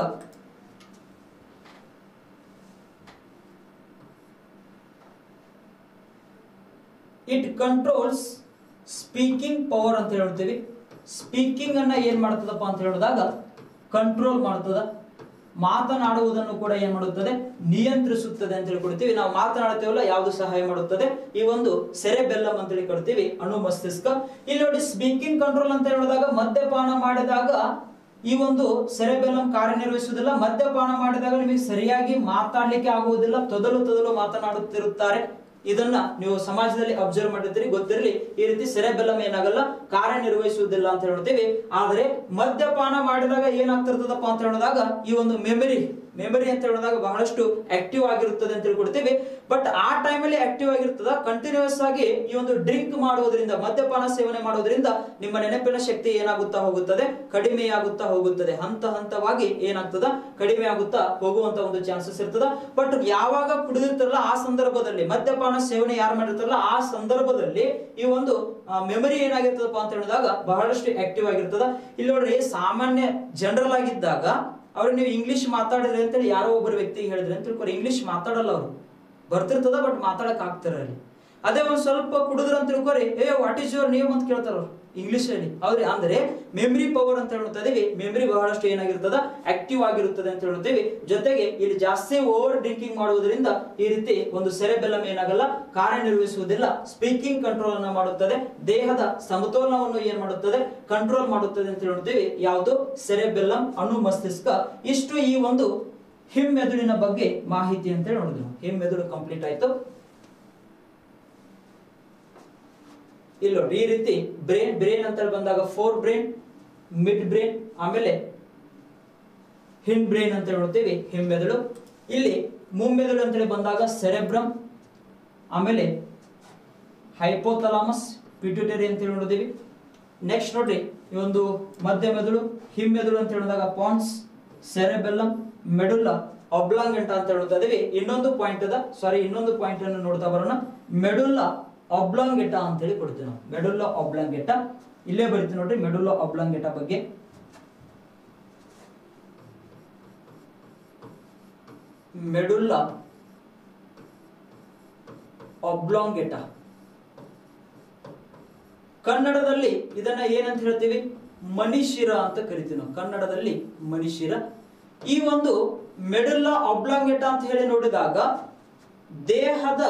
ಇಟ್ ಕಂಟ್ರೋಲ್ಸ್ ಸ್ಪೀಕಿಂಗ್ ಪವರ್ ಅಂತ ಹೇಳ್ತೀವಿ ಸ್ಪೀಕಿಂಗ್ ಅನ್ನ ಏನ್ ಮಾಡ್ತದಪ್ಪ ಅಂತ ಹೇಳಿದಾಗ ಕಂಟ್ರೋಲ್ ಮಾಡ್ತದ ಮಾತನಾಡುವುದನ್ನು ಕೂಡ ಏನ್ ಮಾಡುತ್ತದೆ ನಿಯಂತ್ರಿಸುತ್ತದೆ ಅಂತ ಹೇಳಿ ಕೊಡ್ತೀವಿ ನಾವು ಮಾತನಾಡ್ತೇವಲ್ಲ ಯಾವುದು ಸಹಾಯ ಮಾಡುತ್ತದೆ ಈ ಒಂದು ಸೆರೆ ಬೆಲ್ಲಮ್ ಅಂತ ಹೇಳಿ ಕೊಡ್ತೀವಿ ಅಣು ಮಸ್ತಿಷ್ಕ ಇಲ್ಲಿ ನೋಡಿ ಸ್ಪೀಕಿಂಗ್ ಕಂಟ್ರೋಲ್ ಅಂತ ಹೇಳಿದಾಗ ಮದ್ಯಪಾನ ಮಾಡಿದಾಗ ಈ ಒಂದು ಸೆರೆಬೆಲ್ಲಂ ಕಾರ್ಯನಿರ್ವಹಿಸುವುದಿಲ್ಲ ಮದ್ಯಪಾನ ಮಾಡಿದಾಗ ನಿಮಗೆ ಸರಿಯಾಗಿ ಮಾತಾಡ್ಲಿಕ್ಕೆ ಆಗುವುದಿಲ್ಲ ತೊದಲು ತೊದಲು ಮಾತನಾಡುತ್ತಿರುತ್ತಾರೆ ಇದನ್ನ ನೀವು ಸಮಾಜದಲ್ಲಿ ಅಬ್ಸರ್ವ್ ಮಾಡಿರ್ತೀರಿ ಗೊತ್ತಿರಲಿ ಈ ರೀತಿ ಸೆರೆಬೆಲ್ಲಂ ಏನಾಗಲ್ಲ ಕಾರ್ಯನಿರ್ವಹಿಸುವುದಿಲ್ಲ ಅಂತ ಹೇಳ್ತೀವಿ ಆದ್ರೆ ಮದ್ಯಪಾನ ಮಾಡಿದಾಗ ಏನಾಗ್ತಿರ್ತದಪ್ಪ ಅಂತ ಹೇಳಿದಾಗ ಈ ಒಂದು ಮೆಮರಿ ಮೆಮರಿ ಅಂತ ಹೇಳಿದಾಗ ಬಹಳಷ್ಟು ಆಕ್ಟಿವ್ ಆಗಿರುತ್ತದೆ ಅಂತ ತಿಳ್ಕೊಡ್ತೀವಿ ಬಟ್ ಆ ಟೈಮಲ್ಲಿ ಆಕ್ಟಿವ್ ಆಗಿರ್ತದ ಕಂಟಿನ್ಯೂಸ್ ಆಗಿ ಈ ಒಂದು ಡ್ರಿಂಕ್ ಮಾಡುವುದರಿಂದ ಮದ್ಯಪಾನ ಸೇವನೆ ಮಾಡೋದ್ರಿಂದ ನಿಮ್ಮ ನೆನಪಿನ ಶಕ್ತಿ ಏನಾಗುತ್ತಾ ಹೋಗುತ್ತದೆ ಕಡಿಮೆ ಆಗುತ್ತಾ ಹೋಗುತ್ತದೆ ಹಂತ ಹಂತವಾಗಿ ಏನಾಗ್ತದ ಕಡಿಮೆ ಆಗುತ್ತಾ ಹೋಗುವಂತ ಒಂದು ಚಾನ್ಸಸ್ ಇರ್ತದ ಬಟ್ ಯಾವಾಗ ಕುಡಿದಿರ್ತಾರಲ್ಲ ಆ ಸಂದರ್ಭದಲ್ಲಿ ಮದ್ಯಪಾನ ಸೇವನೆ ಯಾರು ಮಾಡಿರ್ತಾರಲ್ಲ ಆ ಸಂದರ್ಭದಲ್ಲಿ ಈ ಒಂದು ಮೆಮರಿ ಏನಾಗಿರ್ತದಪ್ಪ ಅಂತ ಹೇಳಿದಾಗ ಬಹಳಷ್ಟು ಆಕ್ಟಿವ್ ಆಗಿರ್ತದ ಇಲ್ಲಿ ನೋಡ್ರಿ ಸಾಮಾನ್ಯ ಜನರಲ್ ಆಗಿದ್ದಾಗ ಅವ್ರಿಗೆ ನೀವು ಇಂಗ್ಲಿಷ್ ಮಾತಾಡಿದ್ರಿ ಅಂತೇಳಿ ಯಾರೋ ಒಬ್ಬರು ವ್ಯಕ್ತಿಗೆ ಹೇಳಿದ್ರಿ ಅಂತ ತಿಳ್ಕೊರಿ ಇಂಗ್ಲಿಷ್ ಮಾತಾಡಲ್ಲ ಅವರು ಬರ್ತಿರ್ತದ ಬಟ್ ಮಾತಾಡಕ್ ಆಗ್ತಾರ ಅಲ್ಲಿ ಅದೇ ಒಂದ್ ಸ್ವಲ್ಪ ಕುಡಿದ್ರ ಅಂತ ತಿಳ್ಕೊರಿ ಏ ವಾಟ್ ಈಸ್ ಯುವರ್ ನೇಮ್ ಅಂತ ಕೇಳ್ತಾರ ಅವ್ರು ಇಂಗ್ಲಿಷ್ ಅಲ್ಲಿ ಅವ್ರಿ ಅಂದ್ರೆ ಮೆಮರಿ ಪವರ್ ಅಂತ ಹೇಳ್ತಾ ಇದೀವಿ ಮೆಮರಿ ಬಹಳಷ್ಟು ಏನಾಗಿರ್ತದ ಆಕ್ಟಿವ್ ಆಗಿರುತ್ತದೆ ಅಂತ ಹೇಳ್ತೀವಿ ಜೊತೆಗೆ ಇಲ್ಲಿ ಜಾಸ್ತಿ ಓವರ್ ಡ್ರಿಂಕಿಂಗ್ ಮಾಡುವುದರಿಂದ ಈ ರೀತಿ ಒಂದು ಸೆರೆಬೆಲ್ಲಂ ಏನಾಗಲ್ಲ ಕಾರ್ಯನಿರ್ವಹಿಸುವುದಿಲ್ಲ ಸ್ಪೀಕಿಂಗ್ ಕಂಟ್ರೋಲ್ ಅನ್ನ ಮಾಡುತ್ತದೆ ದೇಹದ ಸಮತೋಲನವನ್ನು ಏನ್ ಮಾಡುತ್ತದೆ ಕಂಟ್ರೋಲ್ ಮಾಡುತ್ತದೆ ಅಂತ ಹೇಳ್ತೀವಿ ಯಾವುದು ಸೆರೆಬೆಲ್ಲಂ ಅಣು ಮಸ್ತಿಷ್ಕ ಇಷ್ಟು ಈ ಒಂದು ಹಿಮ್ಮೆದುಳಿನ ಬಗ್ಗೆ ಮಾಹಿತಿ ಅಂತ ಹೇಳಿ ನೋಡಿದ್ವಿ ನಾವು. ಹಿಮ್ಮೆದುಳು ಕಂಪ್ಲೀಟ್ ಆಯ್ತು ಇಲ್ಲಿ ನೋಡಿ ಈ ರೀತಿ ಬ್ರೇನ್ ಬ್ರೇನ್ ಅಂತ ಹೇಳಿ ಬಂದಾಗ ಫೋರ್ ಬ್ರೇನ್ ಮಿಡ್ ಬ್ರೇನ್ ಆಮೇಲೆ ಹಿನ್ ಬ್ರೇನ್ ಅಂತ ಹೇಳ್ತೀವಿ ಹಿಮ್ಮೆದುಳು ಇಲ್ಲಿ ಮುಮ್ಮೆದುಳು ಅಂತೇಳಿ ಬಂದಾಗ ಸೆರೆಬ್ರಮ್ ಆಮೇಲೆ ಹೈಪೋಥಲಾಮಸ್ ಪಿಟ್ಯೂಟರಿ ಅಂತ ಹೇಳಿ ನೋಡಿದೀವಿ ನೆಕ್ಸ್ಟ್ ನೋಡ್ರಿ ಈ ಒಂದು ಮಧ್ಯ ಮೆದುಳು ಹಿಮ್ಮೆದುಳು ಅಂತ ಹೇಳಿದಾಗ ಪಾನ್ಸ್ ಸೆರೆಬೆಲ್ಲಮ್ ಮೆಡುಲ್ಲ ಒಬ್ಲಾಂಗಂಟ ಅಂತ ಹೇಳ್ತಾ ಇದೀವಿ ಇನ್ನೊಂದು ಪಾಯಿಂಟ್ ಅದ ಸಾರಿ ಇನ್ನೊಂದು ಪಾಯಿಂಟ್ ಅನ್ನು ನೋಡ್ತಾ ಬರೋಣ ಮೆಡುಲ್ಲ ಒಬ್ಲಾಂಗೆಟಾ ಅಂತ ಹೇಳಿ ಕೊಡ್ತೀವಿ ನಾವು ಮೆಡುಲ್ಲ ಒಬ್ಲಾಂಗೆಟಾ ಇಲ್ಲೇ ಬರಿತೀವಿ ನೋಡ್ರಿ ಮೆಡುಲ್ಲ ಒಬ್ಲಾಂಗೆಟಾ ಬಗ್ಗೆ ಮೆಡುಲ್ಲ ಒಬ್ಲಾಂಗೆಟಾ ಕನ್ನಡದಲ್ಲಿ ಇದನ್ನ ಏನಂತ ಹೇಳ್ತೀವಿ ಮಣಿಶಿರ ಅಂತ ಕರಿತೀವಿ ನಾವು ಕನ್ನಡದಲ್ಲಿ ಮಣಿಶಿರ ಈ ಒಂದು ಮೆಡುಲ್ಲ ಒಬ್ಲಾಂಗೆಟಾ ಅಂತ ಹೇಳಿ ನೋಡಿದಾಗ ದೇಹದ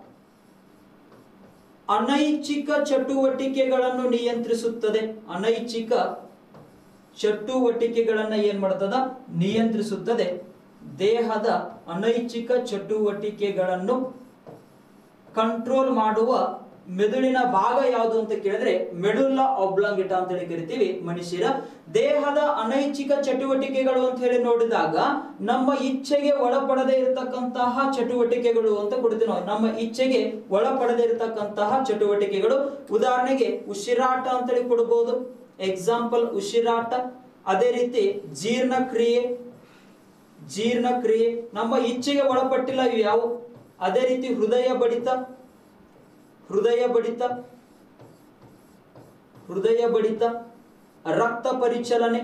ಅನೈಚ್ಛಿಕ ಚಟುವಟಿಕೆಗಳನ್ನು ನಿಯಂತ್ರಿಸುತ್ತದೆ ಅನೈಚ್ಛಿಕ ಚಟುವಟಿಕೆಗಳನ್ನ ಏನ್ ಮಾಡ್ತದ ನಿಯಂತ್ರಿಸುತ್ತದೆ ದೇಹದ ಅನೈಚ್ಛಿಕ ಚಟುವಟಿಕೆಗಳನ್ನು ಕಂಟ್ರೋಲ್ ಮಾಡುವ ಮೆದುಳಿನ ಭಾಗ ಯಾವುದು ಅಂತ ಕೇಳಿದ್ರೆ ಮೆಡುಲ್ಲ ಒಬ್ಲಾಂಗಿಟ ಅಂತ ಹೇಳಿ ಕರಿತೀವಿ ಮನುಷ್ಯರ ದೇಹದ ಅನೈಚ್ಛಿಕ ಚಟುವಟಿಕೆಗಳು ಅಂತ ಹೇಳಿ ನೋಡಿದಾಗ ನಮ್ಮ ಇಚ್ಛೆಗೆ ಒಳಪಡದೆ ಇರತಕ್ಕಂತಹ ಚಟುವಟಿಕೆಗಳು ಅಂತ ಕೊಡ್ತೀವಿ ನಾವು ನಮ್ಮ ಇಚ್ಛೆಗೆ ಒಳಪಡದೆ ಇರತಕ್ಕಂತಹ ಚಟುವಟಿಕೆಗಳು ಉದಾಹರಣೆಗೆ ಉಸಿರಾಟ ಅಂತ ಹೇಳಿ ಕೊಡಬಹುದು ಎಕ್ಸಾಂಪಲ್ ಉಸಿರಾಟ ಅದೇ ರೀತಿ ಜೀರ್ಣಕ್ರಿಯೆ ಜೀರ್ಣಕ್ರಿಯೆ ನಮ್ಮ ಇಚ್ಛೆಗೆ ಒಳಪಟ್ಟಿಲ್ಲ ಇವು ಯಾವುವು ಅದೇ ರೀತಿ ಹೃದಯ ಬಡಿತ ಹೃದಯ ಬಡಿತ ಹೃದಯ ಬಡಿತ ರಕ್ತ ಪರಿಚಲನೆ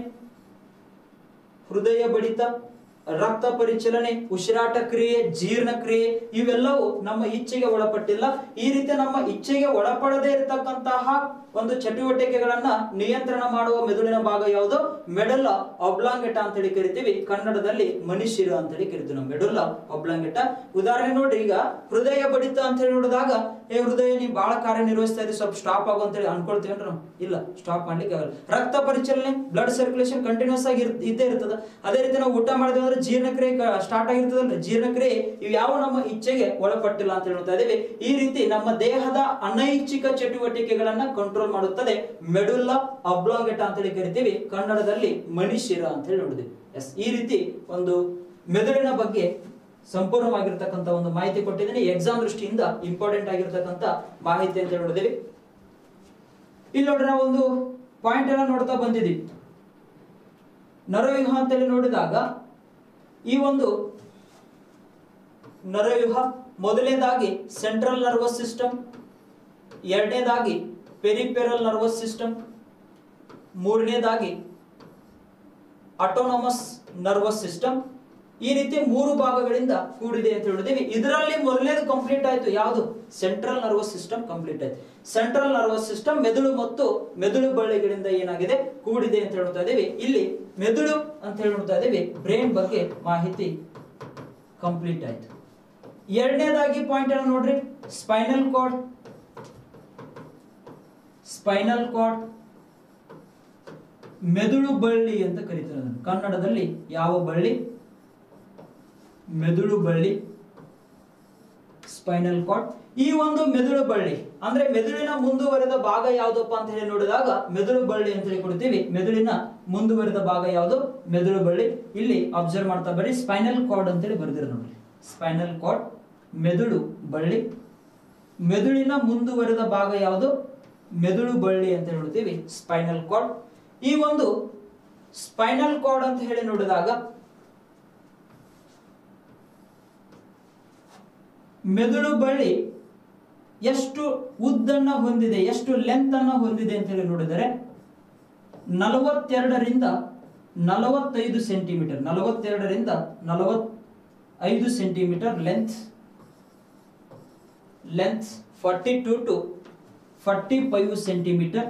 ಹೃದಯ ಬಡಿತ ರಕ್ತ ಪರಿಚಲನೆ ಉಸಿರಾಟ ಕ್ರಿಯೆ ಜೀರ್ಣ ಕ್ರಿಯೆ ಇವೆಲ್ಲವೂ ನಮ್ಮ ಇಚ್ಛೆಗೆ ಒಳಪಟ್ಟಿಲ್ಲ ಈ ರೀತಿ ನಮ್ಮ ಇಚ್ಛೆಗೆ ಒಳಪಡದೇ ಇರತಕ್ಕಂತಹ ಒಂದು ಚಟುವಟಿಕೆಗಳನ್ನ ನಿಯಂತ್ರಣ ಮಾಡುವ ಮೆದುಳಿನ ಭಾಗ ಯಾವುದು ಮೆಡುಲ್ಲ ಒಬ್ಲಾಂಗೆಟ ಅಂತ ಹೇಳಿ ಕರಿತೀವಿ ಕನ್ನಡದಲ್ಲಿ ಮನುಷ್ಯರು ಅಂತ ಹೇಳಿ ಕರಿತೀವಿ ನಾವು ಮೆಡುಲ್ಲ ಒಬ್ಲಾಂಗೆಟ ಉದಾಹರಣೆ ನೋಡ್ರಿ ಈಗ ಹೃದಯ ಬಡಿತ ಅಂತ ಹೇಳಿ ನೋಡಿದಾಗ ಏ ಹೃದಯ ನೀವು ಬಹಳ ಕಾರ್ಯನಿರ್ವಹಿಸ್ತಾ ಇದ್ದೀವಿ ಸ್ವಲ್ಪ ಸ್ಟಾಪ್ ಆಗು ಅಂತ ಹೇಳಿ ಅನ್ಕೊಳ್ತೀವಿ ನಾವು ಇಲ್ಲ ಸ್ಟಾಪ್ ಮಾಡ್ಲಿಕ್ಕೆ ಆಗಲ್ಲ ರಕ್ತ ಪರಿಚಲನೆ ಬ್ಲಡ್ ಸರ್ಕ್ಯುಲೇಷನ್ ಕಂಟಿನ್ಯೂಸ್ ಆಗಿ ಇರ್- ಇದ್ದೇ ಇರ್ತದ ಅದೇ ರೀತಿ ನಾವು ಊಟ ಮಾಡಿದ್ವಿ ಅಂದ್ರೆ ಜೀರ್ಣಕ್ರಿಯೆ ಸ್ಟಾರ್ಟ್ ಆಗಿರ್ತದಲ್ಲ ಜೀರ್ಣಕ್ರಿಯೆ ಇವು ಯಾವ ನಮ್ಮ ಇಚ್ಛೆಗೆ ಒಳಪಟ್ಟಿಲ್ಲ ಅಂತ ಹೇಳ್ತಾ ಇದೀವಿ ಈ ರೀತಿ ನಮ್ಮ ದೇಹದ ಅನೈಚ್ಛಿಕ ಚಟುವಟಿಕೆಗಳನ್ನ ಕಂಟ್ರೋಲ್ ಮಾಡುತ್ತದೆ ಮೆಡುಲ್ಲ ಅಬ್ಲಾಂಗೆಟ ಅಂತ ಹೇಳಿ ಕರಿತೀವಿ ಕನ್ನಡದಲ್ಲಿ ಮಣಿಶಿರ ಅಂತ ಹೇಳಿ ನೋಡಿದ್ವಿ ಎಸ್ ಈ ರೀತಿ ಒಂದು ಮೆದುಳಿನ ಬಗ್ಗೆ ಸಂಪೂರ್ಣವಾಗಿರ್ತಕ್ಕಂಥ ಒಂದು ಮಾಹಿತಿ ಕೊಟ್ಟಿದ್ದೀನಿ ಎಕ್ಸಾಮ್ ದೃಷ್ಟಿಯಿಂದ ಇಂಪಾರ್ಟೆಂಟ್ ಆಗಿರ್ತಕ್ಕಂಥ ಮಾಹಿತಿ ಅಂತ ಹೇಳಿ ನೋಡಿದೀವಿ ಇಲ್ಲಿ ನೋಡ್ರಿ ನಾವು ಒಂದು ಪಾಯಿಂಟ್ ಎಲ್ಲ ನೋಡ್ತಾ ಬಂದಿದ್ದೀವಿ ನರವ್ಯೂಹ ಅಂತೇಳಿ ನೋಡಿದಾಗ ಈ ಒಂದು ನರವ್ಯೂಹ ಮೊದಲನೇದಾಗಿ ಸೆಂಟ್ರಲ್ ನರ್ವಸ್ ಸಿಸ್ಟಮ್ ಎರಡನೇದಾಗಿ ಪೆರಿಪೆರಲ್ ನರ್ವಸ್ ಸಿಸ್ಟಮ್ ಮೂರನೇದಾಗಿ ಅಟೋನಮಸ್ ನರ್ವಸ್ ಸಿಸ್ಟಮ್ ಈ ರೀತಿ ಮೂರು ಭಾಗಗಳಿಂದ ಕೂಡಿದೆ ಅಂತ ಹೇಳಿದೀವಿ ಇದರಲ್ಲಿ ಮೊದಲನೇದು ಕಂಪ್ಲೀಟ್ ಆಯ್ತು ಯಾವುದು ಸೆಂಟ್ರಲ್ ನರ್ವಸ್ ಸಿಸ್ಟಮ್ ಕಂಪ್ಲೀಟ್ ಆಯ್ತು ಸೆಂಟ್ರಲ್ ನರ್ವಸ್ ಸಿಸ್ಟಮ್ ಮೆದುಳು ಮತ್ತು ಮೆದುಳು ಬಳ್ಳಿಗಳಿಂದ ಏನಾಗಿದೆ ಕೂಡಿದೆ ಅಂತ ಹೇಳ್ತಾ ಇದೀವಿ ಇಲ್ಲಿ ಮೆದುಳು ಅಂತ ಹೇಳಿ ನೋಡ್ತಾ ಇದೀವಿ ಬ್ರೈನ್ ಬಗ್ಗೆ ಮಾಹಿತಿ ಕಂಪ್ಲೀಟ್ ಆಯ್ತು ಎರಡನೇದಾಗಿ ಪಾಯಿಂಟ್ ಅನ್ನ ನೋಡ್ರಿ ಸ್ಪೈನಲ್ ಕಾರ್ಡ್ ಸ್ಪೈನಲ್ ಕಾರ್ಡ್ ಮೆದುಳು ಬಳ್ಳಿ ಅಂತ ಕರೀತಾರೆ ಅದನ್ನು ಕನ್ನಡದಲ್ಲಿ ಯಾವ ಬಳ್ಳಿ ಮೆದುಳು ಬಳ್ಳಿ ಸ್ಪೈನಲ್ ಕಾರ್ಡ್ ಈ ಒಂದು ಮೆದುಳು ಬಳ್ಳಿ ಅಂದ್ರೆ ಮೆದುಳಿನ ಮುಂದುವರೆದ ಭಾಗ ಯಾವ್ದಪ್ಪ ಅಂತ ಹೇಳಿ ನೋಡಿದಾಗ ಮೆದುಳು ಬಳ್ಳಿ ಅಂತ ಹೇಳಿ ಕೊಡ್ತೀವಿ ಮೆದುಳಿನ ಮುಂದುವರೆದ ಭಾಗ ಯಾವುದು ಮೆದುಳು ಬಳ್ಳಿ ಇಲ್ಲಿ ಅಬ್ಸರ್ವ್ ಮಾಡ್ತಾ ಬರ್ರಿ ಸ್ಪೈನಲ್ ಕಾರ್ಡ್ ಅಂತೇಳಿ ಬರೆದಿರ ನೋಡ್ರಿ ಸ್ಪೈನಲ್ ಕಾರ್ಡ್ ಮೆದುಳು ಬಳ್ಳಿ ಮೆದುಳಿನ ಮುಂದುವರೆದ ಭಾಗ ಯಾವುದು ಮೆದುಳು ಬಳ್ಳಿ ಅಂತ ಹೇಳ್ತೀವಿ ಸ್ಪೈನಲ್ ಕಾರ್ಡ್ ಈ ಒಂದು ಸ್ಪೈನಲ್ ಕಾರ್ಡ್ ಅಂತ ಹೇಳಿ ನೋಡಿದಾಗ ಮೆದುಳು ಬಳ್ಳಿ ಎಷ್ಟು ಉದ್ದನ್ನ ಹೊಂದಿದೆ ಎಷ್ಟು ಲೆಂತ್ ಅನ್ನ ಹೊಂದಿದೆ ಅಂತ ಹೇಳಿ ನೋಡಿದರೆ ನಲವತ್ತೆರಡರಿಂದ ನಲವತ್ತೈದು ಸೆಂಟಿಮೀಟರ್ ನಲವತ್ತೆರಡರಿಂದ ನಲವತ್ತೈದು centimetre length length forty two to forty five centimetre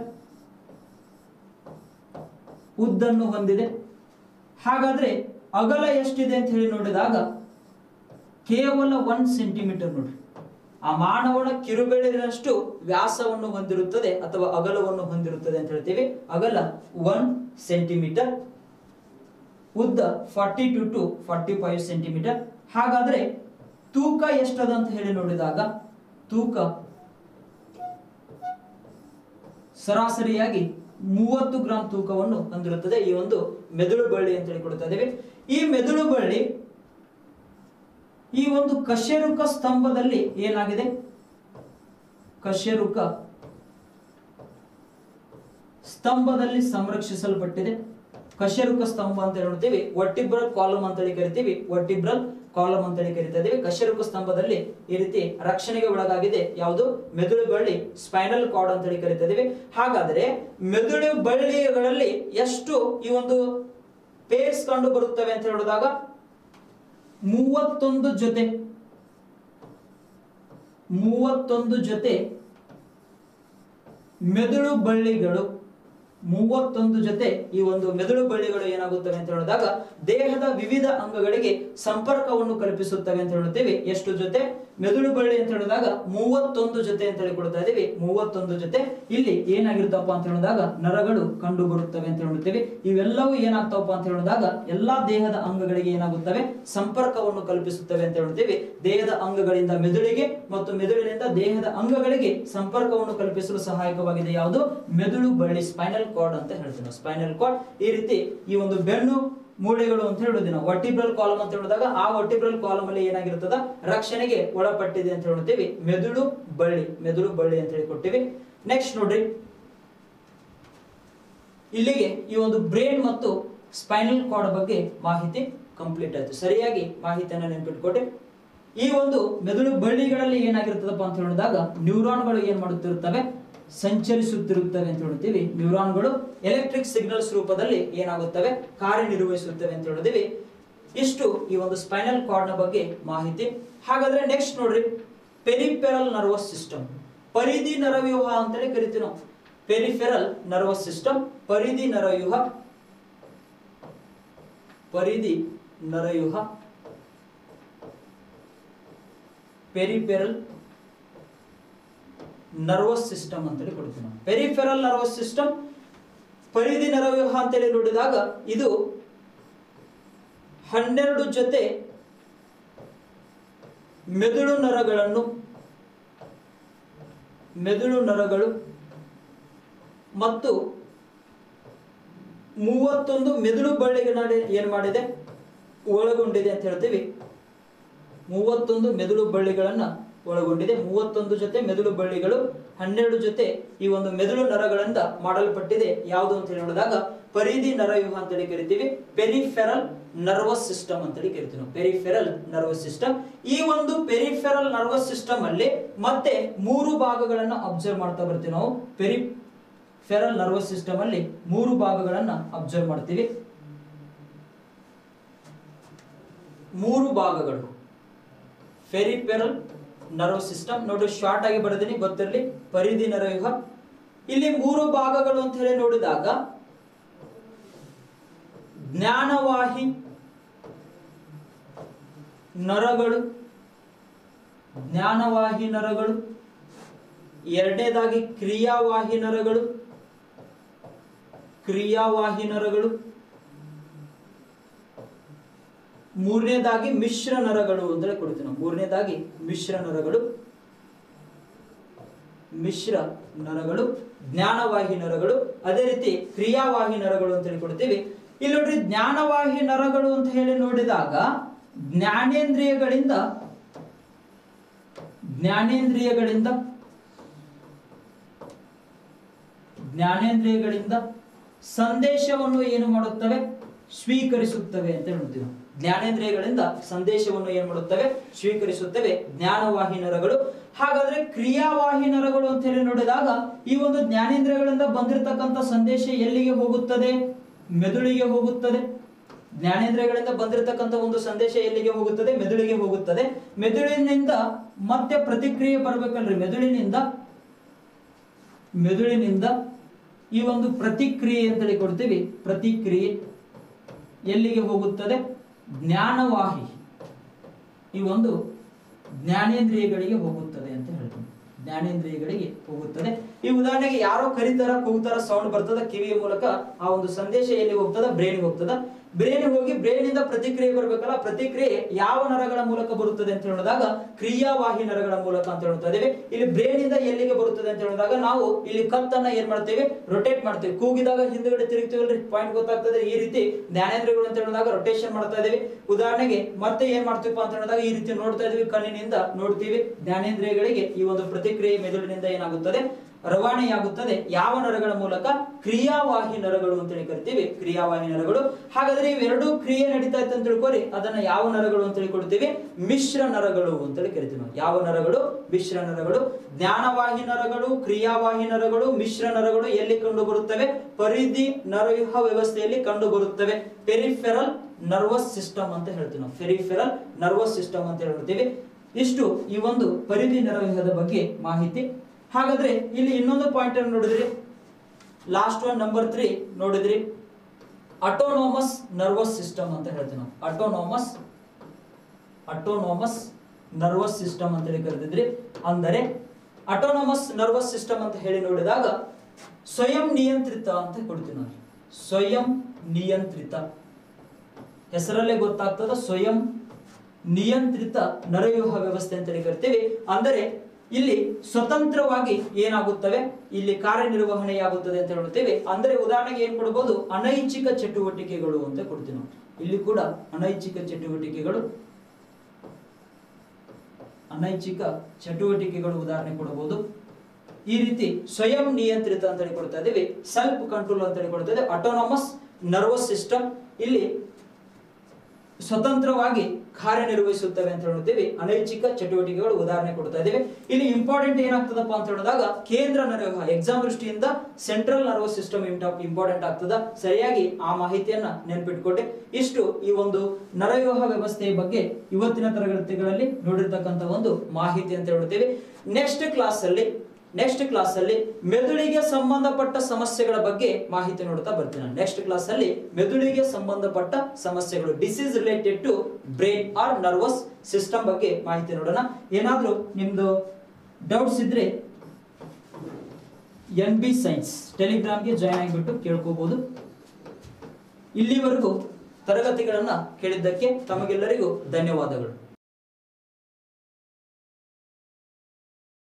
ಉದ್ದನ್ನು ಹೊಂದಿದೆ ಹಾಗಾದ್ರೆ ಅಗಲ ಎಷ್ಟಿದೆ ಅಂತ ಹೇಳಿ ನೋಡಿದಾಗ ಕೇವಲ ಒನ್ ಸೆಂಟಿಮೀಟರ್ ನೋಡ್ರಿ ಆ ಮಾನವನ ಕಿರುಬೆರಳಿನಷ್ಟು ವ್ಯಾಸವನ್ನು ಹೊಂದಿರುತ್ತದೆ ಅಥವಾ ಅಗಲವನ್ನು ಹೊಂದಿರುತ್ತದೆ ಅಂತ ಹೇಳ್ತೀವಿ ಅಗಲ ಒನ್ ಸೆಂಟಿಮೀಟರ್ ಉದ್ದ forty two to forty five centimetre ಹಾಗಾದ್ರೆ ತೂಕ ಎಷ್ಟದ ಅಂತ ಹೇಳಿ ನೋಡಿದಾಗ ತೂಕ ಸರಾಸರಿಯಾಗಿ ಮೂವತ್ತು ಗ್ರಾಂ ತೂಕವನ್ನು ಹೊಂದಿರುತ್ತದೆ ಈ ಒಂದು ಮೆದುಳು ಬಳ್ಳಿ ಅಂತ ಹೇಳಿ ಕೊಡ್ತಾ ಇದ್ದೇವೆ ಈ ಮೆದುಳು ಬಳ್ಳಿ ಈ ಒಂದು ಕಶೇರುಕ ಸ್ತಂಭದಲ್ಲಿ ಏನಾಗಿದೆ ಕಶೇರುಕ ಸ್ತಂಭದಲ್ಲಿ ಸಂರಕ್ಷಿಸಲ್ಪಟ್ಟಿದೆ ಕಶೇರುಕ ಸ್ತಂಭ ಅಂತ ಹೇಳ್ತೀವಿ ವರ್ಟಿಬ್ರಲ್ ಕಾಲಮ್ ಅಂತ ಹೇಳಿ ಕರಿತೀವಿ ವರ್ಟಿಬ್ರಲ್ ಕಾಲಮ್ ಅಂತ ಹೇಳಿ ಕರಿತಾ ಇದೀವಿ ಕಶೇರುಕ ಸ್ತಂಭದಲ್ಲಿ ಈ ರೀತಿ ರಕ್ಷಣೆಗೆ ಒಳಗಾಗಿದೆ ಯಾವುದು ಮೆದುಳು ಬಳ್ಳಿ ಸ್ಪೈನಲ್ ಕಾರ್ಡ್ ಅಂತ ಹೇಳಿ ಕರಿತಾ ಇದೀವಿ ಹಾಗಾದ್ರೆ ಮೆದುಳು ಬಳ್ಳಿಗಳಲ್ಲಿ ಎಷ್ಟು ಈ ಒಂದು ಪೇರ್ಸ್ ಕಂಡು ಬರುತ್ತವೆ ಅಂತ ಹೇಳಿದಾಗ ಮೂವತ್ತೊಂದು ಜೊತೆ ಮೂವತ್ತೊಂದು ಜೊತೆ ಮೆದುಳು ಬಳ್ಳಿಗಳು ಮೂವತ್ತೊಂದು ಜೊತೆ ಈ ಒಂದು ಮೆದುಳು ಬಳ್ಳಿಗಳು ಏನಾಗುತ್ತವೆ ಅಂತ ಹೇಳಿದಾಗ ದೇಹದ ವಿವಿಧ ಅಂಗಗಳಿಗೆ ಸಂಪರ್ಕವನ್ನು ಕಲ್ಪಿಸುತ್ತವೆ ಅಂತ ಹೇಳುತ್ತೇವೆ ಎಷ್ಟು ಜೊತೆ ಮೆದುಳು ಬಳ್ಳಿ ಅಂತ ಹೇಳಿದಾಗ ಮೂವತ್ತೊಂದು ಜೊತೆ ಅಂತ ಹೇಳಿ ಕೊಡ್ತಾ ಇದೀವಿ ಮೂವತ್ತೊಂದು ಜೊತೆ ಇಲ್ಲಿ ಏನಾಗಿರ್ತಪ್ಪ ಅಂತ ಹೇಳಿದಾಗ ನರಗಳು ಕಂಡು ಬರುತ್ತವೆ ಅಂತ ಹೇಳುತ್ತೇವೆ ಇವೆಲ್ಲವೂ ಏನಾಗ್ತಾವಪ್ಪ ಅಂತ ಹೇಳಿದಾಗ ಎಲ್ಲಾ ದೇಹದ ಅಂಗಗಳಿಗೆ ಏನಾಗುತ್ತವೆ ಸಂಪರ್ಕವನ್ನು ಕಲ್ಪಿಸುತ್ತವೆ ಅಂತ ಹೇಳ್ತೀವಿ ದೇಹದ ಅಂಗಗಳಿಂದ ಮೆದುಳಿಗೆ ಮತ್ತು ಮೆದುಳಿನಿಂದ ದೇಹದ ಅಂಗಗಳಿಗೆ ಸಂಪರ್ಕವನ್ನು ಕಲ್ಪಿಸಲು ಸಹಾಯಕವಾಗಿದೆ ಯಾವುದು ಮೆದುಳು ಬಳ್ಳಿ ಸ್ಪೈನಲ್ ಕಾರ್ಡ್ ಅಂತ ಹೇಳ್ತೀವಿ ನಾವು ಸ್ಪೈನಲ್ ಕಾರ್ಡ್ ಈ ರೀತಿ ಈ ಒಂದು ಬೆನ್ನು ಮೂಳೆಗಳು ಅಂತ ಹೇಳುದಿಲ್ಲ ನಾವು ವರ್ಟಿಬ್ರಲ್ ಕಾಲಮ್ ಅಂತ ಹೇಳಿದಾಗ ಆ ವರ್ಟಿಬ್ರಲ್ ಕಾಲಮ್ ಅಲ್ಲಿ ಏನಾಗಿರ್ತದ ರಕ್ಷಣೆಗೆ ಒಳಪಟ್ಟಿದೆ ಅಂತ ಹೇಳ್ತೀವಿ ಮೆದುಳು ಬಳ್ಳಿ ಮೆದುಳು ಬಳ್ಳಿ ಅಂತ ಹೇಳಿ ಕೊಟ್ಟಿವಿ ನೆಕ್ಸ್ಟ್ ನೋಡ್ರಿ ಇಲ್ಲಿಗೆ ಈ ಒಂದು ಬ್ರೈನ್ ಮತ್ತು ಸ್ಪೈನಲ್ ಕಾರ್ಡ್ ಬಗ್ಗೆ ಮಾಹಿತಿ ಕಂಪ್ಲೀಟ್ ಆಯ್ತು ಸರಿಯಾಗಿ ಮಾಹಿತಿಯನ್ನು ನೆನ್ಪಿಟ್ಕೊಟ್ಟೆ ಈ ಒಂದು ಮೆದುಳು ಬಳ್ಳಿಗಳಲ್ಲಿ ಏನಾಗಿರ್ತದಪ್ಪ ಅಂತ ಹೇಳಿದಾಗ ನ್ಯೂರಾನ್ಗಳು ಏನ್ ಮಾಡುತ್ತಿರುತ್ತವೆ ಸಂಚರಿಸುತ್ತಿರುತ್ತವೆ ಅಂತ ಹೇಳ್ತೀವಿ ನ್ಯೂರಾನ್ಗಳು ಎಲೆಕ್ಟ್ರಿಕ್ ಸಿಗ್ನಲ್ಸ್ ರೂಪದಲ್ಲಿ ಏನಾಗುತ್ತವೆ ಕಾರ್ಯನಿರ್ವಹಿಸುತ್ತವೆ ಅಂತ ಹೇಳಿದೀವಿ ಇಷ್ಟು ಈ ಒಂದು ಸ್ಪೈನಲ್ ಕಾರ್ಡ್ ನ ಬಗ್ಗೆ ಮಾಹಿತಿ ಹಾಗಾದ್ರೆ ನೆಕ್ಸ್ಟ್ ನೋಡ್ರಿ ಪೆರಿಫೆರಲ್ ನರ್ವಸ್ ಸಿಸ್ಟಮ್ ಪರಿಧಿ ನರವ್ಯೂಹ ಅಂತೇಳಿ ಕರಿತೀವಿ ನಾವು ಪೆರಿಫೆರಲ್ ನರ್ವಸ್ ಸಿಸ್ಟಮ್ ಪರಿಧಿ ನರವ್ಯೂಹ ಪರಿಧಿ ನರವ್ಯೂಹ ಪೆರಿಫೆರಲ್ ನರ್ವಸ್ ಸಿಸ್ಟಮ್ ಅಂತೇಳಿ ಕೊಡ್ತೀವಿ ನಾವು ಪೆರಿಫೆರಲ್ ನರ್ವಸ್ ಸಿಸ್ಟಮ್ ಪರಿಧಿ ನರವ್ಯೂಹ ಅಂತೇಳಿ ನೋಡಿದಾಗ ಇದು ಹನ್ನೆರಡು ಜೊತೆ ಮೆದುಳು ನರಗಳನ್ನು ಮೆದುಳು ನರಗಳು ಮತ್ತು ಮೂವತ್ತೊಂದು ಮೆದುಳು ಬಳ್ಳಿಗಳ ಏನ್ ಮಾಡಿದೆ ಒಳಗೊಂಡಿದೆ ಅಂತ ಹೇಳ್ತೀವಿ ಮೂವತ್ತೊಂದು ಮೆದುಳು ಬಳ್ಳಿಗಳನ್ನ ಒಳಗೊಂಡಿದೆ ಮೂವತ್ತೊಂದು ಜೊತೆ ಮೆದುಳು ಬಳ್ಳಿಗಳು ಹನ್ನೆರಡು ಜೊತೆ ಈ ಒಂದು ಮೆದುಳು ನರಗಳಿಂದ ಮಾಡಲ್ಪಟ್ಟಿದೆ ಯಾವುದು ಅಂತ ಹೇಳಿ ನೋಡಿದಾಗ ಪರಿಧಿ ನರವ್ಯೂಹ ಅಂತೇಳಿ ಕರಿತೀವಿ ಪೆರಿಫೆರಲ್ ನರ್ವಸ್ ಸಿಸ್ಟಮ್ ಅಂತೇಳಿ ಕರಿತೀವಿ ನಾವು ಪೆರಿಫೆರಲ್ ನರ್ವಸ್ ಸಿಸ್ಟಮ್ ಈ ಒಂದು ಪೆರಿಫೆರಲ್ ನರ್ವಸ್ ಸಿಸ್ಟಮ್ ಅಲ್ಲಿ ಮತ್ತೆ ಮೂರು ಭಾಗಗಳನ್ನ ಅಬ್ಸರ್ವ್ ಮಾಡ್ತಾ ಬರ್ತೀವಿ ನಾವು ಪೆರಿ ಫೆರಲ್ ನರ್ವಸ್ ಸಿಸ್ಟಮ್ ಅಲ್ಲಿ ಮೂರು ಭಾಗಗಳನ್ನ ಅಬ್ಸರ್ವ್ ಮಾಡ್ತೀವಿ ಮೂರು ಭಾಗಗಳು ಫೆರಿಫೆರಲ್ ನರ್ವ್ ಸಿಸ್ಟಮ್ ನೋಡಿ ಶಾರ್ಟ್ ಆಗಿ ಬರೆದಿನಿ ಗೊತ್ತಿರಲಿ ಪರಿಧಿ ನರವ್ಯೂಹ ಇಲ್ಲಿ ಮೂರು ಭಾಗಗಳು ಅಂತ ಹೇಳಿ ನೋಡಿದಾಗ ಜ್ಞಾನವಾಹಿ ನರಗಳು ಜ್ಞಾನವಾಹಿ ನರಗಳು ಎರಡನೇದಾಗಿ ಕ್ರಿಯಾವಾಹಿ ನರಗಳು ಕ್ರಿಯಾವಾಹಿ ನರಗಳು ಮೂರನೇದಾಗಿ ಮಿಶ್ರ ನರಗಳು ಅಂತೇಳಿ ಕೊಡ್ತೀವಿ ನಾವು ಮೂರನೇದಾಗಿ ಮಿಶ್ರ ನರಗಳು ಮಿಶ್ರ ನರಗಳು ಜ್ಞಾನವಾಹಿ ನರಗಳು ಅದೇ ರೀತಿ ಕ್ರಿಯಾವಾಹಿ ನರಗಳು ಅಂತ ಹೇಳಿ ಕೊಡ್ತೀವಿ ಇಲ್ಲಿ ನೋಡ್ರಿ ಜ್ಞಾನವಾಹಿ ನರಗಳು ಅಂತ ಹೇಳಿ ನೋಡಿದಾಗ ಜ್ಞಾನೇಂದ್ರಿಯಗಳಿಂದ ಜ್ಞಾನೇಂದ್ರಿಯಗಳಿಂದ ಜ್ಞಾನೇಂದ್ರಿಯಗಳಿಂದ ಸಂದೇಶವನ್ನು ಏನು ಮಾಡುತ್ತವೆ ಸ್ವೀಕರಿಸುತ್ತವೆ ಅಂತ ಹೇಳ್ತೀವಿ ನಾವು. ಜ್ಞಾನೇಂದ್ರಿಯಗಳಿಂದ ಸಂದೇಶವನ್ನು ಏನ್ ಮಾಡುತ್ತವೆ ಸ್ವೀಕರಿಸುತ್ತವೆ ಜ್ಞಾನವಾಹಿ ನರಗಳು ಹಾಗಾದ್ರೆ ಕ್ರಿಯಾವಾಹಿ ನರಗಳು ಅಂತ ಹೇಳಿ ನೋಡಿದಾಗ ಈ ಒಂದು ಜ್ಞಾನೇಂದ್ರಿಯಗಳಿಂದ ಬಂದಿರತಕ್ಕಂತ ಸಂದೇಶ ಎಲ್ಲಿಗೆ ಹೋಗುತ್ತದೆ ಮೆದುಳಿಗೆ ಹೋಗುತ್ತದೆ ಜ್ಞಾನೇಂದ್ರಿಯಗಳಿಂದ ಬಂದಿರತಕ್ಕಂತ ಒಂದು ಸಂದೇಶ ಎಲ್ಲಿಗೆ ಹೋಗುತ್ತದೆ ಮೆದುಳಿಗೆ ಹೋಗುತ್ತದೆ ಮೆದುಳಿನಿಂದ ಮತ್ತೆ ಪ್ರತಿಕ್ರಿಯೆ ಬರ್ಬೇಕಲ್ರಿ ಮೆದುಳಿನಿಂದ ಮೆದುಳಿನಿಂದ ಈ ಒಂದು ಪ್ರತಿಕ್ರಿಯೆ ಅಂತೇಳಿ ಕೊಡ್ತೀವಿ ಪ್ರತಿಕ್ರಿಯೆ ಎಲ್ಲಿಗೆ ಹೋಗುತ್ತದೆ ಜ್ಞಾನವಾಹಿ ಈ ಒಂದು ಜ್ಞಾನೇಂದ್ರಿಯಗಳಿಗೆ ಹೋಗುತ್ತದೆ ಅಂತ ಹೇಳ್ತೀನಿ ಜ್ಞಾನೇಂದ್ರಿಯಗಳಿಗೆ ಹೋಗುತ್ತದೆ ಈ ಉದಾಹರಣೆಗೆ ಯಾರೋ ಕರಿತಾರ ಕೂಗ್ತಾರ ಸೌಂಡ್ ಬರ್ತದ ಕಿವಿಯ ಮೂಲಕ ಆ ಒಂದು ಸಂದೇಶ ಎಲ್ಲಿ ಹೋಗ್ತದ ಬ್ರೈನ್ ಹೋಗ್ತದ ಬ್ರೈನ್ ಹೋಗಿ ಬ್ರೈನ್ ಇಂದ ಪ್ರತಿಕ್ರಿಯೆ ಬರ್ಬೇಕಲ್ಲ ಪ್ರತಿಕ್ರಿಯೆ ಯಾವ ನರಗಳ ಮೂಲಕ ಬರುತ್ತದೆ ಅಂತ ಹೇಳಿದಾಗ ಕ್ರಿಯಾವಾಹಿ ನರಗಳ ಮೂಲಕ ಅಂತ ಹೇಳ್ತಾ ಇದೀವಿ ಇಲ್ಲಿ ಬ್ರೈನ್ ಇಂದ ಎಲ್ಲಿಗೆ ಬರುತ್ತದೆ ಅಂತ ಹೇಳಿದಾಗ ನಾವು ಇಲ್ಲಿ ಕತ್ತನ್ನ ಏನ್ ಮಾಡ್ತೇವೆ ರೊಟೇಟ್ ಮಾಡ್ತೇವೆ ಕೂಗಿದಾಗ ಹಿಂದ್ಗಡೆ ತಿರುಗ್ತೀವಲ್ರಿ ಪಾಯಿಂಟ್ ಗೊತ್ತಾಗ್ತದೆ ಈ ರೀತಿ ಜ್ಞಾನೇಂದ್ರಿಯಗಳು ಅಂತ ಹೇಳಿದಾಗ ರೊಟೇಷನ್ ಮಾಡ್ತಾ ಇದೀವಿ ಉದಾಹರಣೆಗೆ ಮತ್ತೆ ಏನ್ ಮಾಡ್ತೀವಪ್ಪ ಅಂತ ಹೇಳಿದಾಗ ಈ ರೀತಿ ನೋಡ್ತಾ ಇದೀವಿ ಕಣ್ಣಿನಿಂದ ನೋಡ್ತೀವಿ ಜ್ಞಾನೇಂದ್ರಿಯಗಳಿಗೆ ಈ ಒಂದು ಪ್ರತಿಕ್ರಿಯೆ ಮೆದುಳಿನಿಂದ ಏನಾಗುತ್ತದೆ ರವಾನೆಯಾಗುತ್ತದೆ ಯಾವ ನರಗಳ ಮೂಲಕ ಕ್ರಿಯಾವಾಹಿ ನರಗಳು ಅಂತೇಳಿ ಕರಿತೀವಿ ಕ್ರಿಯಾವಾಹಿ ನರಗಳು ಹಾಗಾದ್ರೆ ಇವೆರಡು ಕ್ರಿಯೆ ನಡೀತಾ ಇತ್ತು ಅಂತ ತಿಳ್ಕೊರಿ ಅದನ್ನ ಯಾವ ನರಗಳು ಅಂತೇಳಿ ಕೊಡ್ತೀವಿ ಮಿಶ್ರ ನರಗಳು ಅಂತೇಳಿ ಕರಿತೀವಿ ನಾವು ಯಾವ ನರಗಳು ಮಿಶ್ರ ನರಗಳು ಜ್ಞಾನವಾಹಿ ನರಗಳು ಕ್ರಿಯಾವಾಹಿ ನರಗಳು ಮಿಶ್ರ ನರಗಳು ಎಲ್ಲಿ ಕಂಡು ಬರುತ್ತವೆ ಪರಿಧಿ ನರವ್ಯೂಹ ವ್ಯವಸ್ಥೆಯಲ್ಲಿ ಕಂಡು ಬರುತ್ತವೆ ಪೆರಿಫೆರಲ್ ನರ್ವಸ್ ಸಿಸ್ಟಮ್ ಅಂತ ಹೇಳ್ತೀವಿ ನಾವು ಪೆರಿಫೆರಲ್ ನರ್ವಸ್ ಸಿಸ್ಟಮ್ ಅಂತ ಹೇಳ್ತೀವಿ ಇಷ್ಟು ಈ ಒಂದು ಪರಿಧಿ ನರವ್ಯೂಹದ ಬಗ್ಗೆ ಮಾಹಿತಿ ಹಾಗಾದ್ರೆ ಇಲ್ಲಿ ಇನ್ನೊಂದು ಪಾಯಿಂಟ್ ಅನ್ನು ನೋಡಿದ್ರಿ ಲಾಸ್ಟ್ ಒನ್ ನಂಬರ್ ತ್ರೀ ನೋಡಿದ್ರಿ ಅಟೋನೋಮಸ್ ನರ್ವಸ್ ಸಿಸ್ಟಮ್ ಅಂತ ಹೇಳ್ತೀವಿ ನಾವು ಅಟೋನೋಮಸ್ ಅಟೋನೋಮಸ್ ನರ್ವಸ್ ಸಿಸ್ಟಮ್ ಅಂತ ಹೇಳಿ ಕರೆದಿದ್ರಿ ಅಂದರೆ ಅಟೋನೋಮಸ್ ನರ್ವಸ್ ಸಿಸ್ಟಮ್ ಅಂತ ಹೇಳಿ ನೋಡಿದಾಗ ಸ್ವಯಂ ನಿಯಂತ್ರಿತ ಅಂತ ಕೊಡ್ತೀವಿ ನಾವು ಸ್ವಯಂ ನಿಯಂತ್ರಿತ ಹೆಸರಲ್ಲೇ ಗೊತ್ತಾಗ್ತದ ಸ್ವಯಂ ನಿಯಂತ್ರಿತ ನರವ್ಯೂಹ ವ್ಯವಸ್ಥೆ ಅಂತ ಹೇಳಿ ಕರಿತೀವಿ ಅಂದರೆ ಇಲ್ಲಿ ಸ್ವತಂತ್ರವಾಗಿ ಏನಾಗುತ್ತವೆ ಇಲ್ಲಿ ಕಾರ್ಯನಿರ್ವಹಣೆಯಾಗುತ್ತದೆ ಅಂತ ಹೇಳ್ತೇವೆ ಅಂದ್ರೆ ಉದಾಹರಣೆಗೆ ಏನ್ ಕೊಡಬಹುದು ಅನೈಚ್ಛಿಕ ಚಟುವಟಿಕೆಗಳು ಅಂತ ಕೊಡ್ತೀವಿ ನಾವು ಇಲ್ಲಿ ಕೂಡ ಅನೈಚ್ಛಿಕ ಚಟುವಟಿಕೆಗಳು ಅನೈಚ್ಛಿಕ ಚಟುವಟಿಕೆಗಳು ಉದಾಹರಣೆ ಕೊಡಬಹುದು ಈ ರೀತಿ ಸ್ವಯಂ ನಿಯಂತ್ರಿತ ಅಂತ ಹೇಳಿ ಕೊಡ್ತಾ ಇದ್ದೀವಿ ಸೆಲ್ಫ್ ಕಂಟ್ರೋಲ್ ಅಂತ ಹೇಳಿ ಕೊಡ್ತಾ ಇದ್ದೀವಿ ಅಟೋನಮಸ್ ನರ್ವಸ್ ಸಿಸ್ಟಮ್ ಇಲ್ಲಿ ಸ್ವತಂತ್ರವಾಗಿ ಕಾರ್ಯನಿರ್ವಹಿಸುತ್ತವೆ ಅಂತ ಹೇಳ್ತೀವಿ ಅನೈಚ್ಛಿಕ ಚಟುವಟಿಕೆಗಳು ಉದಾಹರಣೆ ಕೊಡ್ತಾ ಇದ್ದೀವಿ ಇಲ್ಲಿ ಇಂಪಾರ್ಟೆಂಟ್ ಏನಾಗ್ತದಪ್ಪ ಅಂತ ಹೇಳಿದಾಗ ಕೇಂದ್ರ ನರವ್ಯೂಹ ಎಕ್ಸಾಮ್ ದೃಷ್ಟಿಯಿಂದ ಸೆಂಟ್ರಲ್ ನರ್ವಸ್ ಸಿಸ್ಟಮ್ ಇಂಪಾರ್ಟೆಂಟ್ ಆಗ್ತದ ಸರಿಯಾಗಿ ಆ ಮಾಹಿತಿಯನ್ನ ನೆನ್ಪಿಟ್ಕೊಟ್ಟೆ ಇಷ್ಟು ಈ ಒಂದು ನರವ್ಯೂಹ ವ್ಯವಸ್ಥೆಯ ಬಗ್ಗೆ ಇವತ್ತಿನ ತರಗತಿಗಳಲ್ಲಿ ನೋಡಿರ್ತಕ್ಕಂಥ ಒಂದು ಮಾಹಿತಿ ಅಂತ ಹೇಳ್ತೀವಿ ನೆಕ್ಸ್ಟ್ ಕ್ಲಾಸ್ ಅಲ್ಲಿ ನೆಕ್ಸ್ಟ್ ಕ್ಲಾಸ್ ಅಲ್ಲಿ ಮೆದುಳಿಗೆ ಸಂಬಂಧಪಟ್ಟ ಸಮಸ್ಯೆಗಳ ಬಗ್ಗೆ ಮಾಹಿತಿ ನೋಡ್ತಾ ಬರ್ತೀನಿ ನೆಕ್ಸ್ಟ್ ಕ್ಲಾಸ್ ಅಲ್ಲಿ ಮೆದುಳಿಗೆ ಸಂಬಂಧಪಟ್ಟ ಸಮಸ್ಯೆಗಳು disease related to brain or nervous system ಬಗ್ಗೆ ಮಾಹಿತಿ ನೋಡೋಣ ಏನಾದ್ರೂ ನಿಮ್ದು ಡೌಟ್ಸ್ ಇದ್ರೆ ಎನ್ ಬಿ ಸೈನ್ಸ್ ಟೆಲಿಗ್ರಾಮ್ಗೆ ಜಾಯ್ನ್ ಆಗಿಬಿಟ್ಟು ಕೇಳ್ಕೋಬಹುದು ಇಲ್ಲಿವರೆಗೂ ತರಗತಿಗಳನ್ನ ಕೇಳಿದ್ದಕ್ಕೆ ತಮಗೆಲ್ಲರಿಗೂ ಧನ್ಯವಾದಗಳು